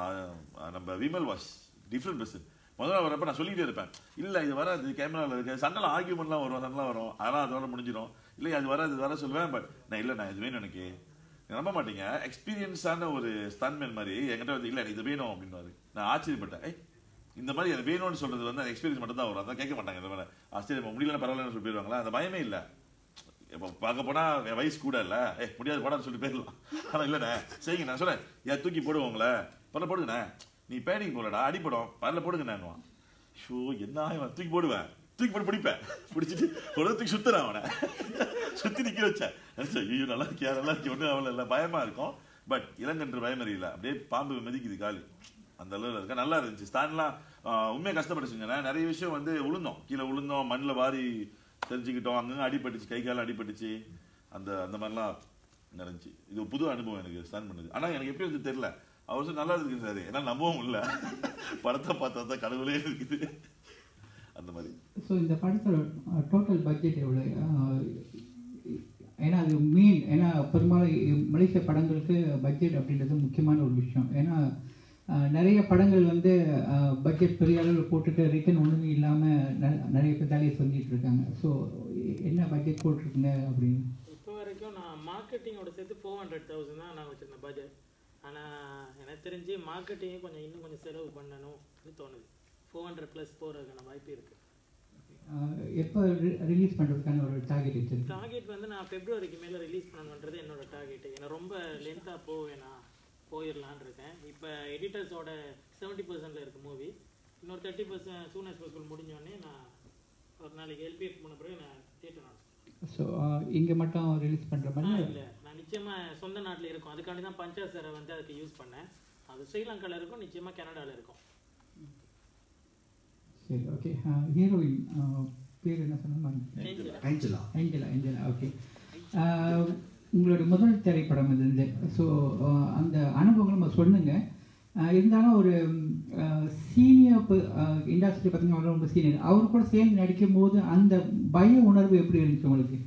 C: நம்ம விமல் வாஷ் டிஃப்ரெண்ட் பர்சன் முதல் நாள் வரப்ப நான் சொல்லிட்டே இருப்பேன் இல்லை இது வராது கேமராவில் இருக்கு சண்டைலாம் ஆர்கியூமெண்ட்லாம் வரும் சண்டைலாம் வரும் அதெல்லாம் அதோட முடிஞ்சிடும் இல்லை அது வராது இது வர சொல்லுவேன் பட் நான் இல்லை நான் இது வேணும் எனக்கு நீங்க நம்ப மாட்டீங்க எக்ஸ்பீரியன்ஸான ஒரு ஸ்டாண்ட்மேன் மாதிரி என்கிட்ட வந்து இல்லை எனக்கு இது வேணும் அப்படின்னாரு நான் ஆச்சரியப்பட்டேன் ஏய் இந்த மாதிரி அது வேணும்னு சொல்றது வந்து அந்த எக்ஸ்பீரியன்ஸ் மட்டும் தான் வரும் அதான் கேட்க மாட்டாங்க இந்த மாதிரி ஆச்சரியம் முடியல பரவாயில்லன்னு சொல்லி போயிருவாங்களா அந்த பயமே இல்லை இப்போ பார்க்க போனா என் வயசு கூட இல்ல ஏ முடியாது போடான்னு சொல்லி போயிடலாம் ஆனா இல்லண்ணே சரிங்க நான் சொல்றேன் ஏன் தூக்கி போடுவோங்களே பண்ண போடுங்கண்ணே நீ பேடிங் போலடா அடிப்படும் வரல போடுங்கண்ணே ஷோ என்ன இவன் தூக்கி போடுவேன் தூக்கி போட்டு பிடிப்பேன் பிடிச்சிட்டு ஒரு தூக்கி சுத்துறேன் அவனை சுத்தி நிக்க வச்சேன் நினைச்சேன், ஐயோ நல்லா இருக்கியா நல்லா இருக்கியா ஒன்றும் அவள இல்லை பயமா இருக்கும் பட் இளங்கன்று பயம் இல்லை அப்படியே பாம்பு மிதிக்குது காலி அந்த அளவில் இருக்கா நல்லா இருந்துச்சு ஸ்டாண்ட்லாம் உண்மையாக கஷ்டப்பட்டு செஞ்சேன் நிறைய விஷயம் வந்து விழுந்தோம் கீழே விழுந்தோம் மண்ணில் வாரி தெரிஞ்சுக்கிட்டோம் அங்கங்க அடிபட்டுச்சு கை காலம் அடிபட்டுச்சு அந்த அந்த மாதிரிலாம் நடந்துச்சு இது ஒரு புது அனுபவம் எனக்கு ஸ்டாண்ட் பண்ணுது ஆனால் எனக்கு எப்படி வந்து தெரியல அவர் சொல்லி நல்லா இருக்கு சார் ஏன்னா நம்பவும் இல்லை படத்தை பார்த்தா தான் கடவுளே இருக்குது அந்த மாதிரி
P: ஸோ இந்த படத்தோட டோட்டல் பட்ஜெட் எவ்வளோ அஹ், ஏன்னா அது மீன் ஏன்னா பெரும்பாலும் மலேசிய படங்களுக்கு பட்ஜெட் அப்படின்றது முக்கியமான ஒரு விஷயம் ஏன்னா அஹ், நிறைய படங்கள் வந்து பட்ஜெட் பெரிய அளவில் போட்டுட்டு ரிட்டர்ன் ஒன்றுமே இல்லாமல் நிறைய பேர் தலையை சொல்லிட்டு இருக்காங்க ஸோ என்ன பட்ஜெட் போட்டிருக்குங்க அப்படின்னு
N: இப்போ வரைக்கும் நான் மார்க்கெட்டிங்கோட சேர்த்து ஃபோர் ஹண்ட்ரட் தௌசண்ட் தான் நான் வச்சுருந்தேன் பட்ஜெட் ஆனால் எனக்கு தெரிஞ்சு மார்க்கெட்டிங்கே கொஞ்சம் இன்னும் கொஞ்சம் செலவு பண்ணணும்னு தோணுது ஃபோர் ஹண்ட்ரட் ப்ளஸ் போகிறதுக்கான வாய்ப்பு இருக்குது
P: அஹ், எப்போ ரிலீஸ் பண்ணுறதுக்கான ஒரு டார்கெட் வச்சிருக்கு
N: டார்கெட் வந்து நான் ஃபெப்ரவரிக்கு மேலே ரிலீஸ் பண்ணணுன்றது என்னோட டார்கெட் ஏன்னா ரொம்ப லென்த்தாக போவேனா போயிடலான் இருக்கேன் இப்போ எடிட்டர்ஸோட செவன்ட்டி பர்சன்டில் இருக்குது மூவி இன்னொரு thirty percent soon as possible முடிஞ்சோடனே நான் ஒரு நாளைக்கு எல்பிஎஃப் பண்ண பிறகு நான் தியேட்டர் நடத்துவேன்
P: ஸோ இங்கே மட்டும் ரிலீஸ் பண்ணுற
N: ஆ
P: மாதிரி
N: இல்லை நான் நிச்சயமாக சொந்த நாட்டில் இருக்கும் அதுக்காண்டி தான் பஞ்சா சாரை வந்து அதுக்கு யூஸ் பண்ணேன் அது ஸ்ரீலங்காவில் இருக்கும் நிச்சயமாக கனடாவில் இருக்கும்
P: சரி ஓகே ஹீரோயின் பேர் என்ன சொன்னாங்க
G: ஏஞ்சலா
P: ஏஞ்சலா ஏஞ்சலா ஓகே உங்களோட முதல் திரைப்படம் இது இந்த ஸோ அந்த அனுபவங்கள் நம்ம சொல்லுங்க அஹ், இருந்தாலும் ஒரு சீனியர் இண்டஸ்ட்ரி பார்த்தீங்கன்னா ரொம்ப சீனியர் அவர் கூட சேர்ந்து நடிக்கும் போது அந்த பய உணர்வு எப்படி இருந்துச்சு உங்களுக்கு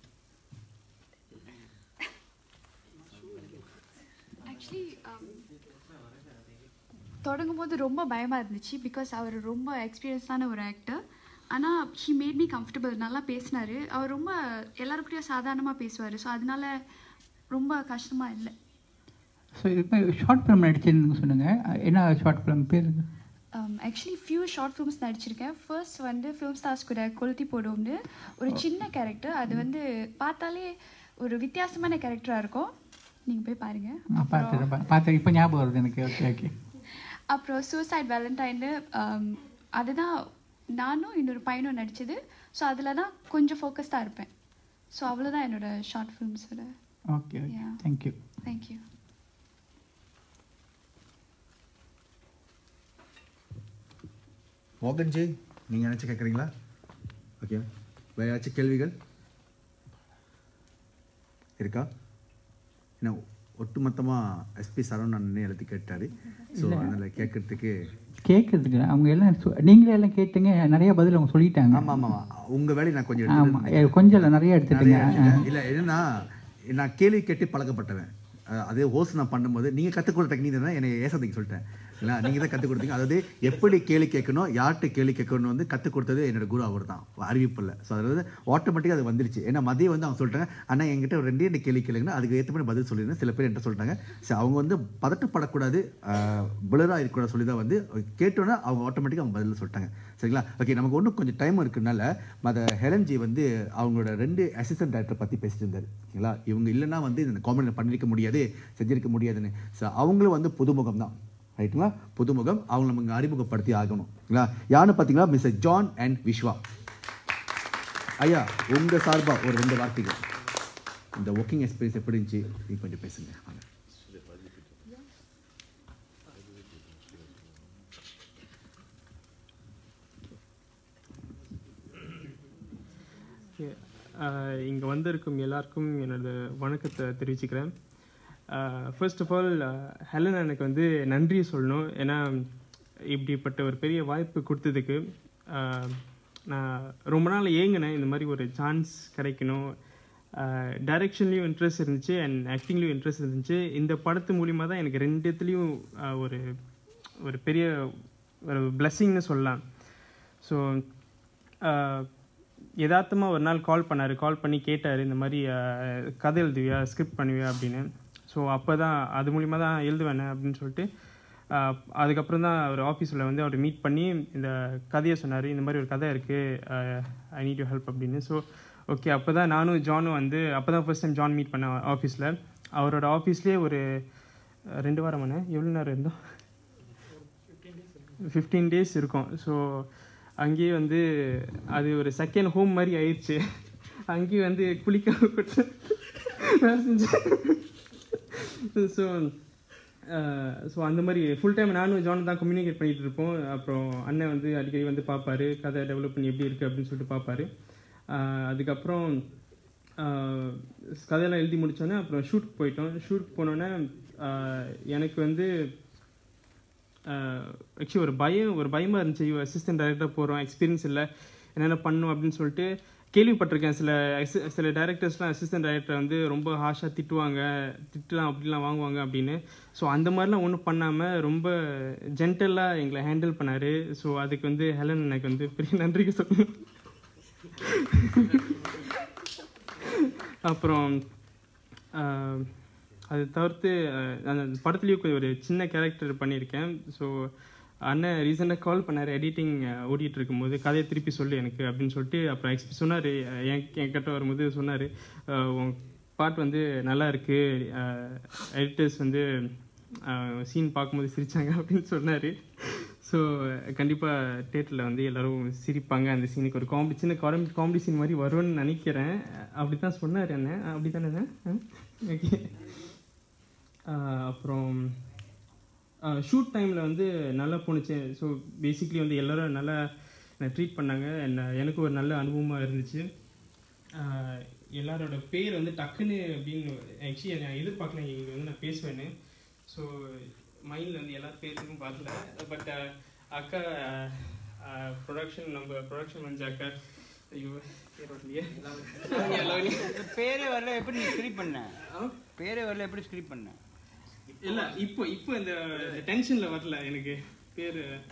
M: ஆக்சுவலி தொடங்கும் போது ரொம்ப பயமாக இருந்துச்சு பிகாஸ் அவர் ரொம்ப எக்ஸ்பீரியன்ஸான ஒரு ஆக்டர் ஆனால் ஹி மேட் மீ கம்ஃபர்டபுள் நல்லா பேசினார் அவர் ரொம்ப எல்லாருக்கிட்டையும் சாதாரணமாக பேசுவார் ஸோ அதனால ரொம்ப கஷ்டமாக இல்லை
P: ஸோ இப்போ ஷார்ட் ஃபிலிம் நடிச்சிருந்தீங்க சொன்னுங்க என்ன ஷார்ட் ஃபிலிம் பேர்
M: ஆக்சுவலி ஃபியூ ஷார்ட் ஃபிலிம்ஸ் நடிச்சிருக்கேன் ஃபர்ஸ்ட் வந்து ஃபிலிம் ஸ்டார்ஸ் கூட கொளுத்தி போடுவோம்னு ஒரு சின்ன கேரக்டர் அது வந்து பார்த்தாலே ஒரு வித்தியாசமான கேரக்டராக இருக்கும் நீங்கள் போய் பாருங்கள்
P: பார்த்துறேன் பார்த்தேன் இப்போ ஞாபகம் வருது எனக்கு ஓகே ஓகே
M: அப்புறம் சூசைட் வேலண்டைன்னு அதுதான் நானும் இன்னொரு பையனும் நடித்தது ஸோ அதில் தான் கொஞ்சம் ஃபோக்கஸ்டாக இருப்பேன் ஸோ அவ்வளோதான் என்னோட ஷார்ட் ஃபிலிம்ஸோட
P: okay okay thank you
M: thank you
F: Mohanji நீங்கள் நினச்சி கேட்குறீங்களா ஓகே வேறு ஏதாச்சும் கேள்விகள் இருக்கா என்ன ஒட்டுமொத்தமாக எஸ்பி சரவணன் எழுதி கேட்டார் ஸோ
P: இல்ல.
F: அதில் கேட்குறதுக்கு
P: கேட்குறதுக்கு அவங்க எல்லாம் சொ- நீங்களே எல்லாம் கேட்டீங்க நிறைய பதில் அவங்க சொல்லிட்டாங்க
F: ஆமாம் ஆமாம் உங்கள் வேலையை நான் கொஞ்சம்
P: ஆமாம்
F: எடுத்துட்டு
P: கொஞ்சம் இல்லை நிறைய எடுத்துட்டீங்க
F: இல்லை என்னன்னா நான் கேள்வி கேட்டு பழக்கப்பட்டவன் அஹ் அதே ஹோஸ்ட் நான் பண்ணும்போது நீங்கள் கற்றுக் கொடுத்த டெக்னிக் தான் என்னை ஏசாதீங்க சொல்லிட்டேன் இல்லை நீங்கள் தான் கற்றுக் கொடுத்தீங்க அதாவது எப்படி கேள்வி கேட்கணும் யார்கிட்ட கேள்வி கேட்கணும்னு வந்து கற்றுக் கொடுத்தது என்னோட குரு அவர் தான் அறிவிப்பில் ஸோ அதாவது ஆட்டோமேட்டிக்காக அது வந்துருச்சு ஏன்னா மதியம் வந்து அவங்க சொல்லிட்டாங்க அண்ணா என்கிட்ட ஒரு ரெண்டே ரெண்டு கேள்வி கேளுங்கன்னா அதுக்கு ஏற்ற மாதிரி பதில் சொல்லியிருந்தேன் சில பேர் என்கிட்ட சொல்லிட்டாங்க ஸோ அவங்க வந்து பதட்டப்படக்கூடாது பிளராக இருக்கக்கூடாது சொல்லி தான் வந்து கேட்டோன்னே அவங்க ஆட்டோமேட்டிக்காக அவங்க பதில் சொல்லிட்டாங்க சரிங்களா ஓகே நமக்கு இன்னும் கொஞ்சம் டைம் இருக்கிறதுனால மத ஹெலன்ஜி வந்து அவங்களோட ரெண்டு அசிஸ்டன்ட் டைரக்டர் பற்றி பேசிட்டு இருந்தார் சரிங்களா இவங்க இல்லைன்னா வந்து இந்த காமெடி பண்ணியிருக்க முடியாது செஞ்சிருக்க முடியாதுன்னு ஸோ அவங்களும் வந்து புதுமுகம் தான் ரைட்டுங்களா புதுமுகம் அவங்க நமக்கு அறிமுகப்படுத்தி ஆகணும் சரிங்களா யாருன்னு பார்த்தீங்களா மிஸ்டர் ஜான் அண்ட் விஸ்வா ஐயா உங்கள் சார்பாக ஒரு ரெண்டு வார்த்தைகள் இந்த ஒர்க்கிங் எக்ஸ்பீரியன்ஸ் எப்படி இருந்துச்சு நீங்க கொஞ்சம் பேசுங்க வாங்க.
Q: இங்கே வந்திருக்கும் எல்லாருக்கும் எனது வணக்கத்தை தெரிவிச்சுக்கிறேன் ஃபர்ஸ்ட் ஆஃப் ஆல் ஹெலன் எனக்கு வந்து நன்றி சொல்லணும் ஏன்னா இப்படிப்பட்ட ஒரு பெரிய வாய்ப்பு கொடுத்ததுக்கு ஆஹ், நான் ரொம்ப நாள் ஏங்கினேன் இந்த மாதிரி ஒரு சான்ஸ் கிடைக்கணும் டைரக்ஷன்லேயும் இன்ட்ரெஸ்ட் இருந்துச்சு அண்ட் ஆக்டிங்லேயும் இன்ட்ரெஸ்ட் இருந்துச்சு இந்த படத்து மூலிமா தான் எனக்கு ரெண்டுத்துலேயும் ஒரு ஒரு பெரிய ஒரு பிளெஸ்ஸிங்னு சொல்லலாம் ஸோ யதார்த்தமாக ஒரு நாள் கால் பண்ணார் கால் பண்ணி கேட்டார் இந்த மாதிரி அஹ், கதை எழுதுவியா ஸ்கிரிப்ட் பண்ணுவியா அப்படின்னு ஸோ அப்போ தான் அது மூலிமா தான் எழுதுவேனே அப்படின்னு சொல்லிட்டு அஹ், அதுக்கப்புறம் தான் அவர் ஆஃபீஸில் வந்து அவர் மீட் பண்ணி இந்த கதையை சொன்னார் இந்த மாதிரி ஒரு கதை இருக்குது ஐ நீட் யூ ஹெல்ப் அப்படின்னு ஸோ ஓகே அப்போ தான் நானும் ஜானும் வந்து அப்போ தான் ஃபர்ஸ்ட் டைம் ஜான் மீட் பண்ணேன் ஆஃபீஸில் அவரோட ஆஃபீஸ்லேயே ஒரு அஹ், ரெண்டு வாரமானே எவ்வளோ நேரம் இருந்தோம் ஃபிஃப்டீன் டேஸ் இருக்கும் ஸோ அங்கேயே வந்து அது ஒரு செகண்ட் ஹோம் மாதிரி ஆயிடுச்சு அங்கேயே வந்து குளிக்க விட்டு வேலை செஞ்சேன் ஸோ ஸோ அந்த மாதிரி ஃபுல் டைம் நானும் ஜான் தான் கம்யூனிகேட் பண்ணிகிட்டு இருப்போம் அப்புறம் அண்ணன் வந்து அடிக்கடி வந்து பார்ப்பாரு கதை டெவலப் பண்ணி எப்படி இருக்குது அப்படின்னு சொல்லிட்டு பார்ப்பாரு ஆஹ் அதுக்கப்புறம் ஆஹ் கதையெல்லாம் எழுதி முடித்தோன்னே அப்புறம் ஷூட் போயிட்டோம் ஷூட் போனோன்னே ஆஹ் எனக்கு வந்து ஆக்சுவலி ஒரு பயம் ஒரு பயமாக இருந்துச்சு ஐயோ அசிஸ்டன்ட் டைரக்டர் போகிறோம் எக்ஸ்பீரியன்ஸ் இல்லை என்னென்ன பண்ணும் அப்படின்னு சொல்லிட்டு கேள்விப்பட்டிருக்கேன் சில assist- சில டைரக்டர்ஸ்லாம் அசிஸ்டன்ட் டைரக்டர் வந்து ரொம்ப ஹாஷாக திட்டுவாங்க திட்டலாம் அப்படிலாம் வாங்குவாங்க அப்படின்னு ஸோ அந்த மாதிரிலாம் ஒன்றும் பண்ணாமல் ரொம்ப ஜென்டலாக எங்களை ஹேண்டில் பண்ணார் ஸோ அதுக்கு வந்து ஹெலன் எனக்கு வந்து பெரிய நன்றிக்கு சொல்லணும் அப்புறம் ஆஹ், அது தவிர்த்து அஹ், அந்த படத்துலேயும் கொஞ்சம் ஒரு சின்ன கேரக்டர் பண்ணியிருக்கேன் ஸோ அண்ணன் ரீசெண்டாக கால் பண்ணார் எடிட்டிங் ஓடிட்டு இருக்கும்போது கதையை திருப்பி சொல்லு எனக்கு அப்படின்னு சொல்லிட்டு அப்புறம் எக்ஸ்பி சொன்னார் என் என்கிட்ட வரும்போது சொன்னார் உன் பாட்டு வந்து நல்லா இருக்கு எடிட்டர்ஸ் வந்து சீன் பார்க்கும்போது சிரிச்சாங்க அப்படின்னு சொன்னார் ஸோ கண்டிப்பாக தேட்டரில் வந்து எல்லோரும் சிரிப்பாங்க அந்த சீனுக்கு ஒரு காமெடி சின்ன காமெடி காமெடி சீன் மாதிரி வரும்னு நினைக்கிறேன் அப்படி தான் சொன்னார் என்ன அப்படி தானே ஓகே அப்புறம் ஷூட் டைமில் வந்து நல்லா போணுச்சு ஸோ பேசிக்லி வந்து எல்லோரும் நல்லா என்னை ட்ரீட் பண்ணாங்க என்ன எனக்கு ஒரு நல்ல அனுபவமாக இருந்துச்சு ஆஹ் எல்லாரோட பேர் வந்து டக்குன்னு அப்படின்னு ஆக்சுவலி நான் எதிர்பார்க்கல இங்கே வந்து நான் பேசுவேன்னு ஸோ மைண்டில் வந்து எல்லா பேருக்கும் பார்க்கல பட் அக்கா ப்ரொடக்ஷன் நம்ம ப்ரொடக்ஷன் மேனேஜர் அக்கா ஐயோ பேர் வரலையே அவங்க எல்லாரும்
A: பேரே வரல எப்படி நீ ஸ்கிரிப்ட் பண்ண பேரே வரல எப்படி ஸ்கிரிப்ட் பண்ண
Q: இல்ல இப்போ இப்போ இந்த டென்ஷன்ல வரல எனக்கு பேர்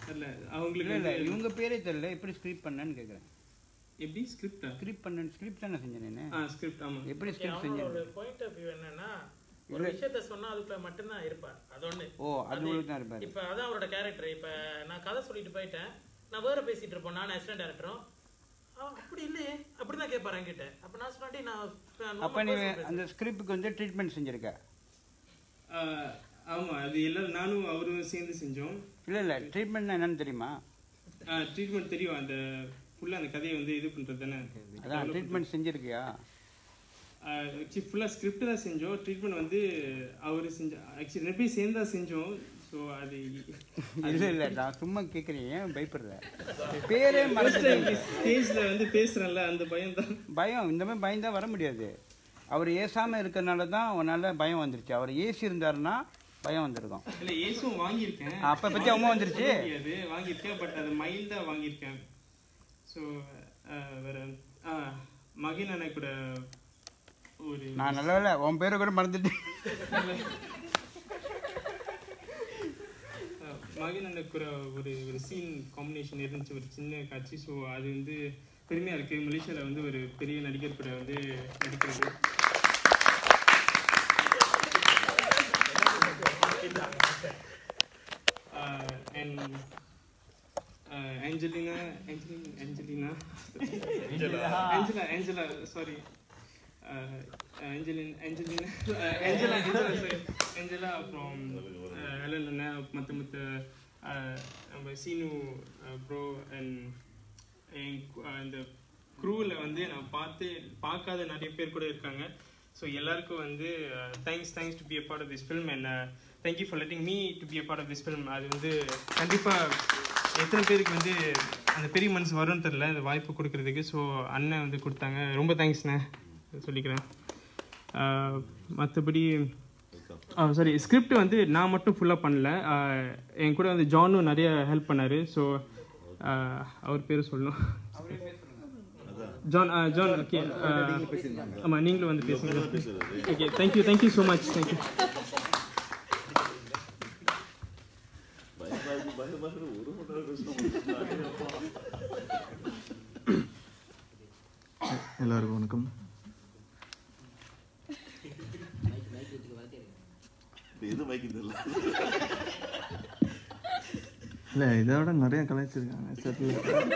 Q: தெரியல அவங்களுக்கு
A: இல்லை இல்லை
Q: வந்து-
A: இவங்க பேரே தெரியல எப்படி ஸ்கிரிப்ட் பண்ணேன்னு கேட்குறேன்
Q: எப்படி ஸ்கிரிப்டா
A: ஸ்கிரிப்ட் பண்ணேன் ஸ்கிரிப்ட் தானே செஞ்சேன்
Q: ஆ ஸ்கிரிப்ட் ஆமா
A: எப்படி ஸ்கிரிப்ட்
N: அவனோட
A: செஞ்சேன்
N: பாயிண்ட் ஆஃப் வியூ என்னன்னா ஒரு
A: இல்ல.
N: விஷயத்த சொன்னா அதுக்குள்ள மட்டும்தான் இருப்பார் அது ஒண்ணு
A: ஓ, அது உள்ளுக்கு தான் இருப்பாரு.
N: இப்ப அதான் அவரோட கேரக்டர் இப்ப நான் கதை சொல்லிட்டு போயிட்டேன் நான் வேற பேசிட்டு இருப்போம் நான் அசிஸ்டன்ட் டேரக்டரும் அப்படி இல்லையே அப்படிதான் கேட்பாரு என்கிட்ட அப்ப நான் சொன்னாட்டி நான் normal
A: அப்போ நீ
N: person பேசுறேன்.
A: அந்த ஸ்கிரிப்டுக்கு வந்து ட்ரீட்மெண்ட் செஞ்சுருக்க
Q: ஆஹ் ஆமா அது எல்லாம் நானும் அவரும் சேர்ந்து செஞ்சோம்
A: இல்லை இல்லை ட்ரீட்மெண்ட்னா என்னன்னு தெரியுமா
Q: ட்ரீட்மெண்ட் தெரியும் அந்த ஃபுல்லாக அந்த கதையை வந்து இது பண்ணுறது தானே
A: அதான் ட்ரீட்மெண்ட் செஞ்சுருக்கியா
Q: ஆக்சுவலி ஃபுல்லாக ஸ்கிரிப்ட் தான் செஞ்சோம் ட்ரீட்மெண்ட் வந்து அவர் செஞ்ச ஆக்சுவலி ரெண்டு பேரும் சேர்ந்து தான் செஞ்சோம் ஸோ அது
A: இல்லை இல்லை நான் சும்மா கேட்குறேன் ஏன் பயப்படுற பேரே மறந்துட்டீங்க
Q: ஸ்டேஜில் வந்து பேசுகிறேன்ல அந்த பயம் தான்
A: பயம் இந்த மாதிரி பயந்தா வர முடியாது அவர் ஏசாமல் இருக்கிறனால தான் உன்னால பயம் வந்துருச்சு அவர் ஏசி இருந்தாருன்னா பயம் வந்திருக்கும்
Q: இல்லை ஏசும் வாங்கியிருக்கேன்
A: அப்ப பத்தி அம்மா வந்துருச்சு?
Q: சொல்ல முடியாது வாங்கியிருக்கேன் பட் அது மைல்டாக வாங்கியிருக்கேன் ஸோ வேற ஆ, மகன் அண்ணா கூட ஒரு
A: நான் நல்ல வேலை உன் பேரை கூட மறந்துட்டேன்
Q: மகன் அண்ணா கூட ஒரு ஒரு சீன் காம்பினேஷன் இருந்துச்சு ஒரு சின்ன காட்சி ஸோ அது வந்து பெருமையாக இருக்குது மலேசியாவில் வந்து ஒரு பெரிய நடிகர் கூட வந்து நடிக்கிறது and Angelina, Angelina, Angelina,
A: Angela.
Q: Angela, Angela, sorry. Uh, Angelina, Angelina, uh, Angela, Angela, sorry. Angela from uh, Alan Anna, மற்ற மற்ற நம்ம சீனு ப்ரோ அண்ட் இந்த க்ரூவில் வந்து நான் பார்த்து பார்க்காத நிறைய பேர் கூட இருக்காங்க ஸோ எல்லாருக்கும் வந்து thanks thanks to be a part of this film and thank you for letting me to be a part of this film அது வந்து கண்டிப்பாக எத்தனை பேருக்கு வந்து அந்த பெரிய மனசு வரும்னு தெரில இந்த வாய்ப்பு கொடுக்கறதுக்கு ஸோ அண்ணன் வந்து கொடுத்தாங்க ரொம்ப தேங்க்ஸ்ண்ணே சொல்லிக்கிறேன் மற்றபடி சாரி ஸ்கிரிப்ட் வந்து நான் மட்டும் ஃபுல்லாக பண்ணல ஆஹ் என் கூட வந்து ஜானும் நிறைய ஹெல்ப் பண்ணார் ஸோ அவர் பேர் சொல்லணும் ஜான் ஜான் ஓகே ஆமாம் நீங்களும் வந்து பேசுங்க okay thank you thank you so much thank you
F: எல்லாருக்கும் வணக்கம்
C: எது மைக்கு தெரியல
F: இல்லை இதை விட நிறைய கலாய்ச்சிருக்காங்க செட்டில்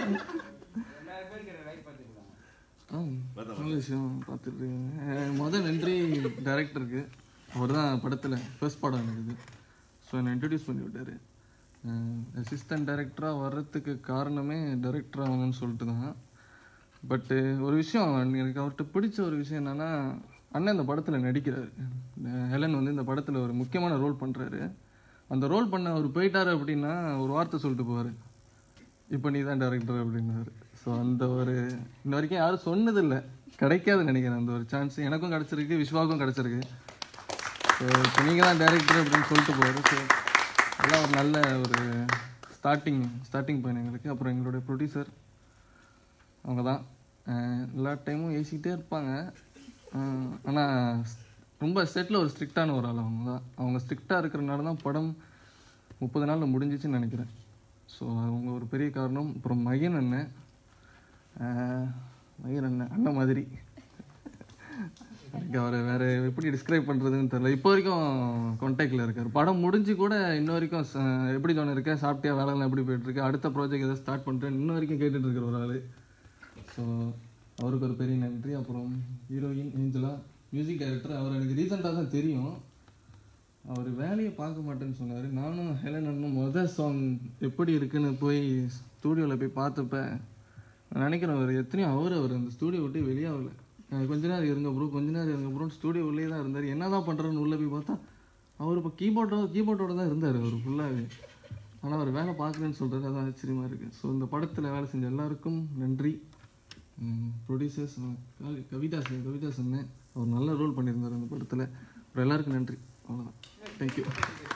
F: ஆ நல்ல விஷயம் பார்த்துட்ருக்காங்க முதல் நன்றி டைரக்டருக்கு அவர் தான் படத்தில் ஃபர்ஸ்ட் படம் எனக்கு ஸோ என்னை இன்ட்ரடியூஸ் பண்ணி விட்டார் அசிஸ்டன்ட் டைரக்டராக வர்றதுக்கு காரணமே டைரக்டர் ஆகணும்னு சொல்லிட்டு தான் பட்டு ஒரு விஷயம் எனக்கு அவர்கிட்ட பிடிச்ச ஒரு விஷயம் என்னென்னா அண்ணன் இந்த படத்தில் நடிக்கிறாரு அஹ் ஹெலன் வந்து இந்த படத்தில் ஒரு முக்கியமான ரோல் பண்ணுறாரு அந்த ரோல் பண்ண அவர் போயிட்டாரு அப்படின்னா ஒரு வார்த்தை சொல்லிட்டு போவார் இப்போ நீ தான் டேரக்டர் அப்படின்னாரு ஸோ அந்த ஒரு இன்ன வரைக்கும் யாரும் சொன்னதில்லை கிடைக்காதுன்னு நினைக்கிறேன் அந்த ஒரு சான்ஸ் எனக்கும் கிடச்சிருக்கு விஸ்வாவுக்கும் கிடச்சிருக்கு ஸோ இப்போ நீங்கள் தான் டேரக்டர் அப்படின்னு சொல்லிட்டு போவார் ஸோ எல்லாம் ஒரு நல்ல ஒரு ஸ்டார்டிங் ஸ்டார்டிங் பாயிண்ட் எங்களுக்கு அப்புறம் எங்களுடைய ப்ரொடியூசர் அவங்க தான் அஹ் எல்லா டைமும் ஏசிக்கிட்டே இருப்பாங்க ஆனால் ரொம்ப செட்டில் ஒரு ஸ்ட்ரிக்டான ஒரு ஆள் அவங்க தான் அவங்க ஸ்ட்ரிக்டாக இருக்கிறனால தான் படம் முப்பது நாளில் முடிஞ்சிச்சுன்னு நினைக்கிறேன் ஸோ அவங்க ஒரு பெரிய காரணம் அப்புறம் மகன் அண்ணன் அஹ் மகன் அண்ணன் அண்ணன் மாதிரி எனக்கு அவரை வேறு எப்படி டிஸ்கிரைப் பண்ணுறதுன்னு தெரியல இப்போ வரைக்கும் கான்டாக்டில் இருக்கார் படம் முடிஞ்சு கூட இன்ன வரைக்கும் ச- எப்படி தோணு இருக்கேன் சாப்பிட்டியா வேலைலாம் எப்படி போயிட்டுருக்கு அடுத்த ப்ராஜெக்ட் எதாவது ஸ்டார்ட் பண்ணுறேன் இன்ன வரைக்கும் கேட்டுட்டு இருக்கிற ஒரு ஆள் ஸோ அவருக்கு ஒரு பெரிய நன்றி அப்புறம் ஹீரோயின் ஏஞ்சலா மியூசிக் டைரக்டர் அவர் எனக்கு ரீசெண்டாக தான் தெரியும் அவர் வேலையை பார்க்க மாட்டேன்னு சொன்னார் நானும் ஹெலன் அண்ணனும் மொதல் சாங் எப்படி இருக்குன்னு போய் ஸ்டூடியோவில் போய் பார்த்தப்ப நான் நினைக்கிறேன் அவர் எத்தனையோ அவர் அவர் அந்த ஸ்டூடியோ விட்டு வெளியாகல அஹ் கொஞ்ச நேரம் இருங்க ப்ரோ கொஞ்ச நேரம் இருங்க ப்ரோ ஸ்டூடியோ உள்ளே தான் இருந்தார் என்ன தான் பண்ணுறேன்னு உள்ளே போய் பார்த்தா அவர் இப்போ கீபோர்டோட கீபோர்டோட தான் இருந்தார் அவர் ஃபுல்லாகவே ஆனால் அவர் வேலை பார்க்குறேன்னு சொல்கிறது அதான் ஆச்சரியமாக இருக்குது ஸோ இந்த படத்தில் வேலை செஞ்ச எல்லாருக்கும் நன்றி ப்ரொடியூசர்ஸ் கவிதாசன் கவிதாசன் அவர் நல்ல ரோல் பண்ணியிருந்தார் அந்த படத்தில் அப்புறம் எல்லாருக்கும் நன்றி அவ்வளோதான் தேங்க்யூ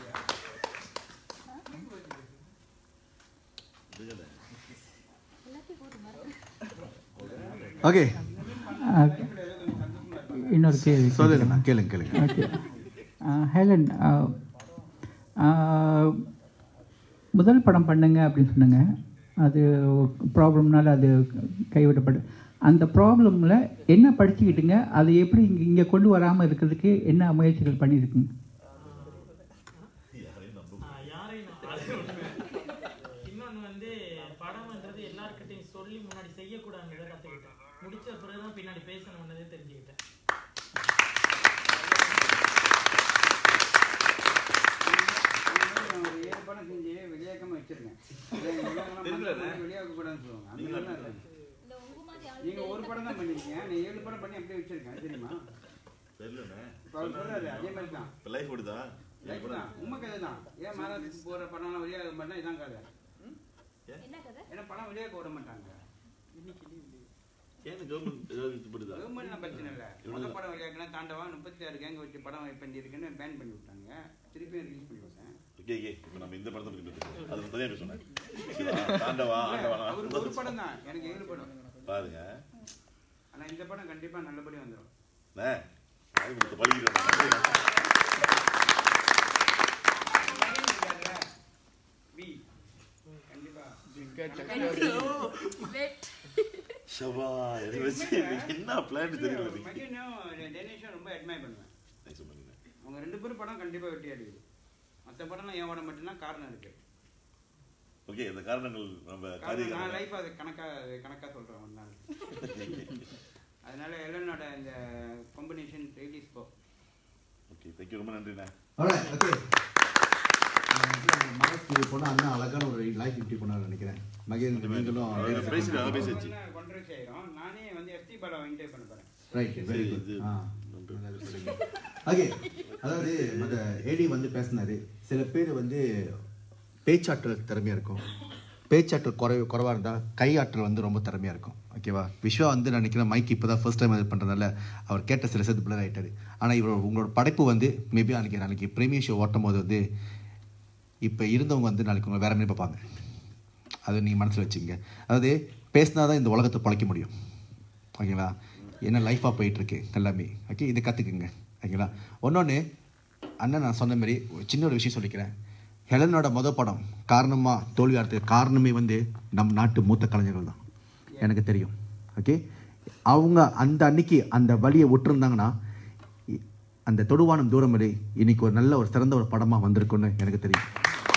F: ஓகே
P: இன்னொரு கேள்வி
F: சொல்லுங்க கேளுங்க கேளுங்க
P: ஓகே ஹேலன் முதல் படம் பண்ணுங்க அப்படின்னு சொன்னாங்க அது ப்ராப்ளம்னால அது கைவிடப்படு அந்த ப்ராப்ளமில் என்ன படிச்சுக்கிட்டுங்க அதை எப்படி இங்கே இங்கே கொண்டு வராமல் இருக்கிறதுக்கு என்ன முயற்சிகள் பண்ணியிருக்குங்க
N: இன்னொன்று வந்து படம்ன்றது எல்லாருக்கிட்டையும் சொல்லி முன்னாடி செய்யக்கூடாதுங்கிறத கற்றுக்கிட்டேன் முடிச்ச பிறகு தான் பின்னாடி பேசணும்னதே தெரிஞ்சுக்கிட்டேன்
A: நான் ஒரு ஏழு படம் செஞ்சு வெளியாக்காம வச்சிருக்கேன் வெளியாக கூடாதுன்னு சொல்லுவாங்க அந்த மாதிரி தான் இருக்கு. நீங்க ஒரு படம் தான் பண்ணிருக்கீங்க நீ ஏழு படம் பண்ணி அப்படியே வச்சிருக்கேன் தெரியுமா
C: தெரியலண்ணே.
A: இப்ப அவர் சொல்றாரு அதே மாதிரி தான்
C: இப்ப life ஓடுதா?
A: லைஃப் தான் உண்மை கதை தான் ஏன் மாதத்துக்கு போற படம்லாம் வெளியாக மாட்டா இதான் கதை ஏன்னா படம் வெளியாக விட மாட்டாங்க
C: ஏன் government ஏதாவது இது பண்ணுதா?
A: கவர்மெண்ட் பிரச்சனை இல்லை
C: இவ்வளவு-
A: மொத்த படம் வெளியாக்குனா தாண்டவா முப்பத்தி ஆறு கேங்க வச்சு படம் பண்ணியிருக்குன்னு பேன் பண்ணி விட்டாங்க திருப்பியும் ரிலீஸ் பண்ணி விட்டேன்
C: ஓகே, ஓகே. இப்ப நம்ம இந்த படத்தை பத்தி பேசுறோம். அது தனியா பேசணும். சரியா? தாண்டவா, ஆண்டவா.
A: அவருக்கு ஒரு படம் தான் எனக்கு ஏழு படம்
C: பாருங்க
A: ஆனா இந்த படம் கண்டிப்பா நல்லபடியா வந்துடும்
C: அண்ணே, வாய் கொடுத்து பழகிடுறேன்.
A: வி கண்டிப்பா
C: ஷபா, என்னை வச்சு எனக்கு என்ன plan தெரியல எனக்கு.
A: மகிழும் டெனிஷும் ரொம்ப அட்மைர் பண்ணுவேன்
C: Nice பண்ணுங்க.
A: அவங்க ரெண்டு பேரும் படம் கண்டிப்பா வெட்டி அடிக்குது மற்ற படம்லாம் என் படம் மட்டும்தான் காரணம் இருக்கு
C: ஓகே இந்த காரணங்கள் நம்ம
A: காரணம்
C: காரிய
A: நான் லைஃப் அது கணக்கா அது கணக்கா சொல்றேன் ஒரு நாள் அதனால எல்லனோட இந்த காம்பினேஷன் ரிலீஸ் போ
C: ஓகே தேங்க்யூ ரொம்ப நன்றிண்ணே
F: Alright, okay. மகேஷ் போனால் அண்ணா அழகான ஒரு லைஃப் இன்டி பண்ணாரு நினைக்கிறேன் மகேஷ் நீங்களும்
C: அவர் பேசிட்டு, அவர் பேசியாச்சு.
A: கொண்டரசி ஆயிரும் நானே வந்து எஸ்டி படம் இன்டர்வியூ பண்ண போறேன்
F: ரைட் வெரி குட் ஆ ஓகே அதாவது அந்த ஏடி வந்து பேசினாரு சில பேர் வந்து பேச்சாற்றல் திறமையாக இருக்கும் பேச்சாற்றல் குறை குறைவாக இருந்தால் கையாற்றல் வந்து ரொம்ப திறமையாக இருக்கும் ஓகேவா விஸ்வா வந்து நான் நினைக்கிறேன் மைக் இப்போ தான் ஃபர்ஸ்ட் டைம் இது பண்ணுறதுனால அவர் கேட்ட சில சேர்த்து பிள்ளை ஆகிட்டாரு ஆனால் இவர் உங்களோட படைப்பு வந்து மேபி அன்றைக்கி நாளைக்கு பிரீமியர் ஷோ ஓட்டும் போது வந்து இப்போ இருந்தவங்க வந்து நாளைக்கு உங்களை வேற மாதிரி பார்ப்பாங்க அதை நீங்கள் மனசில் வச்சுக்கங்க அதாவது பேசினா தான் இந்த உலகத்தை பழைக்க முடியும் ஓகேங்களா என்ன லைஃபாக போயிட்டுருக்கு எல்லாமே ஓகே இதை கற்றுக்குங்க ஓகேங்களா ஒன்னொன்று அண்ணன் நான் சொன்ன மாதிரி ஒரு சின்ன ஒரு விஷயம் சொல்லிக்கிறேன் ஹெலனோட மொதல் படம் காரணமாக தோல்வியாகிறதுக்கு காரணமே வந்து நம் நாட்டு மூத்த கலைஞர்கள் தான் எனக்கு தெரியும் ஓகே அவங்க அந்த அன்னைக்கு அந்த வழியை விட்டுருந்தாங்கன்னா இ- அந்த தொடுவானம் தூரம் வரை இன்னைக்கு ஒரு நல்ல ஒரு சிறந்த ஒரு படமாக வந்திருக்குன்னு எனக்கு தெரியும்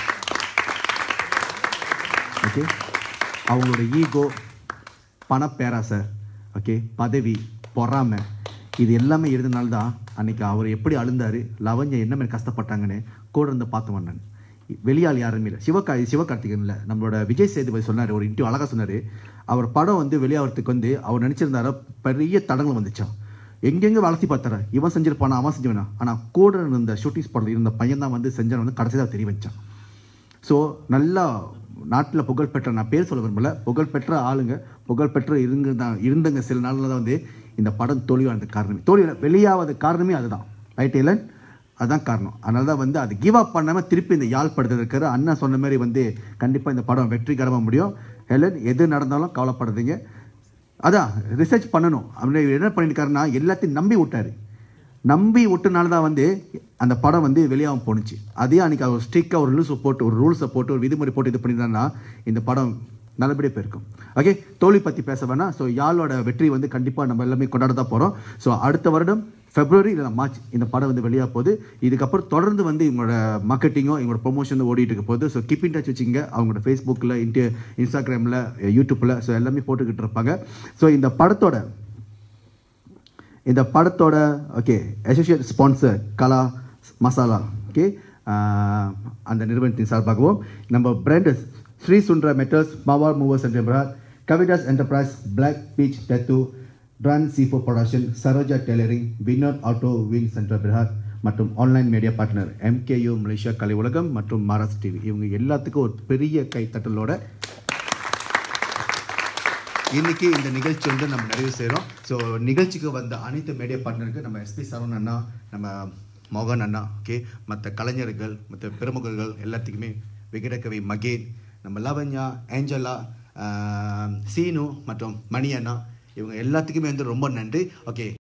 F: ஓகே அவங்களோட ஈகோ பணப்பேராசை ஓகே பதவி பொறாமை இது எல்லாமே இருந்தனால தான் அன்னைக்கு அவர் எப்படி அழுந்தாரு லவஞ்ச என்ன மாதிரி கஷ்டப்பட்டாங்கன்னு கூட இருந்து பார்த்து வந்தேன் வெளியாள் யாருமே இல்லை சிவகா சிவகார்த்திகன் இல்லை நம்மளோட விஜய் சேதுபதி சொன்னார் ஒரு இன்டர்வியூ அழகாக சொன்னார் அவர் படம் வந்து வெளியாகிறதுக்கு வந்து அவர் நினச்சிருந்தாரோ பெரிய தடங்கள் வந்துச்சான் எங்கெங்கே வளர்த்தி பார்த்தாரு இவன் செஞ்சிருப்பானா அவன் செஞ்சவனா ஆனால் கூட இருந்த ஷூட்டிங் ஸ்பாட்டில் இருந்த பையன் தான் வந்து செஞ்சான் வந்து கடைசி தான் தெரிய வச்சான் ஸோ நல்லா நாட்டில் புகழ்பெற்ற நான் பேர் சொல்ல விரும்பல புகழ்பெற்ற ஆளுங்க புகழ்பெற்ற இருங்க தான் இருந்தங்க சில நாளில் தான் வந்து இந்த படம் தோல்வியானது காரணமே தோல்வி வெளியாவது காரணமே அதுதான் ரைட் இல்லன் அதுதான் காரணம் அதனால தான் வந்து அது கிவ் அப் பண்ணாமல் திருப்பி இந்த யாழ் படத்தில் இருக்கிற அண்ணா சொன்ன மாதிரி வந்து கண்டிப்பாக இந்த படம் வெற்றிகரமாக முடியும் ஹெலன் எது நடந்தாலும் கவலைப்படாதீங்க அதான் ரிசர்ச் பண்ணணும் அப்படி என்ன பண்ணியிருக்காருன்னா எல்லாத்தையும் நம்பி விட்டாரு நம்பி விட்டனால தான் வந்து அந்த படம் வந்து வெளியாகவும் போணுச்சு அதே அன்றைக்கி அவர் ஸ்ட்ரிக்டாக ஒரு ரூல்ஸை போட்டு ஒரு ரூல்ஸை போட்டு ஒரு விதிமுறை போட்டு இது பண்ணியிருந்தாருன்னா இந்த படம் நல்லபடியாக போயிருக்கும் ஓகே தோல்வி பற்றி பேச வேணாம் ஸோ யாழோட வெற்றி வந்து கண்டிப்பாக நம்ம எல்லாமே கொண்டாட தான் போகிறோம் ஸோ அடுத்த வருடம் ஃபெப்ரவரி இல்லை மார்ச் இந்த படம் வந்து வெளியாக போகுது இதுக்கப்புறம் தொடர்ந்து வந்து இவங்களோட மார்க்கெட்டிங்கோ இவங்களோட ப்ரொமோஷன் ஓடிட்டு இருக்க போகுது ஸோ கீப் இன் டச் வச்சுங்க அவங்களோட ஃபேஸ்புக்கில் இன்ட்டு இன்ஸ்டாகிராமில் யூடியூப்பில் ஸோ எல்லாமே போட்டுக்கிட்டு இருப்பாங்க ஸோ இந்த படத்தோட இந்த படத்தோட okay associate sponsor Kala Masala okay அந்த நிறுவனத்தின் சார்பாகவும் நம்ம brand Sri Sundra metals power movers என்ற brand Kavithas enterprise black beach டெத்து ட்ரான் சீஃபோ production Saroja tailoring Vinod auto wing centre பிரார் மற்றும் online media partner MKU Malaysia Kalai Ulagam மற்றும் மாராஸ் டிவி இவங்க எல்லாத்துக்கும் ஒரு பெரிய கைத்தட்டலோட இன்னைக்கு இந்த நிகழ்ச்சி வந்து நம்ம நிறைவு செய்கிறோம் ஸோ நிகழ்ச்சிக்கு வந்த அனைத்து மீடியா பார்ட்னருக்கு நம்ம எஸ்பி சரவணன் அண்ணா நம்ம மோகன் அண்ணா ஓகே மற்ற கலைஞர்கள் மற்ற பிரமுகர்கள் எல்லாத்துக்குமே விகடகவி மகேன் நம்ம லவண்யா ஏஞ்சலா ஆஹ், சீனு மற்றும் மணி அண்ணா இவங்க எல்லாத்துக்குமே வந்து ரொம்ப நன்றி ஓகே